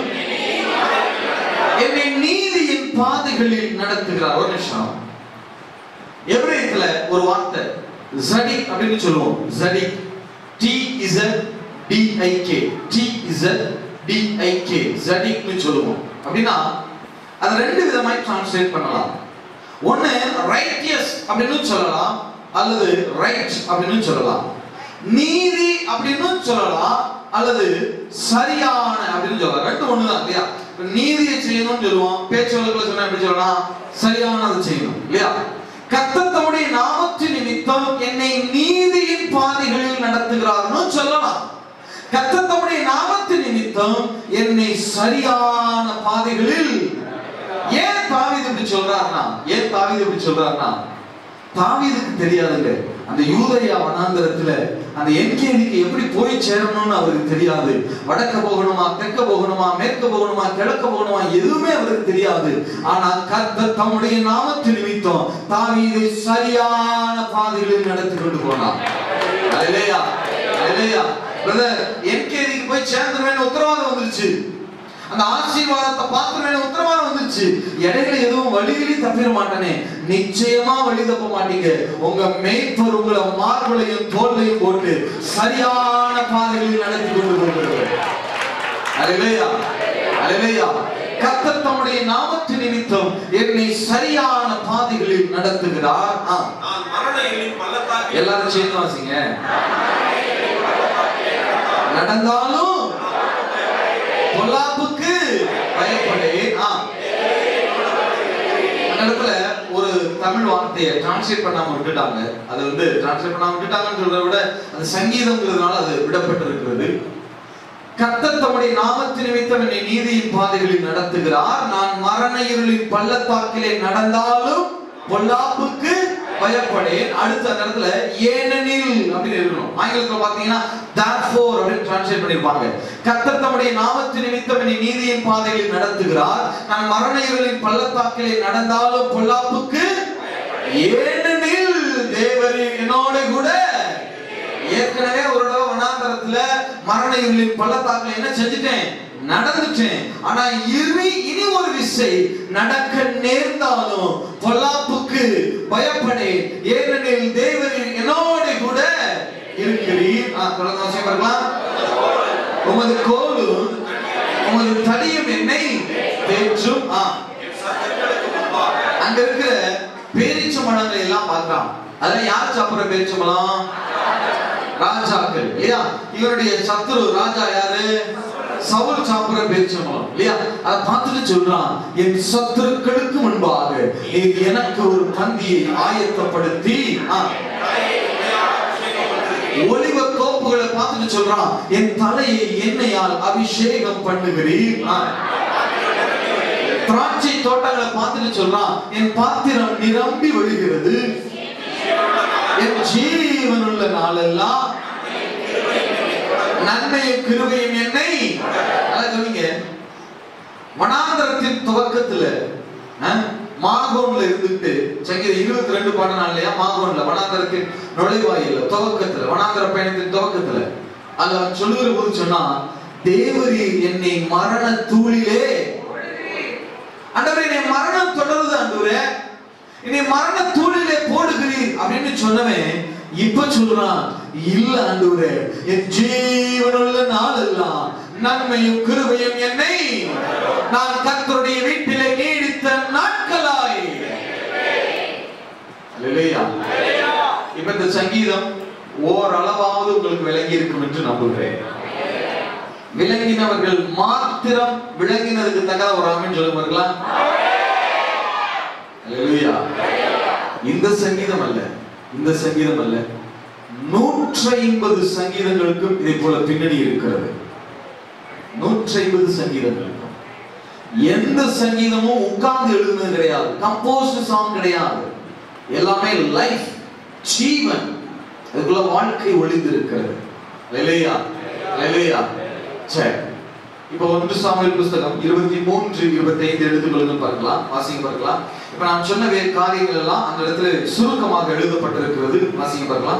என்னை நீதியின் பாதைகளில் நடத்துகிறார் ஒரு நிமிஷம் எபிரேயத்துல ஒரு வார்த்தை ஜடிக் அப்படின்னு சொல்லுவோம் ஜடிக் T Z D I K T Z D I K ஜடிக்னு சொல்லுவோம் அப்படின்னா அது ரெண்டு விதமாய் டிரான்ஸ்லேட் பண்ணலாம் ஒண்ணு ரைட்டியஸ் அப்படின்னு சொல்லலாம் அல்லது ரைட் அப்படின்னு சொல்லலாம் நீதி அப்படின்னு சொல்லலாம் அல்லது சரியான அப்படின்னு சொல்லலாம் ரெண்டு ஒண்ணுதான் இல்லையா இப்ப நீதியை செய்யணும்னு சொல்லுவோம் பேச்சு வழக்குல சொன்னா எப்படி சொல்லலாம் சரியானதை செய்யணும் இல்லையா கர்த்தர் தம்முடைய நாமத்தின் நிமித்தம் என்னை நீதியின் பாதைகளில் நடத்துகிறார்னு சொல்லலாம் கர்த்தர் தம்முடைய நாமத்தின் நிமித்தம் என்னை சரியான பாதைகளில் ஏன் தாவீது இப்படி சொல்றாருன்னா ஏன் தாவீது இப்படி சொல்றாருன்னா தாவீதுக்கு தெரியாதுங்க அந்த யூதயா வனாந்தரத்துல அந்த என்கேடிக்கு எப்படி போய் சேரணும்னு அவருக்கு தெரியாது வடக்க போகணுமா தெற்க போகணுமா மேற்க போகணுமா கிழக்க போகணுமா எதுவுமே அவருக்கு தெரியாது ஆனா கர்த்தர் தம்முடைய நாமத்து நிமித்தம் தாவீதை சரியான பாதைகளில் நடத்தி கொண்டு போனார் அல்லேலூயா அல்லேலூயா பிரதர் என்கேடிக்கு போய் சேர்ந்துருவேன்னு உத்தரவாதம் வந்துருச்சு அந்த ஆசீர்வாதத்தை பார்த்துருவேன் உத்தரவாதம் வந்துருச்சு இடையில எதுவும் வழியிலே தப்பிட மாட்டானே நிச்சயமா வழி தப்ப மாட்டீங்க உங்க மெய்ப்பர் உங்களை மார்பளையும் தோல்லையும் போட்டு சரியான பாதைகளில் நடத்தி கொண்டு போகிறது அலையா அலையா கர்த்தர் தம்முடைய நாமத்து நிமித்தம் என்னை சரியான பாதைகளில் நடத்துகிறார் ஆ, நான் மரண எண்ணின் பள்ளத்தாக்கில் எல்லாரும் சேர்ந்து வாசிங்க நடந்தாலும் பொல்லாப்புக்கு பயப்படேன் ஆ. அந்த இடத்துல ஒரு தமிழ் வார்த்தையை டிரான்ஸ்லேட் பண்ணாம விட்டுட்டாங்க அது வந்து டிரான்ஸ்லேட் பண்ணாம விட்டுட்டாங்கன்னு சொல்றதை விட அது சங்கீதம்ங்கிறதுனால அது விடப்பட்டிருக்கிறது கர்த்தர் தம்முடைய நாமத்தின் நிமித்தம் என்னை நீதியின் பாதைகளில் நடத்துகிறார் நான் மரண இருளின் பள்ளத்தாக்கிலே நடந்தாலும் பொல்லாப்புக்கு பயப்படேன் அடுத்த அந்த இடத்துல ஏனெனில் அப்படின்னு இருக்கணும் ஆங்கிலத்துல பாத்தீங்கன்னா therefore அப்படின்னு டிரான்ஸ்லேட் பண்ணிருப்பாங்க கர்த்தர் தம்முடைய நாமத்தின் நிமித்தம் என்னை நீதியின் பாதைகளில் நடத்துகிறார் நான் மரண இருளின் பள்ளத்தாக்கிலே நடந்தாலும் பொல்லாப்புக்கு ஏனெனில் தேவரின் என்னோட கூட ஏற்கனவே ஒரு தடவை வனாந்தரத்துல மரண இருளின் பள்ளத்தாக்குல என்ன செஞ்சுட்டேன் நடந்துட்டேன் ஆனா இனி இனி ஒரு விசை நடக்க நேர்ந்தாலும் பொல்லாப்புக்கு பயப்படேன் ஏனெனில் தேவரின் என்னோட கூட இருக்கிறீர் ஆ, தொடர்ந்து வாசிக்க பார்க்கலாம் உமது கோலும் உமது தடியும் என்னை தேற்றும் ஆ என் சத்துருக்களுக்கு முன்பாக அங்க இருக்கிற பேரிச்ச மரங்களை எல்லாம் பார்க்கலாம் அதெல்லாம் யார் சாப்பிடுற பேரிச்சம்பழம் ராஜாக்கள் இல்லையா இவருடைய சத்துரு ராஜா யாரு சவுல் சாப்பிடுற பேரிச்சம்பழம் இல்லையா அதை பார்த்துட்டு சொல்றான் என் சத்துருக்களுக்கு முன்பாக நீர் எனக்கு ஒரு பந்தியை ஆயத்தப்படுத்தி ஆ, ஒலிவ கோப்புகளை பார்த்துட்டு சொல்றான் என் தலையை எண்ணெயால் அபிஷேகம் பண்ணுகிறீர் ஆ. திராட்சை தோட்டங்களை பார்த்துட்டு சொல்றான் என் பாத்திரம் நிரம்பி வழிகிறது என் ஜீவனுள்ள நாளெல்லாம் நன்மையும் கிருபையும் என்னை நல்லா கவனிங்க வனாந்தரத்தின் துவக்கத்துல அஹ், மாகோன்ல இருந்துட்டு சங்கீதம் இருபத்தி ரெண்டு பாடினான் இல்லையா மாகோன்ல வனாந்தரத்தின் நுழைவாயில துவக்கத்துல வனாந்தர பயணத்தின் துவக்கத்துல அதுல அவன் சொல்லுகிற போது சொன்னா தேவரீர் என்னை மரண தூளிலே ஆண்டவரே என்னை மரணம் தொடருது ஆண்டவரே என்னை மரண தூளிலே போடுகிறீர் அப்படின்னு சொன்னவன் இப்ப சொல்றான் இல்ல ஆண்டவரே என் ஜீவனுள்ள நாளெல்லாம் நன்மையும் கிருபையும் என்னை நான் கர்த்தருடைய வீட்டிலே நீடித்த நாட்களாய் அல்லேலூயா இப்ப இந்த சங்கீதம் ஓரளவாவது உங்களுக்கு விளங்கி இருக்கும் என்று நம்புகிறேன் விளங்கினவர்கள் மாத்திரம் விளங்கினதுக்கு தக்க ஒரு ஆமென் சொல்லுவார்களா அல்லேலூயா இந்த சங்கீதம் அல்ல இந்த சங்கீதம் அல்ல நூற்றி ஐம்பது சங்கீதங்களுக்கும் இதே போல பின்னணி இருக்கிறது நூற்றி ஐம்பது சங்கீதங்களுக்கும் எந்த சங்கீதமும் உட்கார்ந்து எழுதுனது கிடையாது கம்போஸ்ட் சாங் கிடையாது எல்லாமே லைஃப் ஜீவன் அதுக்குள்ள வாழ்க்கை ஒளிந்து இருக்கிறது இல்லையா இல்லையா சரி இப்போ ஒன்று சாமுவேல் புஸ்தகம் இருபத்தி மூன்று இருபத்தி ஐந்து எழுத்துக்கள் பார்க்கலாம் வாசிங்க பார்க்கலாம் இப்ப நான் சொன்ன வேறு காரியங்கள் எல்லாம் அந்த இடத்துல சுருக்கமாக எழுதப்பட்டிருக்கிறது வாசிங்க பார்க்கலாம்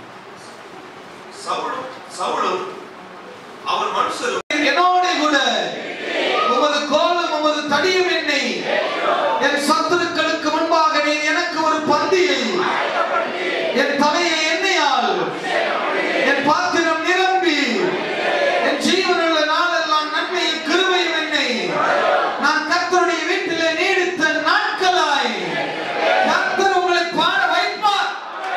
சவுலும் சவுலும் அவன் மனுஷரும் என்னோட கூட உமது கோலம் உமது தடியும் என்னை என் சத்துருக்களுக்கு முன்பாக நீ எனக்கு ஒரு பந்தியை என் தலையை எண்ணெயால் என் பாத்திரம் நிரம்பி என் ஜீவனுள்ள நாளெல்லாம் நன்மையும் கிருபையும் என்னை நான் கர்த்தருடைய வீட்டிலே நீடித்த நாட்களாய் கர்த்தர் உங்களை பாட வைப்பார்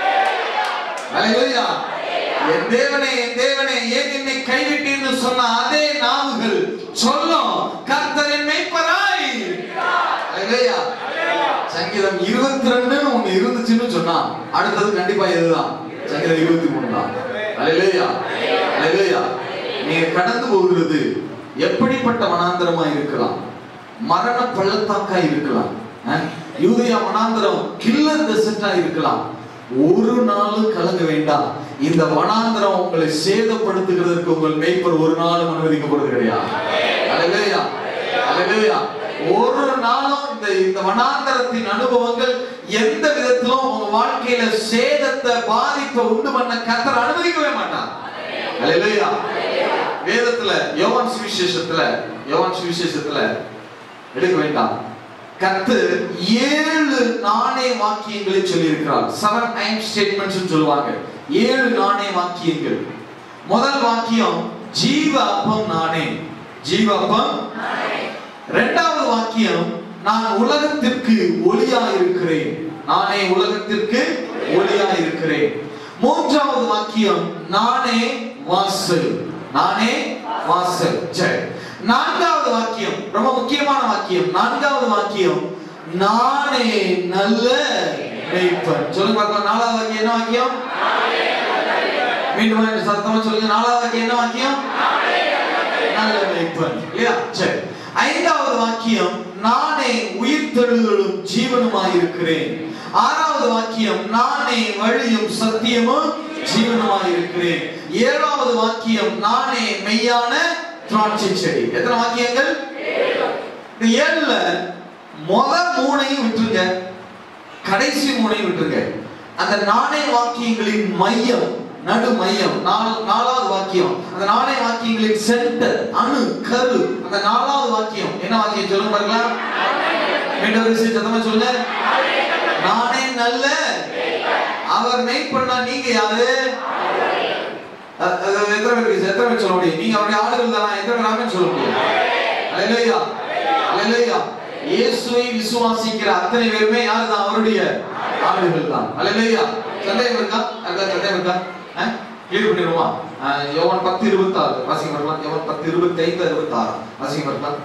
அல்லேலூயா என் தேவனே என் தேவனே ஏன் என்னை கைவிட்டீர்னு சொன்ன அதே நாவுகள் சொல்லும் கர்த்தர் என் மேய்ப்பராய் அல்லேலூயா சங்கீதம் இருபத்தி ரெண்டுன்னு ஒண்ணு இருந்துச்சுன்னு சொன்னா அடுத்தது கண்டிப்பா இதுதான் சங்கீதம் இருபத்தி மூணு தான் அல்லேலூயா அல்லேலூயா நீங்க கடந்து போகிறது எப்படிப்பட்ட வனாந்தரமா இருக்கலாம் மரண பள்ளத்தாக்கா இருக்கலாம் அஹ், யூதயா வனாந்தரம் கில்லர் டெசர்ட்டா இருக்கலாம் ஒரு நாளும் கலங்க வேண்டாம் இந்த வனாந்தரம் உங்களை சேதப்படுத்துகிறதற்கு உங்கள் மேய்ப்பர் ஒரு நாளும் அனுமதிக்கப்படுறது கிடையாது அல்லேலூயா அல்லேலூயா ஒரு நாளும் இந்த இந்த வனாந்தரத்தின் அனுபவங்கள் எந்த விதத்திலும் உங்க வாழ்க்கையில சேதத்தை பாதிப்பை உண்டு பண்ண கத்தர் அனுமதிக்கவே மாட்டான் அல்லேலூயா வேதத்துல யோவான் சுவிசேஷத்துல யோவான் சுவிசேஷத்துல எடுக்க வேண்டாம் கர்த்தர் ஏழு நாணய வாக்கியங்களை சொல்லியிருக்கிறார் செவன் ஐம் ஸ்டேட்மெண்ட்ஸ் சொல்லுவாங்க ஏழு நாணய வாக்கியங்கள் முதல் வாக்கியம் ஜீவ அப்பம் நானே ஜீவ அப்பம் இரண்டாவது வாக்கியம் நான் உலகத்திற்கு ஒளியா இருக்கிறேன் நானே உலகத்திற்கு ஒளியா இருக்கிறேன் மூன்றாவது வாக்கியம் நானே வாசல் நானே வாசல் சரி நான்காவது வாக்கியம் ரொம்ப முக்கியமான வாக்கியம் நான்காவது வாக்கியம் நானே நல்ல மேய்ப்பன் சொல்லுங்க பார்க்கலாம் நாலாவது வாக்கியம் என்ன வாக்கியம் மீண்டும் ஒரு சத்தமா சொல்லுங்க நாலாவது வாக்கியம் என்ன வாக்கியம் நல்ல மேய்ப்பன் இல்லையா சரி ஐந்தாவது வாக்கியம் நானே உயிர்த்தெழுதலும் ஜீவனுமாய் இருக்கிறேன் ஆறாவது வாக்கியம் நானே வழியும் சத்தியமும் ஜீவனுமாய் இருக்கிறேன் ஏழாவது வாக்கியம் நானே மெய்யான திராட்சை செடி எத்தனை வாக்கியங்கள் இந்த ஏழுல முத மூணையும் விட்டுருங்க கடைசி மூணையும் விட்டுருங்க அந்த நாணய வாக்கியங்களின் மையம் நடு மையம் நாலு- நாலாவது வாக்கியம் அந்த நாணய வாக்கியங்களின் சென்டர் அணு கரு அந்த நாலாவது வாக்கியம் என்ன வாக்கியம் சொல்லுங்க பாருங்களா மீண்டும் ஒரு விஷயம் சத்தமா சொல்லுங்க நானே நல்ல அவர் மெய் பண்ணா நீங்க யாரு அ- அது எத்தனை பேருக்கு எத்தனை பேர் சொல்ல முடியும் நீங்க அவருடைய ஆளுகள் தானா எத்தனை பேர் ஆமென் சொல்ல முடியும் அல்லேலூயா அல்லேலூயா இயேசுவை விசுவாசிக்கிற அத்தனை பேருமே யார் தான் அவருடைய ஆளுகள் தான் அல்லேலூயா சந்தேகம் இருக்கா அங்க சந்தேகம் இருக்கா கிளியர் பண்ணிடுவோமா அஹ், யோவான் பத்து இருபத்தாறு வாசிங்க பார்க்கலாம் யோவான் பத்து இருபத்தி ஐந்து இருபத்தாறு வாசிங்க பார்க்கலாம்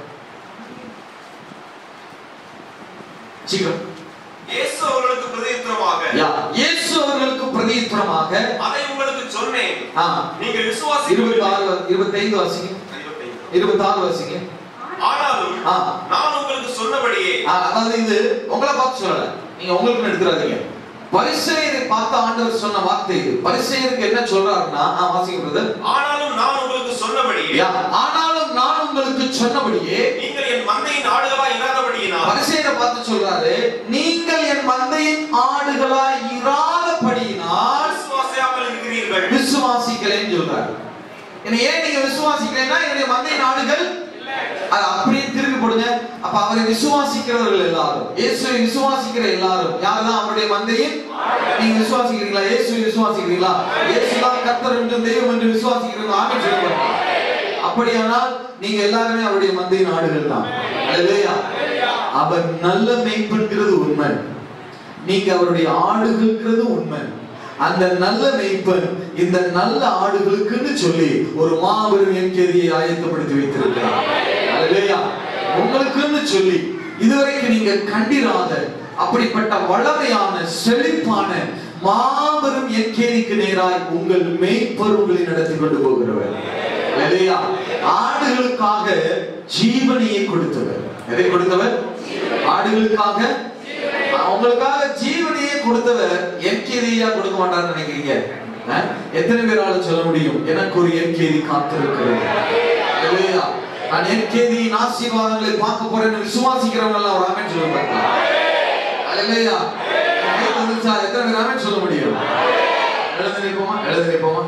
சீக்கிரம் இயேசு அவர்களுக்கு பிரதித்திரமாக யா இயேசு அவர்களுக்கு பிரதித்திரமாக அதை உங்களுக்கு சொன்னேன் ஆ நீங்கள் இருபத்தி விசுவாசிக்கவில்லை ஆறு இருபத்தி ஐந்து வாசிங்க இருபத்தி ஆறு வாசிங்க ஆனாலும் ஆ. நான் உங்களுக்கு சொன்னபடியே ஆ, அதாவது இது உங்களை பார்த்து சொல்லல நீங்க உங்களுக்கு எடுத்துறாதீங்க பரிசேயரை பார்த்து ஆண்டவர் சொன்ன வார்த்தை இது பரிசேயருக்கு என்ன சொல்றாருன்னா ஆ, வாசிங்க பிரதர் ஆனாலும் நான் உங்களுக்கு சொன்னபடியே யா, ஆனாலும் நான் உங்களுக்கு சொன்னபடியே நீங்கள் என் மந்தையின் ஆடுகளாய் இராதபடியினால் பரிசேயரை பார்த்து சொல்றாரு நீங்கள் என் மந்தையின் ஆடுகளாய் இராதபடியினால் விசுவாசியாமல் இருக்கிறீர்கள் விசுவாசிக்கலைன்னு சொல்றாரு என்ன ஏன் நீங்க விசுவாசிக்கலைன்னா என்னுடைய மந்தையின் ஆடுகள் அது அப்படியே திருப்பி போடுங்க அப்ப அவரை விசுவாசிக்கிறவர்கள் எல்லாரும் இயேசுவை விசுவாசிக்கிற எல்லாரும் யாரெல்லாம் அவருடைய மந்தையின் நீங்க விசுவாசிக்கிறீங்களா இயேசுவை விசுவாசிக்கிறீங்களா இயேசுதான் கர்த்தர் என்றும் தெய்வம் என்று விசுவாசிக்கிறீங்களா ஆமென் சொல்லுங்க அப்படியானால் நீங்க எல்லாருமே அவருடைய மந்தையின் ஆடுகள் தான் அல்லேலூயா அவர் நல்ல மெய்ப்பெண்கிறது உண்மை நீங்க அவருடைய ஆடுகள்ங்கிறது உண்மை அந்த நல்ல மெய்ப்பன் இந்த நல்ல ஆடுகளுக்குன்னு சொல்லி ஒரு மாபெரும் என்கேதியை ஆயத்தப்படுத்தி வைத்திருக்கிறார் அல்லேலூயா உங்களுக்குன்னு சொல்லி இதுவரைக்கும் நீங்க கண்டிராத அப்படிப்பட்ட வளமையான செழிப்பான மாபெரும் என்கேதிக்கு நேராய் உங்கள் மெய்ப்பர் உங்களை நடத்தி கொண்டு போகிறவர் அல்லேலூயா ஆடுகளுக்காக ஜீவனையை கொடுத்தவர் எதை கொடுத்தவர் ஆடுகளுக்காக அவங்களுக்காக ஜீவனையே கொடுத்தவர் என்கேதியா கொடுக்க மாட்டார்னு நினைக்கிறீங்க அஹ்? எத்தனை பேரால சொல்ல முடியும் எனக்கு ஒரு என்கேதி காத்திருக்கிறது அல்லேலூயா. நான் என் கேதியின் ஆசீர்வாதங்களை பார்க்க போறேன்னு விசுவாசிக்கிறவங்க எல்லாம் ஒரு ஆமென் சொல்ல பார்க்கலாம் அல்லையா வந்துச்சா எத்தனை பேர் ஆமென் சொல்ல முடியும் எழுந்து நிற்போமா எழுந்து நிற்போமா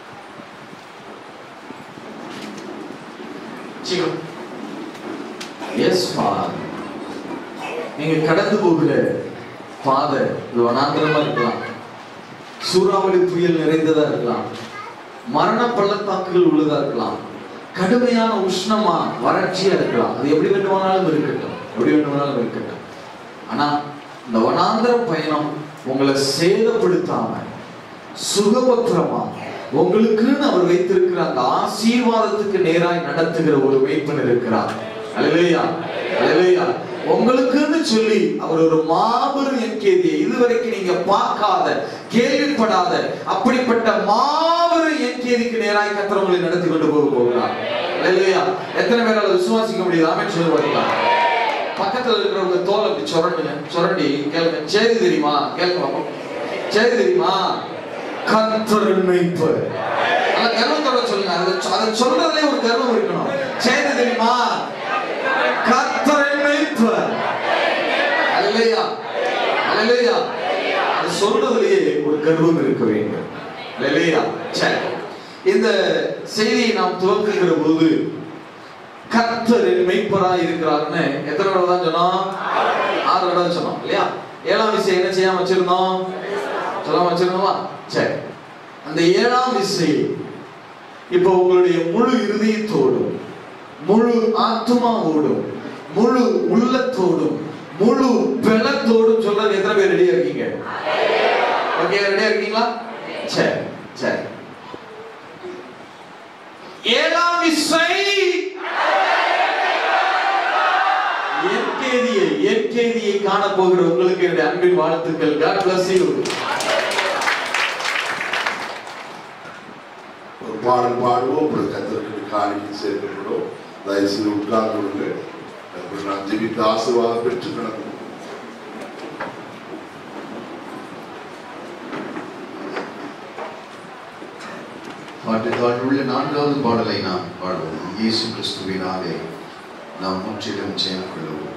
சீக்கிரம் எஸ் ஃபாதர் நீங்க கடந்து போகிற பாதை இது வனாந்திரமா இருக்கலாம் சூறாவளி புயல் நிறைந்ததா இருக்கலாம் மரண பள்ளத்தாக்குகள் உள்ளதா இருக்கலாம் கடுமையான உஷ்ணமா வறட்சியா இருக்கலாம் அது எப்படி வேண்டுமானாலும் இருக்கட்டும் எப்படி வேண்டுமானாலும் இருக்கட்டும் ஆனா இந்த வனாந்திர பயணம் உங்களை சேதப்படுத்தாம சுகபத்திரமா உங்களுக்குன்னு அவர் வைத்திருக்கிற அந்த ஆசீர்வாதத்துக்கு நேராய் நடத்துகிற ஒரு மெய்ப்பன் இருக்கிறார் அல்லேலூயா அல்லேலூயா உங்களுக்குன்னு சொல்லி அவர் ஒரு மாபெரும் என்கேதியை இதுவரைக்கும் நீங்க பார்க்காத கேள்விப்படாத அப்படிப்பட்ட மாபெரும் என்கேதிக்கு நேராய் கத்தர் உங்களை நடத்தி கொண்டு போக போகிறார் அல்லேலூயா எத்தனை பேரால விசுவாசிக்க முடியுது ஆமென் சொல்லி பாருங்களா பக்கத்துல இருக்கிறவங்க தோல் அப்படி சுரண்டுங்க சுரண்டி கேளுங்க செய்தி தெரியுமா கேளுங்க பாப்போம் செய்தி தெரியுமா கத்தரின் மெய்ப்பர் நல்ல கர்வத்தோட சொல்லுங்க அதை சொ- அதை சொல்றதுலயே ஒரு கர்வம் இருக்கணும் செய்தி தெரியுமா கத்தரின் மெய்ப்பர் அல்லையா அல்லையா அது சொல்றதுலயே ஒரு கர்வம் இருக்க வேண்டும் அல்லையா சரி இந்த செய்தியை நாம் துவக்குகிற போது கர்த்தர் மெய்ப்பராய் இருக்கிறார்னு எத்தனை தடவை தான் சொன்னோம் ஆறு தடவை சொன்னோம் இல்லையா ஏழாம் விஷயம் என்ன செய்யாம வச்சிருந்தோம் சொல்லாம வச்சிருந்தோமா சரி அந்த ஏழாம் விஷயம் இப்போ உங்களுடைய முழு இருதயத்தோடும் முழு ஆத்துமாவோடும் முழு உள்ளத்தோடும் முழு பலத்தோடும் சொல்றது எத்தனை பேர் ரெடியா இருக்கீங்க ஓகே ரெடியா இருக்கீங்களா சரி சரி ஏழாம் விசை என்கேதியை என்கேதியை காண போகிற உங்களுக்கு என்னுடைய அன்பின் வாழ்த்துக்கள் God bless you ஒரு பாடல் பாடுவோம் அப்புறம் கத்தருக்கு காணிக்கு சேர்க்கப்படும் தயவுசெய்து உட்கார்ந்து கொண்டு அப்புறம் நான் ஜெபித்து ஆசீர்வாதம் பெற்று நடக்கும் பாட்டுக்கால் உள்ள நான்காவது பாடலை நாம் பாடுவோம் இயேசு கிறிஸ்துவினாலே நாம் முற்றிலும் ஜெயம் கொள்ளுவோம்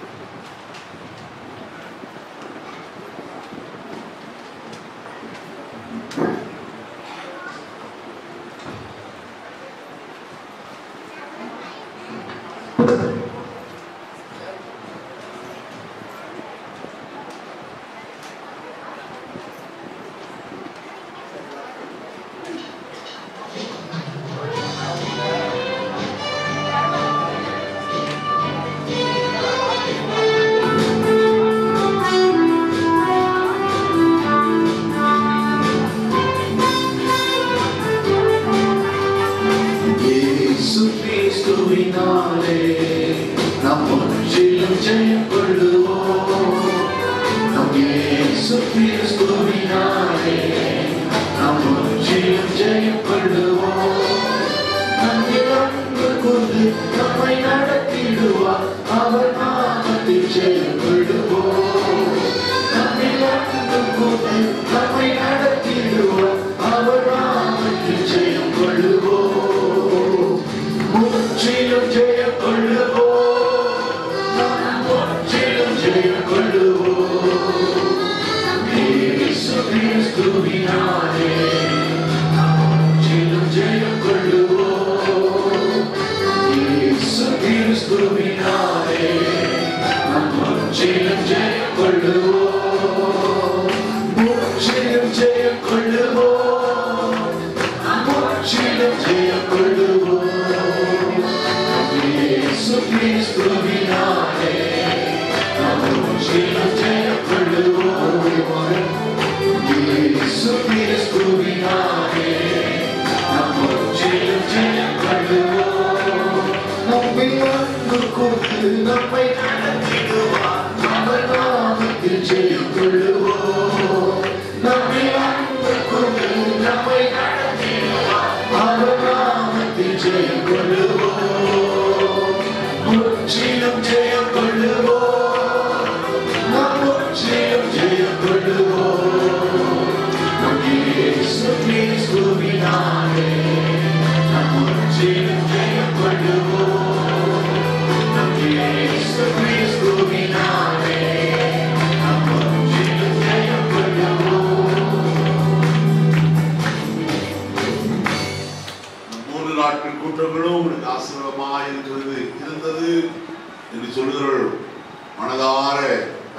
இயேசு கிறிஸ்துவினாலே நாம் முற்றிலும் ஜெயம் கொள்ளுவோம் நம் இயேசு கிறிஸ்துவினாலே நாம் முற்றிலும் ஜெயம் கொள்ளுவோம் நம்மில் அன்பு கொண்டு நம்மை நடத்திடுவார் அவர் நாமத்தில் ஜெயம் கொள்ளுவோம் நம்மில் அன்பு கொண்டு நம்மை நடத்திடுவார் அவர் நாமத்தில் ஜெயம் கொள்ளுவோம் முற்றிலும் ஜெயம் கொள்ளுவோம் நாம் முற்றிலும் ஜெயம் கொள்ளுவோம் இயேசு கிறிஸ்துவினாலே நாம் முற்றிலும் ஜெயம் கொள்ளுவோம் இயேசு கிறிஸ்துவினாலே நாம் முற்றிலும் ஜெயம் கொள்ளுவோம் முற்றிலும் ஜெயம் கொள்ளுவோம் முற்றிலும் ஜெயம் கொள்ளுவோம் இயேசு கிறிஸ்துவினாலே நாம் முற்றிலும் ஜெயம் கொள்ளுவோம் இயேசு கிறிஸ்துவினாலே நாம் முற்றிலும் ஜெயம் கொள்ளுவோம் நம்மில் அன்பு கொண்டு நம்மை நடத்திடுவார் அவர் நாமத்தில் ஜெயம் கொள்ளுவோம் நம்மில் அன்பு கொண்டு நம்மை நடத்திடுவார் அவர் நாமத்தில் ஜெயம் கொள்ளுவோம் முற்றிலும் ஜெயம் கொள்ளுவோம் நாம் முற்றிலும் ஜெயம் கொள்ளுவோம் நம் இயேசு கிறிஸ்துவினாலே நாம் முற்றிலும் ஜெயம் கொள்ளுவோம்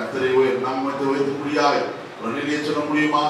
கத்தரை உயர் நம்மத்தை உயர்த்த முடியாது ஒரு நிலையை சொல்ல முடியுமா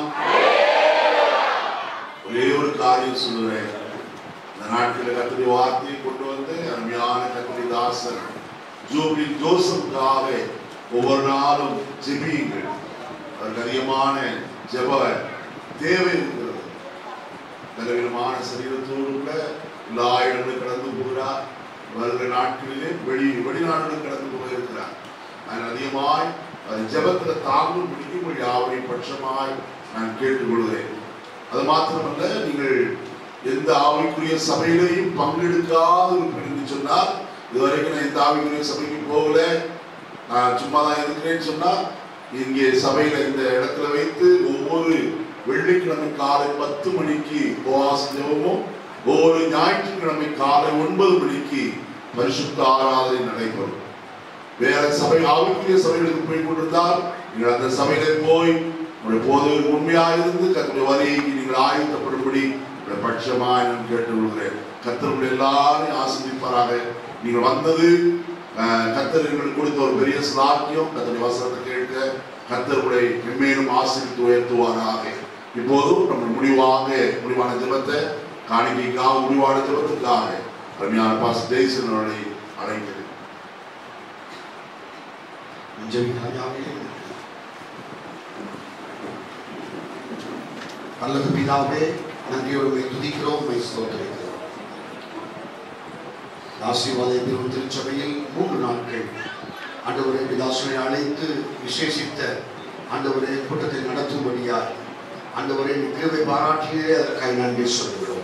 ஒரே ஒரு காரியம் சொல்லுவேன் இந்த நாட்டில் கத்தரி வார்த்தையை கொண்டு வந்து அருமையான கத்தரி தாசன் ஜூபிலி ஜோசப்புக்காக ஒவ்வொரு நாளும் ஜெபியுங்கள் அவருக்கு அதிகமான ஜெப தேவை இருக்கிறது பலவிதமான சரீரத்தோடு கூட எல்லா இடங்களும் கடந்து போகிறார் வருகிற நாட்களிலே வெளி வெளிநாடுகளும் கடந்து போயிருக்கிறார் நான் அதிகமாய் அது ஜெபத்துல தாங்கும் பிடிக்கும் யாவரை பட்சமாய் நான் கேட்டுக்கொள்கிறேன் அது மாத்திரமல்ல நீங்கள் எந்த ஆவிக்குரிய சபையிலையும் பங்கெடுக்காத இருப்பீர்கள் என்று சொன்னால் இதுவரைக்கும் நான் எந்த ஆவிக்குரிய சபைக்கு போகல நான் சும்மா தான் இருக்கிறேன்னு சொன்னா இங்கே சபையில இந்த இடத்துல வைத்து ஒவ்வொரு வெள்ளிக்கிழமை காலை பத்து மணிக்கு உபவாச ஜெபமும் ஒவ்வொரு ஞாயிற்றுக்கிழமை காலை ஒன்பது மணிக்கு பரிசுத்த ஆராதனை நடைபெறும் வேற சபை ஆவிக்குரிய சபைகளுக்கு போய் கொண்டிருந்தால் நீங்கள் அந்த சபையிலே போய் உங்களுடைய போது உண்மையாக இருந்து கத்தருடைய வரிக்கு நீங்கள் ஆயுத்தப்படும்படி உங்களுடைய பட்சமாய் நான் கேட்டு விடுகிறேன் கத்தருடைய எல்லாரையும் ஆசிரிப்பாராக நீங்கள் வந்தது அஹ், கத்தர் எங்களுக்கு கொடுத்த ஒரு பெரிய ஸ்லாக்கியம் கத்தருடைய வசனத்தை கேட்க கத்தருடைய மென்மேலும் ஆசிரித்து உயர்த்துவாராக இப்போதும் நம்ம முடிவாக முடிவான ஜெபத்தை காணிக்கைக்காக முடிவான ஜெபத்துக்காக ரம்யான பாஸ் ஜெய்சன் அவர்களை அழைக்கிறேன் ஜெபிக்கலாமே அல்லது பிதாவே நன்றியோடு உம்மை துதிக்கிறோம் உம்மை ஸ்தோத்திரிக்கிறோம் ஆசீர்வாத பெரும் திருச்சபையில் மூன்று நாட்கள் ஆண்டவரை பிதாசனை அழைத்து விசேஷித்த ஆண்டவரே கூட்டத்தை நடத்தும்படியாய் ஆண்டவரை கிருபை பாராட்டியே அதற்காக நன்றி சொல்கிறோம்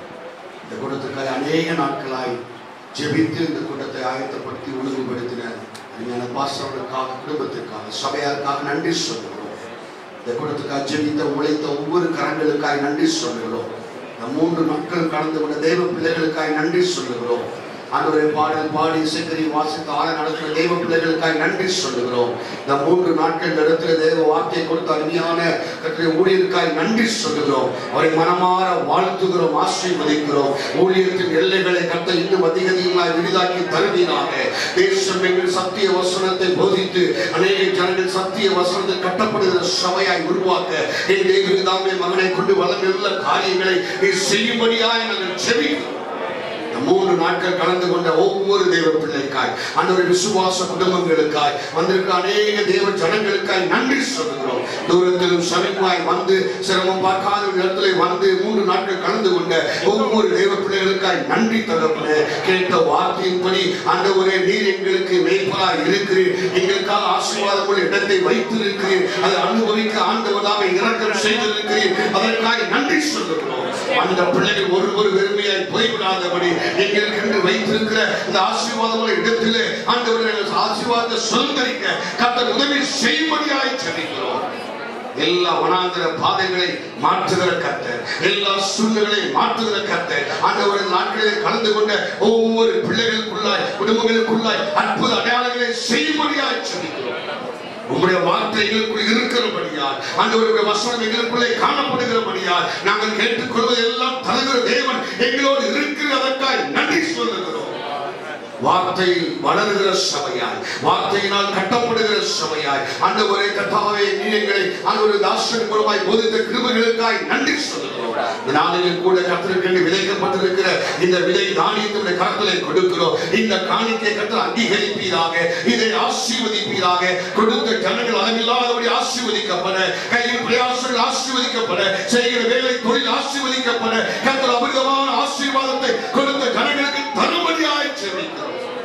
இந்த கூட்டத்திற்காக அநேக நாட்களாய் ஜெபித்து இந்த கூட்டத்தை ஆயத்தப்படுத்தி ஒழுங்குபடுத்தின அருமையான பாஸ்டர்களுக்காக குடும்பத்திற்காக சபையாருக்காக நன்றி சொல்கிறோம் இந்த கூட்டத்துக்காக ஜெபித்த உழைத்த ஒவ்வொரு கரங்களுக்காய் நன்றி சொல்லுகிறோம் இந்த மூன்று நாட்கள் கடந்து கொண்ட தெய்வ பிள்ளைகளுக்காய் நன்றி சொல்லுகிறோம் ஆண்டவரை பாடல் பாடி இசைக்கறி வாசித்து ஆட நடக்கிற தெய்வ பிள்ளைகளுக்காய் நன்றி சொல்லுகிறோம் இந்த மூன்று நாட்கள் இந்த இடத்துல தெய்வ வார்த்தை கொடுத்த அருமையான கத்திரை ஊழியருக்காய் நன்றி சொல்லுகிறோம் அவரை மனமாற வாழ்த்துகிறோம் ஆசீர்வதிக்கிறோம் ஊழியத்தின் எல்லைகளை கத்த இன்னும் அதிக அதிகமாய் விரிதாக்கி தருவீராக தேசம் எங்கள் சத்திய வசனத்தை போதித்து அநேக ஜனங்கள் சத்திய வசனத்தை கட்டப்படுகிற சபையாய் உருவாக்க என் தேவதாமே மகனை கொண்டு வளர்ந்துள்ள காரியங்களை நீ செய்யும்படியாய் நாங்கள் செபிக்கிறோம் இந்த மூன்று நாட்கள் கலந்து கொண்ட ஒவ்வொரு தேவ பிள்ளைக்காய் அன்றைய விசுவாச குடும்பங்களுக்காய் வந்திருக்க அநேக தேவ ஜனங்களுக்காய் நன்றி சொல்லுகிறோம் தூரத்திலும் சமீபமாய் வந்து சிரமம் பார்க்காத ஒரு இடத்துல வந்து மூன்று நாட்கள் கலந்து கொண்ட ஒவ்வொரு தேவ பிள்ளைகளுக்காய் நன்றி தகப்பனே கேட்ட வார்த்தையின்படி ஆண்டவரே நீர் எங்களுக்கு மேய்ப்பராய் இருக்கிறீர் எங்களுக்காக ஆசீர்வாதமுள்ள இடத்தை வைத்திருக்கிறீர் அதை அனுபவிக்க ஆண்டவராக இறக்கம் செய்திருக்கிறீர் அதற்காக நன்றி சொல்லுகிறோம் அந்த பிள்ளைகள் ஒருவர் வெறுமையாய் போய்விடாதபடி எங்களுக்கு வைத்திருக்கிற இந்த ஆசீர்வாதமுள்ள இடத்திலே ஆண்டவர்கள் ஆசீர்வாதத்தை சுதந்திரிக்க கத்தர் உதவி செய்யும்படியாய் செபிக்கிறோம் எல்லா வனாந்திர பாதைகளை மாற்றுகிற கத்தர் எல்லா சூழ்நிலை மாற்றுகிற கத்தர் ஆண்டவரின் நாட்களில் கலந்து கொண்ட ஒவ்வொரு பிள்ளைகளுக்குள்ளாய் குடும்பங்களுக்குள்ளாய் அற்புத அடையாளங்களை செய்யும்படியாய் செபிக்கிறோம் உங்களுடைய வார்த்தை எங்களுக்குள் இருக்கிறபடியால் ஆண்டவருடைய வசனம் எங்களுக்குள்ளே காணப்படுகிறபடியால் நாங்கள் கேட்டுக்கொள்வது எல்லாம் தருகிற தேவன் எங்களோடு இருக்கிற அதற்காய் நன்றி சொல்லுகிறோம் வார்த்தையில் வளருகிற சபையாய் வார்த்தையினால் கட்டப்படுகிற சபையாய் அந்த ஒரே கட்டாவே நீங்களை அந்த ஒரு தாசன் மூலமாய் போதித்த கிருபைகளுக்காய் நன்றி சொல்லுகிறோம் இந்த நாளில் கூட கத்திருக்கின்ற விதைக்கப்பட்டிருக்கிற இந்த விதை தானியத்தினுடைய கரத்திலே கொடுக்கிறோம் இந்த காணிக்கை கத்தர் அங்கீகரிப்பீராக இதை ஆசீர்வதிப்பீராக கொடுத்த ஜனங்கள் அளவில்லாதபடி ஆசீர்வதிக்கப்பட கையில் பிரயாசங்கள் ஆசீர்வதிக்கப்பட செய்கிற வேலை தொழில் ஆசீர்வதிக்கப்பட கத்தர் அமிர்தமான ஆசீர்வாதத்தை கொடுத்த ஜனங்களுக்கு தரும்படியாய் செவிக்கிறோம்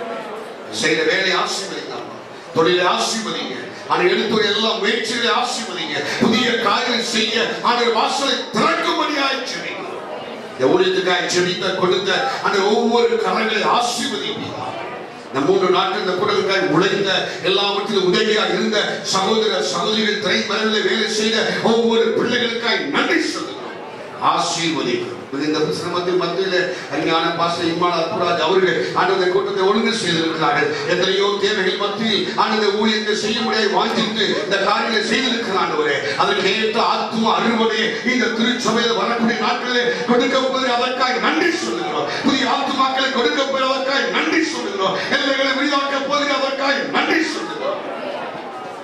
செய்கிற வேலை ஆசீர்வதிக்கலாம் தொழிலை ஆசீர்வதிங்க ஆனால் எடுத்துள்ள எல்லா முயற்சிகளை ஆசீர்வதிங்க புதிய காரியங்கள் செய்ய ஆனால் வாசலை திறக்கும்படியாய் செவிக்கிறோம் இந்த ஊழியத்துக்காய் செபித்த கொடுத்த அந்த ஒவ்வொரு கரங்களை ஆசீர்வதிப்பீர்கள் இந்த மூன்று நாட்கள் இந்த குடலுக்காய் உழைத்த எல்லாவற்றிலும் உதவியாக இருந்த சகோதர சகோதரிகள் திரைமறையில் வேலை செய்த ஒவ்வொரு பிள்ளைகளுக்காய் நன்றி சொல்லுகிறோம் ஆசீர்வதிக்கிறோம் இந்த சிரமத்தின் மத்தியில் அருமையான பாச இம்மாள் அற்புராஜ் அவர்கள் ஆனந்த கூட்டத்தை ஒழுங்கு செய்திருக்கிறார்கள் எத்தனையோ தேவைகள் மத்தியில் ஆனந்த ஊழியத்தை செய்ய முடியாது வாஞ்சித்து இந்த காரியங்களை செய்திருக்கிறாண்டவரே அதற்கு ஏற்ற ஆத்ம அறுவடையை இந்த திருச்சபையில் வரக்கூடிய நாட்களிலே கொடுக்கப்படுவது அதற்காக நன்றி சொல்லுகிறோம் புதிய ஆத்மாக்களை கொடுக்கப்படுவது அதற்காக நன்றி சொல்லுகிறோம் எல்லைகளை விரிவாக்க போது அதற்காக நன்றி சொல்லுகிறோம்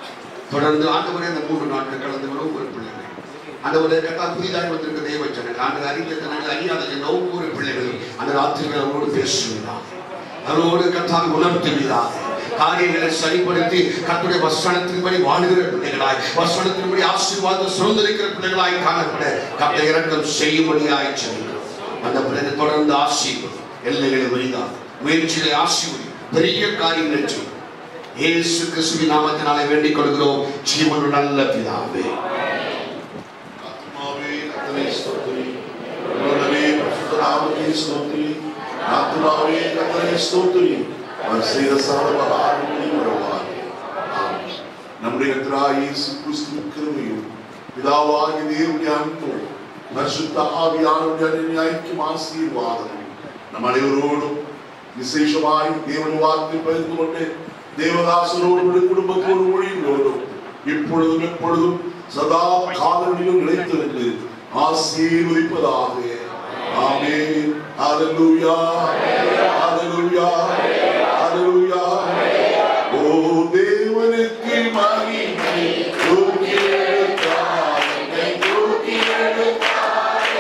தொடர்ந்து ஆண்டவரே இந்த மூன்று நாட்கள் கலந்து வரும் ஒவ்வொரு பிள்ளைகள் ஆண்டவரே கேட்டா புதிதாக வந்திருக்க தேவ ஜனங்கள் ஆண்டு அறிந்த ஜனங்கள் அறியாத ஜனங்கள் ஒவ்வொரு பிள்ளைகளும் அந்த ராத்திரிகள் அவரோடு பேசுவீராக அவரோடு கத்தால் உணர்த்துவீராக காரியங்களை சரிப்படுத்தி கத்துடைய வசனத்தின்படி வாழுகிற பிள்ளைகளாய் வசனத்தின்படி ஆசீர்வாதம் சுதந்திரிக்கிற பிள்ளைகளாய் காணப்பட கத்தை இறக்கம் செய்யும்படியாய் செல்கிறோம் அந்த பிள்ளைகள் தொடர்ந்து ஆசீர்வதி எல்லைகளை வழிதான் முயற்சிகளை ஆசீர்வதி பெரிய காரியங்களை செய்யும் இயேசு கிறிஸ்துவின் நாமத்தினாலே வேண்டிக் கொள்கிறோம் ஜீவனுள்ள நல்ல பிதாவே ஆத்மாவே கர்த்தரை ஸ்தோத்திரி உன்னதமே பரிசுத்த நாமத்தை ஸ்தோத்திரி ஆத்மாவே கர்த்தரை ஸ்தோத்திரி அவர் செய்த சர்வ காரியங்களையும் வருவார் நம்முடைய கர்த்தராகிய இயேசு கிறிஸ்துவின் கிருபையும் பிதாவாகிய தேவனுடைய அன்பும் பரிசுத்த ஆவியானவருடைய ஐக்கியம் ஆசீர்வாதமும் நம் அனைவரோடும் விசேஷமாய் தேவன் வார்த்தை பகிர்ந்து கொண்டு தேவதாசரோடு குடும்பத்தோடு மொழிகளோடும் இப்பொழுதும் எப்பொழுதும் சதா காலங்களிலும் நிலைத்திருந்து ஆசீர்வதிப்பதாக ஆமென் ஹalleluya ஹalleluya ஹalleluya ஓ தேவனுக்கு மகிமை தூக்கி எடுத்தார் என்னை தூக்கி எடுத்தார்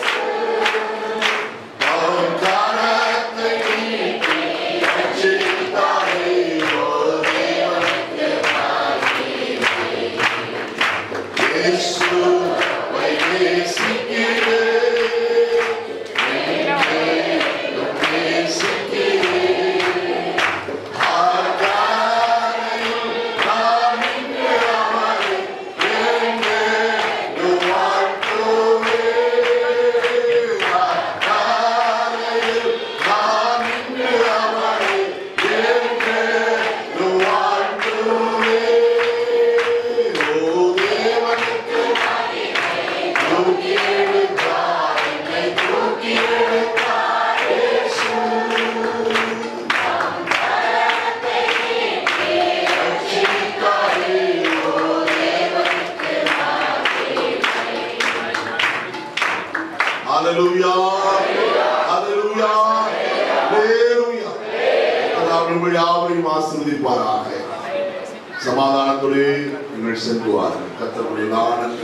அவர் கரத்தை நீட்டி ரட்சித்தாரே ஓ தேவனுக்கு இயேசுவை நேசிக்கிறேன். என்னை நேசிக்கிறேன். ஆகாரையில் நான் இன்று அவரை என்று வாழ்த்துவேன். ஆகாரையில் நான் இன்று அவரை என்று வாழ்த்துவேன். ஓ தேவனுக்கு தூக்கி எடுத்தார் என்னை தூக்கி எடுத்தார் இயேசு. ரட்சித்தாரே, ஓ தேவனுக்கு Hallelujah. Hallelujah. Hallelujah. கர்த்தர் உங்கள் யாவரையும் ஆசீர்வதிப்பாராக சமாதானத்தோடு நீங்கள் செல்வார்கள் கத்தருடைய நன்மை